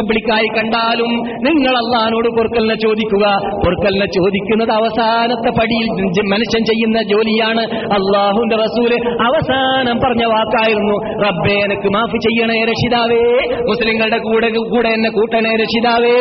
പബ്ലിക്കായി കണ്ടാലും നിങ്ങൾ അള്ളഹാനോട് പൊറുക്കലിനെ ചോദിക്കുക പൊറുക്കലിനെ ചോദിക്കുന്നത് അവസാനത്തെ പടിയിൽ ജ- മനുഷ്യൻ ചെയ്യുന്ന ജോലിയാണ് അള്ളാഹുന്റെ റസൂല് അവസാനം പറഞ്ഞ വാക്കായിരുന്നു റബ്ബേ എനക്ക് മാഫ് ചെയ്യണേ രക്ഷിതാവേ മുസ്ലിങ്ങളുടെ കൂടെ കൂടെ എന്നെ കൂട്ടണേ രക്ഷിതാവേ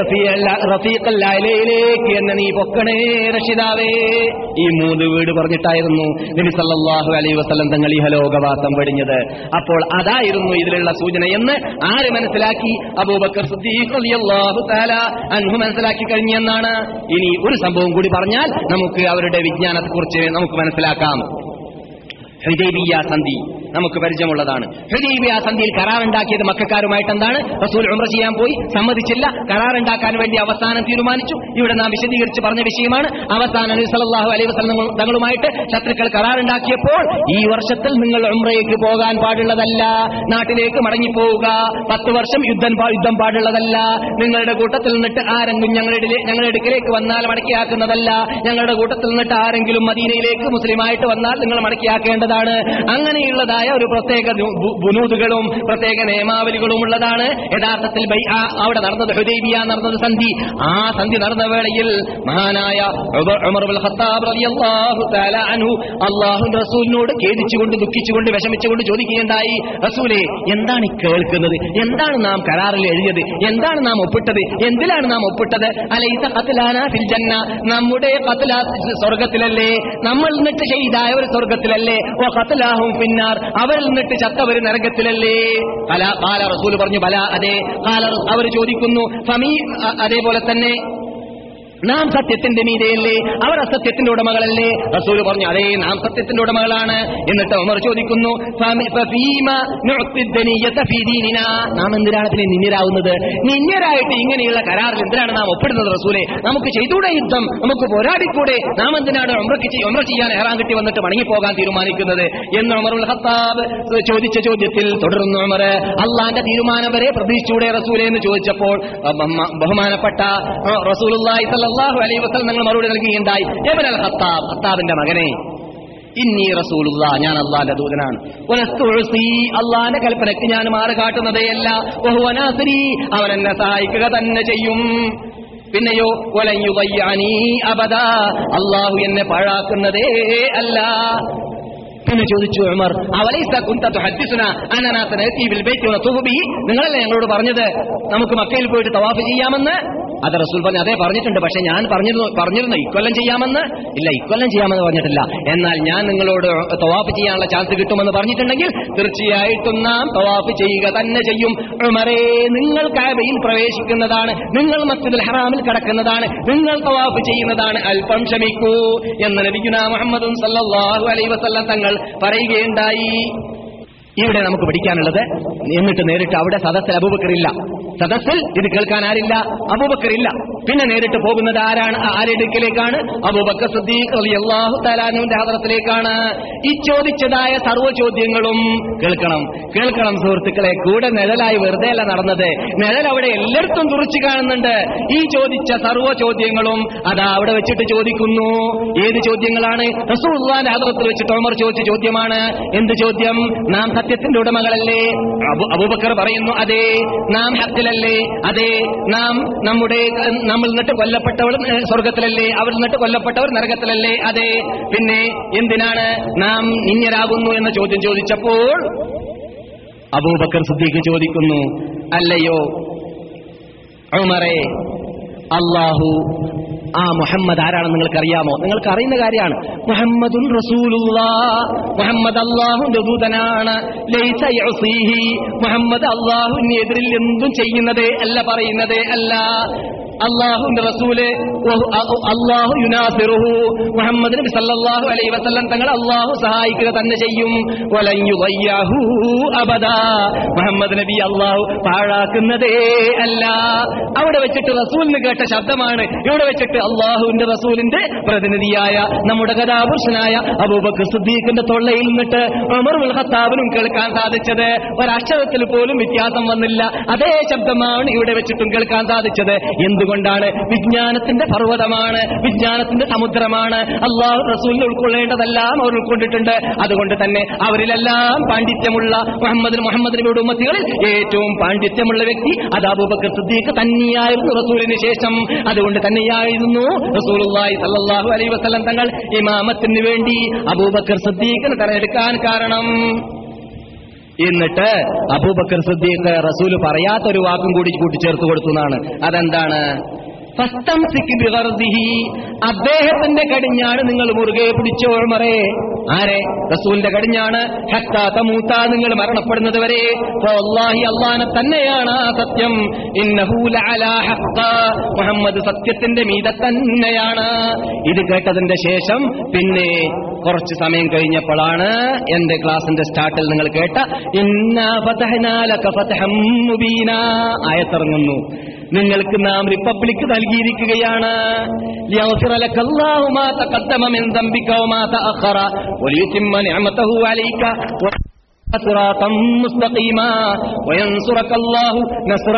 റഫീഖല്ലായിലേക്ക് എന്നെ നീ പൊക്കണേ രക്ഷിതാവേ ഈ മൂന്ന് വീട് പറഞ്ഞിട്ടായിരുന്നു നബി സല്ലല്ലാഹു അലൈഹി വസല്ലം തങ്ങൾ ഈ ഹലോകവാസം വെടിഞ്ഞത് അപ്പോൾ അതായിരുന്നു ഇതിലുള്ള സൂചന എന്ന് ആര് മനസ്സിലാക്കി അബൂബക്കർ സിദ്ദീഖ് റളിയല്ലാഹു തആല അൻഹു മനസ്സിലാക്കി കഴിഞ്ഞെന്നാണ് ഇനി ഒരു സംഭവം കൂടി പറഞ്ഞാൽ നമുക്ക് അവരുടെ വിജ്ഞാനത്തെക്കുറിച്ച് നമുക്ക് മനസ്സിലാക്കാം ഹുദൈബിയ സന്ധി നമുക്ക് പരിചയമുള്ളതാണ് ഹുദൈബിയ സന്ധിയിൽ കരാറുണ്ടാക്കിയത് മക്കാരുമായിട്ട് എന്താണ് റസൂൽ ഉംറ ചെയ്യാൻ പോയി സമ്മതിച്ചില്ല കരാറുണ്ടാക്കാൻ വേണ്ടി അവസാനം തീരുമാനിച്ചു ഇവിടെ നാം വിശദീകരിച്ച് പറഞ്ഞ വിഷയമാണ് അവസാനം നബി സല്ലല്ലാഹു അലൈഹി വസല്ലം തങ്ങളുമായിട്ട് ശത്രുക്കൾ കരാറുണ്ടാക്കിയപ്പോൾ ഈ വർഷത്തിൽ നിങ്ങൾ ഉംറയ്ക്ക് പോകാൻ പാടുള്ളതല്ല നാട്ടിലേക്ക് മടങ്ങിപ്പോവുക പത്ത് വർഷം യുദ്ധം പാ- യുദ്ധം പാടുള്ളതല്ല നിങ്ങളുടെ കൂട്ടത്തിൽ നിന്നിട്ട് ആരെങ്കിലും ഞങ്ങളുടെ ഞങ്ങളുടെ അടുക്കിലേക്ക് വന്നാൽ മടക്കിയാക്കുന്നതല്ല ഞങ്ങളുടെ കൂട്ടത്തിൽ നിന്നിട്ട് ആരെങ്കിലും മദീനയിലേക്ക് മുസ്ലിമായിട്ട് വന്നാൽ നിങ്ങൾ മടക്കിയാക്കേണ്ടതാണ് അങ്ങനെയുള്ളതായ ഒരു പ്രത്യേക ബു- ബു- ബുനൂദുകളും പ്രത്യേക നിയമാവലികളും ഉള്ളതാണ് യഥാർത്ഥത്തിൽ ബൈ- ആ- അവിടെ നടന്നത് ഹുദൈബിയ നടന്നത് സന്ധി ആ സന്ധി നടന്ന വേളയിൽ മഹാനായ ഉമർ- ഉമർ ഇബ്നുൽ ഖത്താബ് റളിയല്ലാഹു തആല അൻഹു അല്ലാഹുവിന്റെ റസൂലിനോട് ഖേദിച്ചുകൊണ്ട് ദുഃഖിച്ചുകൊണ്ട് വിഷമിച്ചുകൊണ്ട് ചോദിക്കുകയുണ്ടായി റസൂലേ എന്താണ് ഈ കേൾക്കുന്നത് എന്താണ് നാം കരാറിൽ എഴുതിയത് എന്താണ് നാം ഒപ്പിട്ടത് എന്തിലാണ് നാം ഒപ്പിട്ടത് അലൈസ ഖത്ലാന ഫിൽ ജന്ന നമ്മുടെ ഖത്ല സ്വർഗത്തിലല്ലേ നമ്മൾ നിന്നിട്ട് ഷഹീദായ ഒരു സ്വർഗത്തിലല്ലേ ഓ ഖത്ലാഹും പിന്നാർ അവരിൽ നിന്നിട്ട് ചത്തവര് നരകത്തിലല്ലേ അല കാല റസൂൽ പറഞ്ഞു ബല അതെ കാല അവർ ചോദിക്കുന്നു ഫമീ അ- അതേപോലെ തന്നെ നാം സത്യത്തിന്റെ മീതയല്ലേ അവർ അസത്യത്തിന്റെ ഉടമകളല്ലേ റസൂൽ പറഞ്ഞു അതേ നാം സത്യത്തിന്റെ ഉടമകളാണ് എന്നിട്ട് ഉമർ ചോദിക്കുന്നു ഫമി- ഫഫീമ നുഅ്തി ദനിയ്യത ഫീ ദീനിനാ. നാം എന്തിനാണ് പിന്നെ നിന്യരാകുന്നത് നിന്യരായിട്ട് ഇങ്ങനെയുള്ള കരാറിൽ എന്തിനാണ് നാം ഒപ്പിടുന്നത് റസൂലെ നമുക്ക് ചെയ്തൂടെ യുദ്ധം നമുക്ക് പോരാടിക്കൂടെ നാം എന്തിനാണ് ഉംറയ്ക്ക് ചെയ്- ഉംറ ചെയ്യാൻ എഹ്റാൻ കിട്ടി വന്നിട്ട് മടങ്ങിപ്പോകാൻ തീരുമാനിക്കുന്നത് എന്ന് ഉമറുൽ ഖത്താബ് ചോദിച്ച ചോദ്യത്തിൽ തുടർന്ന് ഉമർ അള്ളാന്റെ തീരുമാനം വരെ പ്രതീക്ഷിച്ചൂടെ റസൂലെ എന്ന് ചോദിച്ചപ്പോൾ അ, ബഹുമാ- ബഹുമാനപ്പെട്ട അ, റസൂലുള്ളാഹി സ്വല്ലല്ലാഹു അലൈഹി വസല്ലം നിങ്ങൾ മറുപടി നൽകുകയുണ്ടായി ഇബ്നുൽ അൽ ഖത്താബ് ഖത്താബിന്റെ മകനെ ഇന്നി റസൂലുള്ള ഞാൻ അള്ളാന്റെ ദൂതനാണ് വലസ്തു ഉസീ, അള്ളാന്റെ കൽപ്പനയ്ക്ക് ഞാൻ മാറ് കാട്ടുന്നതേയല്ല വഹുവ നാസിരി, അവൻ എന്നെ സഹായിക്കുക തന്നെ ചെയ്യും പിന്നെയോ വലൻ യുദയ്യഅനീ അബദാ അള്ളാഹു എന്നെ പാഴാക്കുന്നതേ അല്ല പിന്നെ ചോദിച്ചു ഉമർ അവലൈസ കുന്ത തുഹദ്ദിസുന അന്നനാ സനഅതി ബിൽ ബൈത്തി വനതുഫു ബിഹി നിങ്ങളല്ലേ ഞങ്ങളോട് പറഞ്ഞത് നമുക്ക് മക്കയിൽ പോയിട്ട് തവാഫ് ചെയ്യാമെന്ന് അത് റസൂൽ പറഞ്ഞു അതേ പറഞ്ഞിട്ടുണ്ട് പക്ഷെ ഞാൻ പറഞ്ഞിരുന്നു പറഞ്ഞിരുന്നു ഇക്കൊല്ലം ചെയ്യാമെന്ന് ഇല്ല ഇക്കൊല്ലം ചെയ്യാമെന്ന് പറഞ്ഞിട്ടില്ല എന്നാൽ ഞാൻ നിങ്ങളോട് തവാഫ് ചെയ്യാനുള്ള ചാൻസ് കിട്ടുമെന്ന് പറഞ്ഞിട്ടുണ്ടെങ്കിൽ തീർച്ചയായിട്ടും നാം തവാഫ് ചെയ്യുക തന്നെ ചെയ്യും ഉമറേ നിങ്ങൾ കാബയിൽ പ്രവേശിക്കുന്നതാണ് നിങ്ങൾ മസ്ജിദുൽ ഹറാമിൽ കടക്കുന്നതാണ് നിങ്ങൾ തവാഫ് ചെയ്യുന്നതാണ് അല്പം ക്ഷമിക്കൂ എന്ന് നബിഗുന മുഹമ്മദും സല്ലല്ലാഹു അലൈഹി വസല്ലം തങ്ങൾ പറയുകയുണ്ടായി ഇവിടെ നമുക്ക് പഠിക്കാനുള്ളത് എന്നിട്ട് നേരിട്ട് അവിടെ സദസ്സിൽ അബൂബക്കറില്ല സദസ്സിൽ ഇത് കേൾക്കാൻ ആരില്ല അബൂബക്കറില്ല പിന്നെ നേരിട്ട് പോകുന്നത് ആരാണ് ആരെടുക്കലേക്കാണ് അബൂബക്കർ സിദ്ദീഖ് റളിയല്ലാഹു തആലാനുവിന്റെ ഹദറത്തിലേക്കാണ് ഈ ചോദിച്ചതായ സർവ്വ ചോദ്യങ്ങളും കേൾക്കണം കേൾക്കണം സുഹൃത്തുക്കളെ കൂടെ നിഴലായി വെറുതെ അല്ല നടന്നത് നിഴൽ അവിടെ എല്ലായിടത്തും തുറച്ചു കാണുന്നുണ്ട് ഈ ചോദിച്ച സർവ്വ ചോദ്യങ്ങളും അതാ അവിടെ വെച്ചിട്ട് ചോദിക്കുന്നു ഏത് ചോദ്യങ്ങളാണ് റസൂലുള്ളാഹിന്റെ ഹദറത്തിൽ വെച്ചിട്ട് ഉമർ ചോദിച്ച ചോദ്യമാണ് എന്ത് ചോദ്യം നാം സത്യത്തിന്റെ ഉടമകളല്ലേ അബു അബൂബക്കർ പറയുന്നു അതെ നാം ഹത്തിലല്ലേ അതെ നാം നമ്മുടെ ഏഹ്, നമ്മൾ നിന്നിട്ട് കൊല്ലപ്പെട്ടവർ ഏഹ്, സ്വർഗത്തിലല്ലേ അവർ നിന്നിട്ട് കൊല്ലപ്പെട്ടവർ നരകത്തിലല്ലേ അതെ പിന്നെ എന്തിനാണ് നാം നിന്യരാകുന്നു എന്ന ചോദ്യം ചോദിച്ചപ്പോൾ അബൂബക്കർ സിദ്ദീഖ് ചോദിക്കുന്നു അല്ലയോ ഉമറേ അള്ളാഹു ആ മുഹമ്മദ് ആരാണെന്ന് നിങ്ങൾക്കറിയാമോ നിങ്ങൾക്ക് അറിയുന്ന കാര്യമാണ് മുഹമ്മദുൻ റസൂലുള്ള മുഹമ്മദ് അള്ളാഹുന്റെ ദൂതനാണ് ലൈസ യഅ്സീഹി. മുഹമ്മദ് അള്ളാഹുവിന് എതിരിൽ എന്തും ചെയ്യുന്നതേ അല്ല പറയുന്നതേ അല്ല അള്ളാഹുന്റെ റസൂല് വഹു- അ- അള്ളാഹു യുനാസിറുഹു മുഹമ്മദ് നബി സല്ലല്ലാഹു അലൈഹി വസല്ലം തങ്ങൾ അള്ളാഹു സഹായിക്കുക തന്നെ ചെയ്യും വലൻ യുദയ്യഹു അബദാ മുഹമ്മദ് നബി അള്ളാഹു പാഴാക്കുന്നതേ അല്ല അവിടെ വെച്ചിട്ട് റസൂലിന് കേട്ട ശബ്ദമാണ് ഇവിടെ വെച്ചിട്ട് അള്ളാഹുവിന്റെ റസൂലിന്റെ പ്രതിനിധിയായ നമ്മുടെ കഥാപുരുഷനായ അബൂബക്കർ സിദ്ദീഖിന്റെ തൊള്ളയിൽ നിന്നിട്ട് ഉമർ ഉൽ ഖത്താബിനും കേൾക്കാൻ സാധിച്ചത് ഒരക്ഷരത്തിൽ പോലും വ്യത്യാസം വന്നില്ല അതേ ശബ്ദമാണ് ഇവിടെ വെച്ചിട്ടും കേൾക്കാൻ സാധിച്ചത് എന്ത് എന്തുകൊണ്ടാണ് വിജ്ഞാനത്തിന്റെ പർവ്വതമാണ് വിജ്ഞാനത്തിന്റെ സമുദ്രമാണ് അള്ളാഹു റസൂലിനെ ഉൾക്കൊള്ളേണ്ടതെല്ലാം അവർ ഉൾക്കൊണ്ടിട്ടുണ്ട് അതുകൊണ്ട് തന്നെ അവരിലെല്ലാം പാണ്ഡിത്യമുള്ള മുഹമ്മദ് മുഹമ്മദ് നബിയുടെ ഉമ്മത്തികളിൽ ഏറ്റവും പാണ്ഡിത്യമുള്ള വ്യക്തി അത് അബൂബക്കർ സിദ്ദീഖ് തന്നെയായിരുന്നു റസൂലിന് ശേഷം അതുകൊണ്ട് തന്നെയായിരുന്നു റസൂലുള്ളാഹി സല്ലല്ലാഹു അലൈഹി വസല്ലം തങ്ങൾ ഇമാമത്തിന് വേണ്ടി അബൂബക്കർ സിദ്ദീഖിനെ തെരഞ്ഞെടുക്കാൻ കാരണം എന്നിട്ട് അബൂബക്കർ സിദ്ദീഖ് റസൂല് പറയാത്തൊരു വാക്കും കൂടി കൂട്ടിച്ചേർത്ത് കൊടുത്തു എന്നാണ് അതെന്താണ് ഫസ്തംസിക്ക് ബിഗർദിഹി. അദ്ദേഹത്തിന്റെ കടിഞ്ഞാണ് നിങ്ങൾ മുറുകെ പിടിച്ചോ ഉമറേ ആരെ റസൂലിന്റെ കടിഞ്ഞാണ് ഹത്താ തമൂത്ത നിങ്ങൾ മരണപ്പെടുന്നത് വരെ വല്ലാഹി അള്ളാനെ തന്നെയാണ് ആ സത്യം ഇന്നഹു ലഅലാ ഹഖ്ഖ. മുഹമ്മദ് സത്യത്തിന്റെ മീത തന്നെയാണ് ഇത് കേട്ടതിന്റെ ശേഷം പിന്നെ കുറച്ച് സമയം കഴിഞ്ഞപ്പോഴാണ് എന്റെ ക്ലാസിന്റെ സ്റ്റാർട്ടിൽ നിങ്ങൾ കേട്ട ഇന്നാ ഫതഹ്നാ ലക ഫതഹം മുബീന ആയത്തിറങ്ങുന്നു നിങ്ങൾക്ക് നാം റിപ്പബ്ലിക് നൽകിയിരിക്കുകയാണ് ലിയഗ്ഫിറ ലക അല്ലാഹു മാ തഖദ്ദമ മിൻ ദംബിക വമാ തഅഖറ വലിയുതിമ്മ നിഅമതഹു അലൈക വ- صراطا مستقيما وينصرك الله نصرا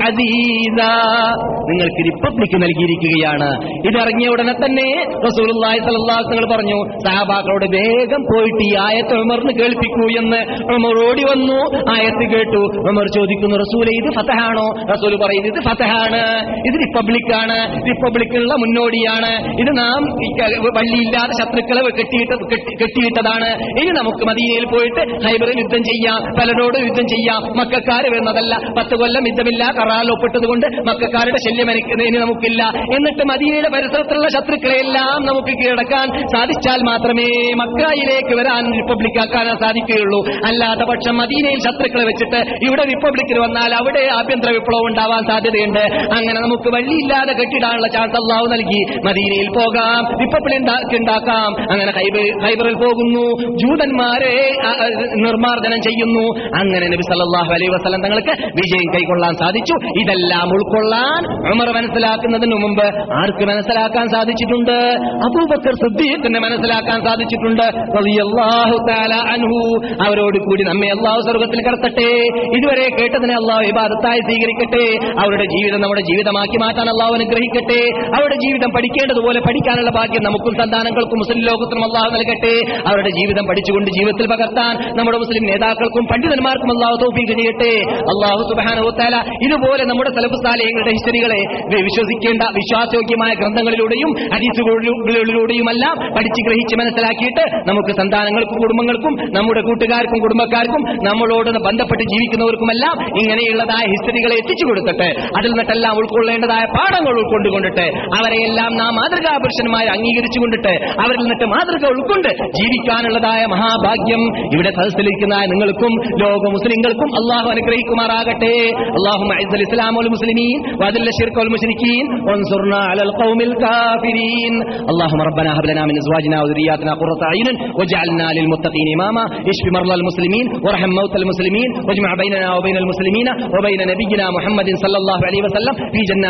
عزيزا നിങ്ങൾക്ക് റിപ്പബ്ലിക് നൽകിയിരിക്കുകയാണ് ഇതിറങ്ങിയ ഉടനെ തന്നെ റസൂലുള്ളാഹി സ്വല്ലല്ലാഹു അലൈഹി വസല്ലം പറഞ്ഞു സഹാബാക്കളോട് വേഗം പോയിട്ട് ഈ ആയത്ത് ഉമറിന് കേൾപ്പിക്കൂ എന്ന് ഉമർ ഓടി വന്നു ആയത്ത് കേട്ടു ഉമർ ചോദിക്കുന്നു റസൂലെ ഇത് ഫതഹാണോ റസൂൽ പറയുന്നു ഇത് ഫതഹാണ് ഇത് റിപ്പബ്ലിക്കാണ് റിപ്പബ്ലിക്കിനുള്ള മുന്നോടിയാണ് ഇത് നാം ഈ ക- വള്ളിയില്ലാതെ ശത്രുക്കളെ കെട്ടിയിട്ട് കെട്ടി- കെട്ടിയിട്ടതാണ് ഇനി നമുക്ക് മദീനയിൽ പോയിട്ട് ഹൈബറിൽ യുദ്ധം ചെയ്യാം പലരോട് യുദ്ധം ചെയ്യാം മക്കാര് വരുന്നതല്ല പത്ത് കൊല്ലം യുദ്ധമില്ല കറാൽ ഒപ്പിട്ടത് കൊണ്ട് മക്കാരുടെ ശല്യം എനിക്ക് ഇനി നമുക്കില്ല എന്നിട്ട് മദീനയുടെ പരിസരത്തുള്ള ശത്രുക്കളെല്ലാം നമുക്ക് കീഴടക്കാൻ സാധിച്ചാൽ മാത്രമേ മക്കായിലേക്ക് വരാൻ റിപ്പബ്ലിക്കാക്കാൻ സാധിക്കുകയുള്ളൂ അല്ലാത്ത പക്ഷം മദീനയിൽ ശത്രുക്കളെ വെച്ചിട്ട് ഇവിടെ റിപ്പബ്ലിക്കിൽ വന്നാൽ അവിടെ ആഭ്യന്തര വിപ്ലവം ഉണ്ടാവാൻ സാധ്യതയുണ്ട് അങ്ങനെ നമുക്ക് വഴിയില്ലാതെ കെട്ടിടാനുള്ള ചാൻസ് അള്ളാഹു നൽകി മദീനയിൽ പോകാം റിപ്പബ്ലിക് ഉണ്ടാ- ഉണ്ടാക്കാം അങ്ങനെ ഹൈബ- ഹൈബറിൽ പോകുന്നു ജൂതന്മാരെ ആ, ആ, നിർമ്മാർജ്ജനം ചെയ്യുന്നു അങ്ങനെ നബി സല്ലല്ലാഹു അലൈഹി വസല്ലം തങ്ങൾക്ക് വിജയം കൈക്കൊള്ളാൻ സാധിച്ചു ഇതെല്ലാം ഉൾക്കൊള്ളാൻ ഉമർ മനസ്സിലാക്കുന്നതിന് മുമ്പ് ആർക്ക് മനസ്സിലാക്കാൻ സാധിച്ചിട്ടുണ്ട് അബൂബക്കർ സിദ്ദീഖിനെ മനസ്സിലാക്കാൻ സാധിച്ചിട്ടുണ്ട് റളിയല്ലാഹു തആല അൻഹു അവരോട് കൂടി നമ്മെ അള്ളാഹു സ്വർഗത്തിൽ കടത്തട്ടെ ഇതുവരെ കേട്ടതിനെ അള്ളാഹു ഇബാദത്തായി സ്വീകരിക്കട്ടെ അവരുടെ ജീവിതം നമ്മുടെ ജീവിതമാക്കി മാറ്റാൻ അള്ളാഹു അനുഗ്രഹിക്കട്ടെ അവരുടെ ജീവിതം പഠിക്കേണ്ടതുപോലെ പഠിക്കാനുള്ള ഭാഗ്യം നമുക്കും സന്താനങ്ങൾക്കും മുസ്ലിം ലോകത്തിനും അള്ളാഹു നൽകട്ടെ അവരുടെ ജീവിതം പഠിച്ചുകൊണ്ട് ജീവിതത്തിൽ പകർത്താൻ നമ്മുടെ മുസ്ലിം നേതാക്കൾക്കും പണ്ഡിതന്മാർക്കും അള്ളാഹു തൗഫീഖ് ചെയ്യട്ടെ അള്ളാഹു സുബാനോത്താല ഇതുപോലെ നമ്മുടെ സലഫുസാലയങ്ങളുടെ ഹിസ്റ്ററികളെ വി- വിശ്വസിക്കേണ്ട വിശ്വാസയോഗ്യമായ ഗ്രന്ഥങ്ങളിലൂടെയും ഹദീസുകളിലൂടെയുമെല്ലാം പഠിച്ച് ഗ്രഹിച്ച് മനസ്സിലാക്കിയിട്ട് നമുക്ക് സന്താനങ്ങൾക്കും കുടുംബങ്ങൾക്കും നമ്മുടെ കൂട്ടുകാർക്കും കുടുംബക്കാർക്കും നമ്മളോട് ബന്ധപ്പെട്ട് ജീവിക്കുന്നവർക്കുമെല്ലാം ഇങ്ങനെയുള്ളതായ ഹിസ്റ്ററികളെ എത്തിച്ചു കൊടുത്തിട്ട് അതിൽ നിന്നിട്ടെല്ലാം ഉൾക്കൊള്ളേണ്ടതായ പാഠങ്ങൾ ഉൾക്കൊണ്ടുകൊണ്ടിട്ട് അവരെയെല്ലാം നാം മാതൃകാ പുരുഷന്മാരെ അംഗീകരിച്ചു കൊണ്ടിട്ട് അവരിൽ നിന്നിട്ട് മാതൃക ഉൾക്കൊണ്ട് ജീവിക്കാനുള്ളതായ മഹാഭാഗ്യം ഇവിടെ സദസ്സിലിരിക്കുന്ന നിങ്ങൾക്കും ലോക മുസ്ലിങ്ങൾക്കും അള്ളാഹു അനുഗ്രഹിക്കുമാറാകട്ടെ അള്ളാഹു ഇസ്ലാം والمسلمين واذل الشرك والمشركين وانصرنا على القوم الكافرين اللهم ربنا هب لنا من ازواجنا وذرياتنا قرة اعين واجعلنا للمتقين اماما اشف مرضى المسلمين وارحم موتى المسلمين واجمع بيننا وبين المسلمين وبين نبينا محمد صلى الله عليه وسلم في جنات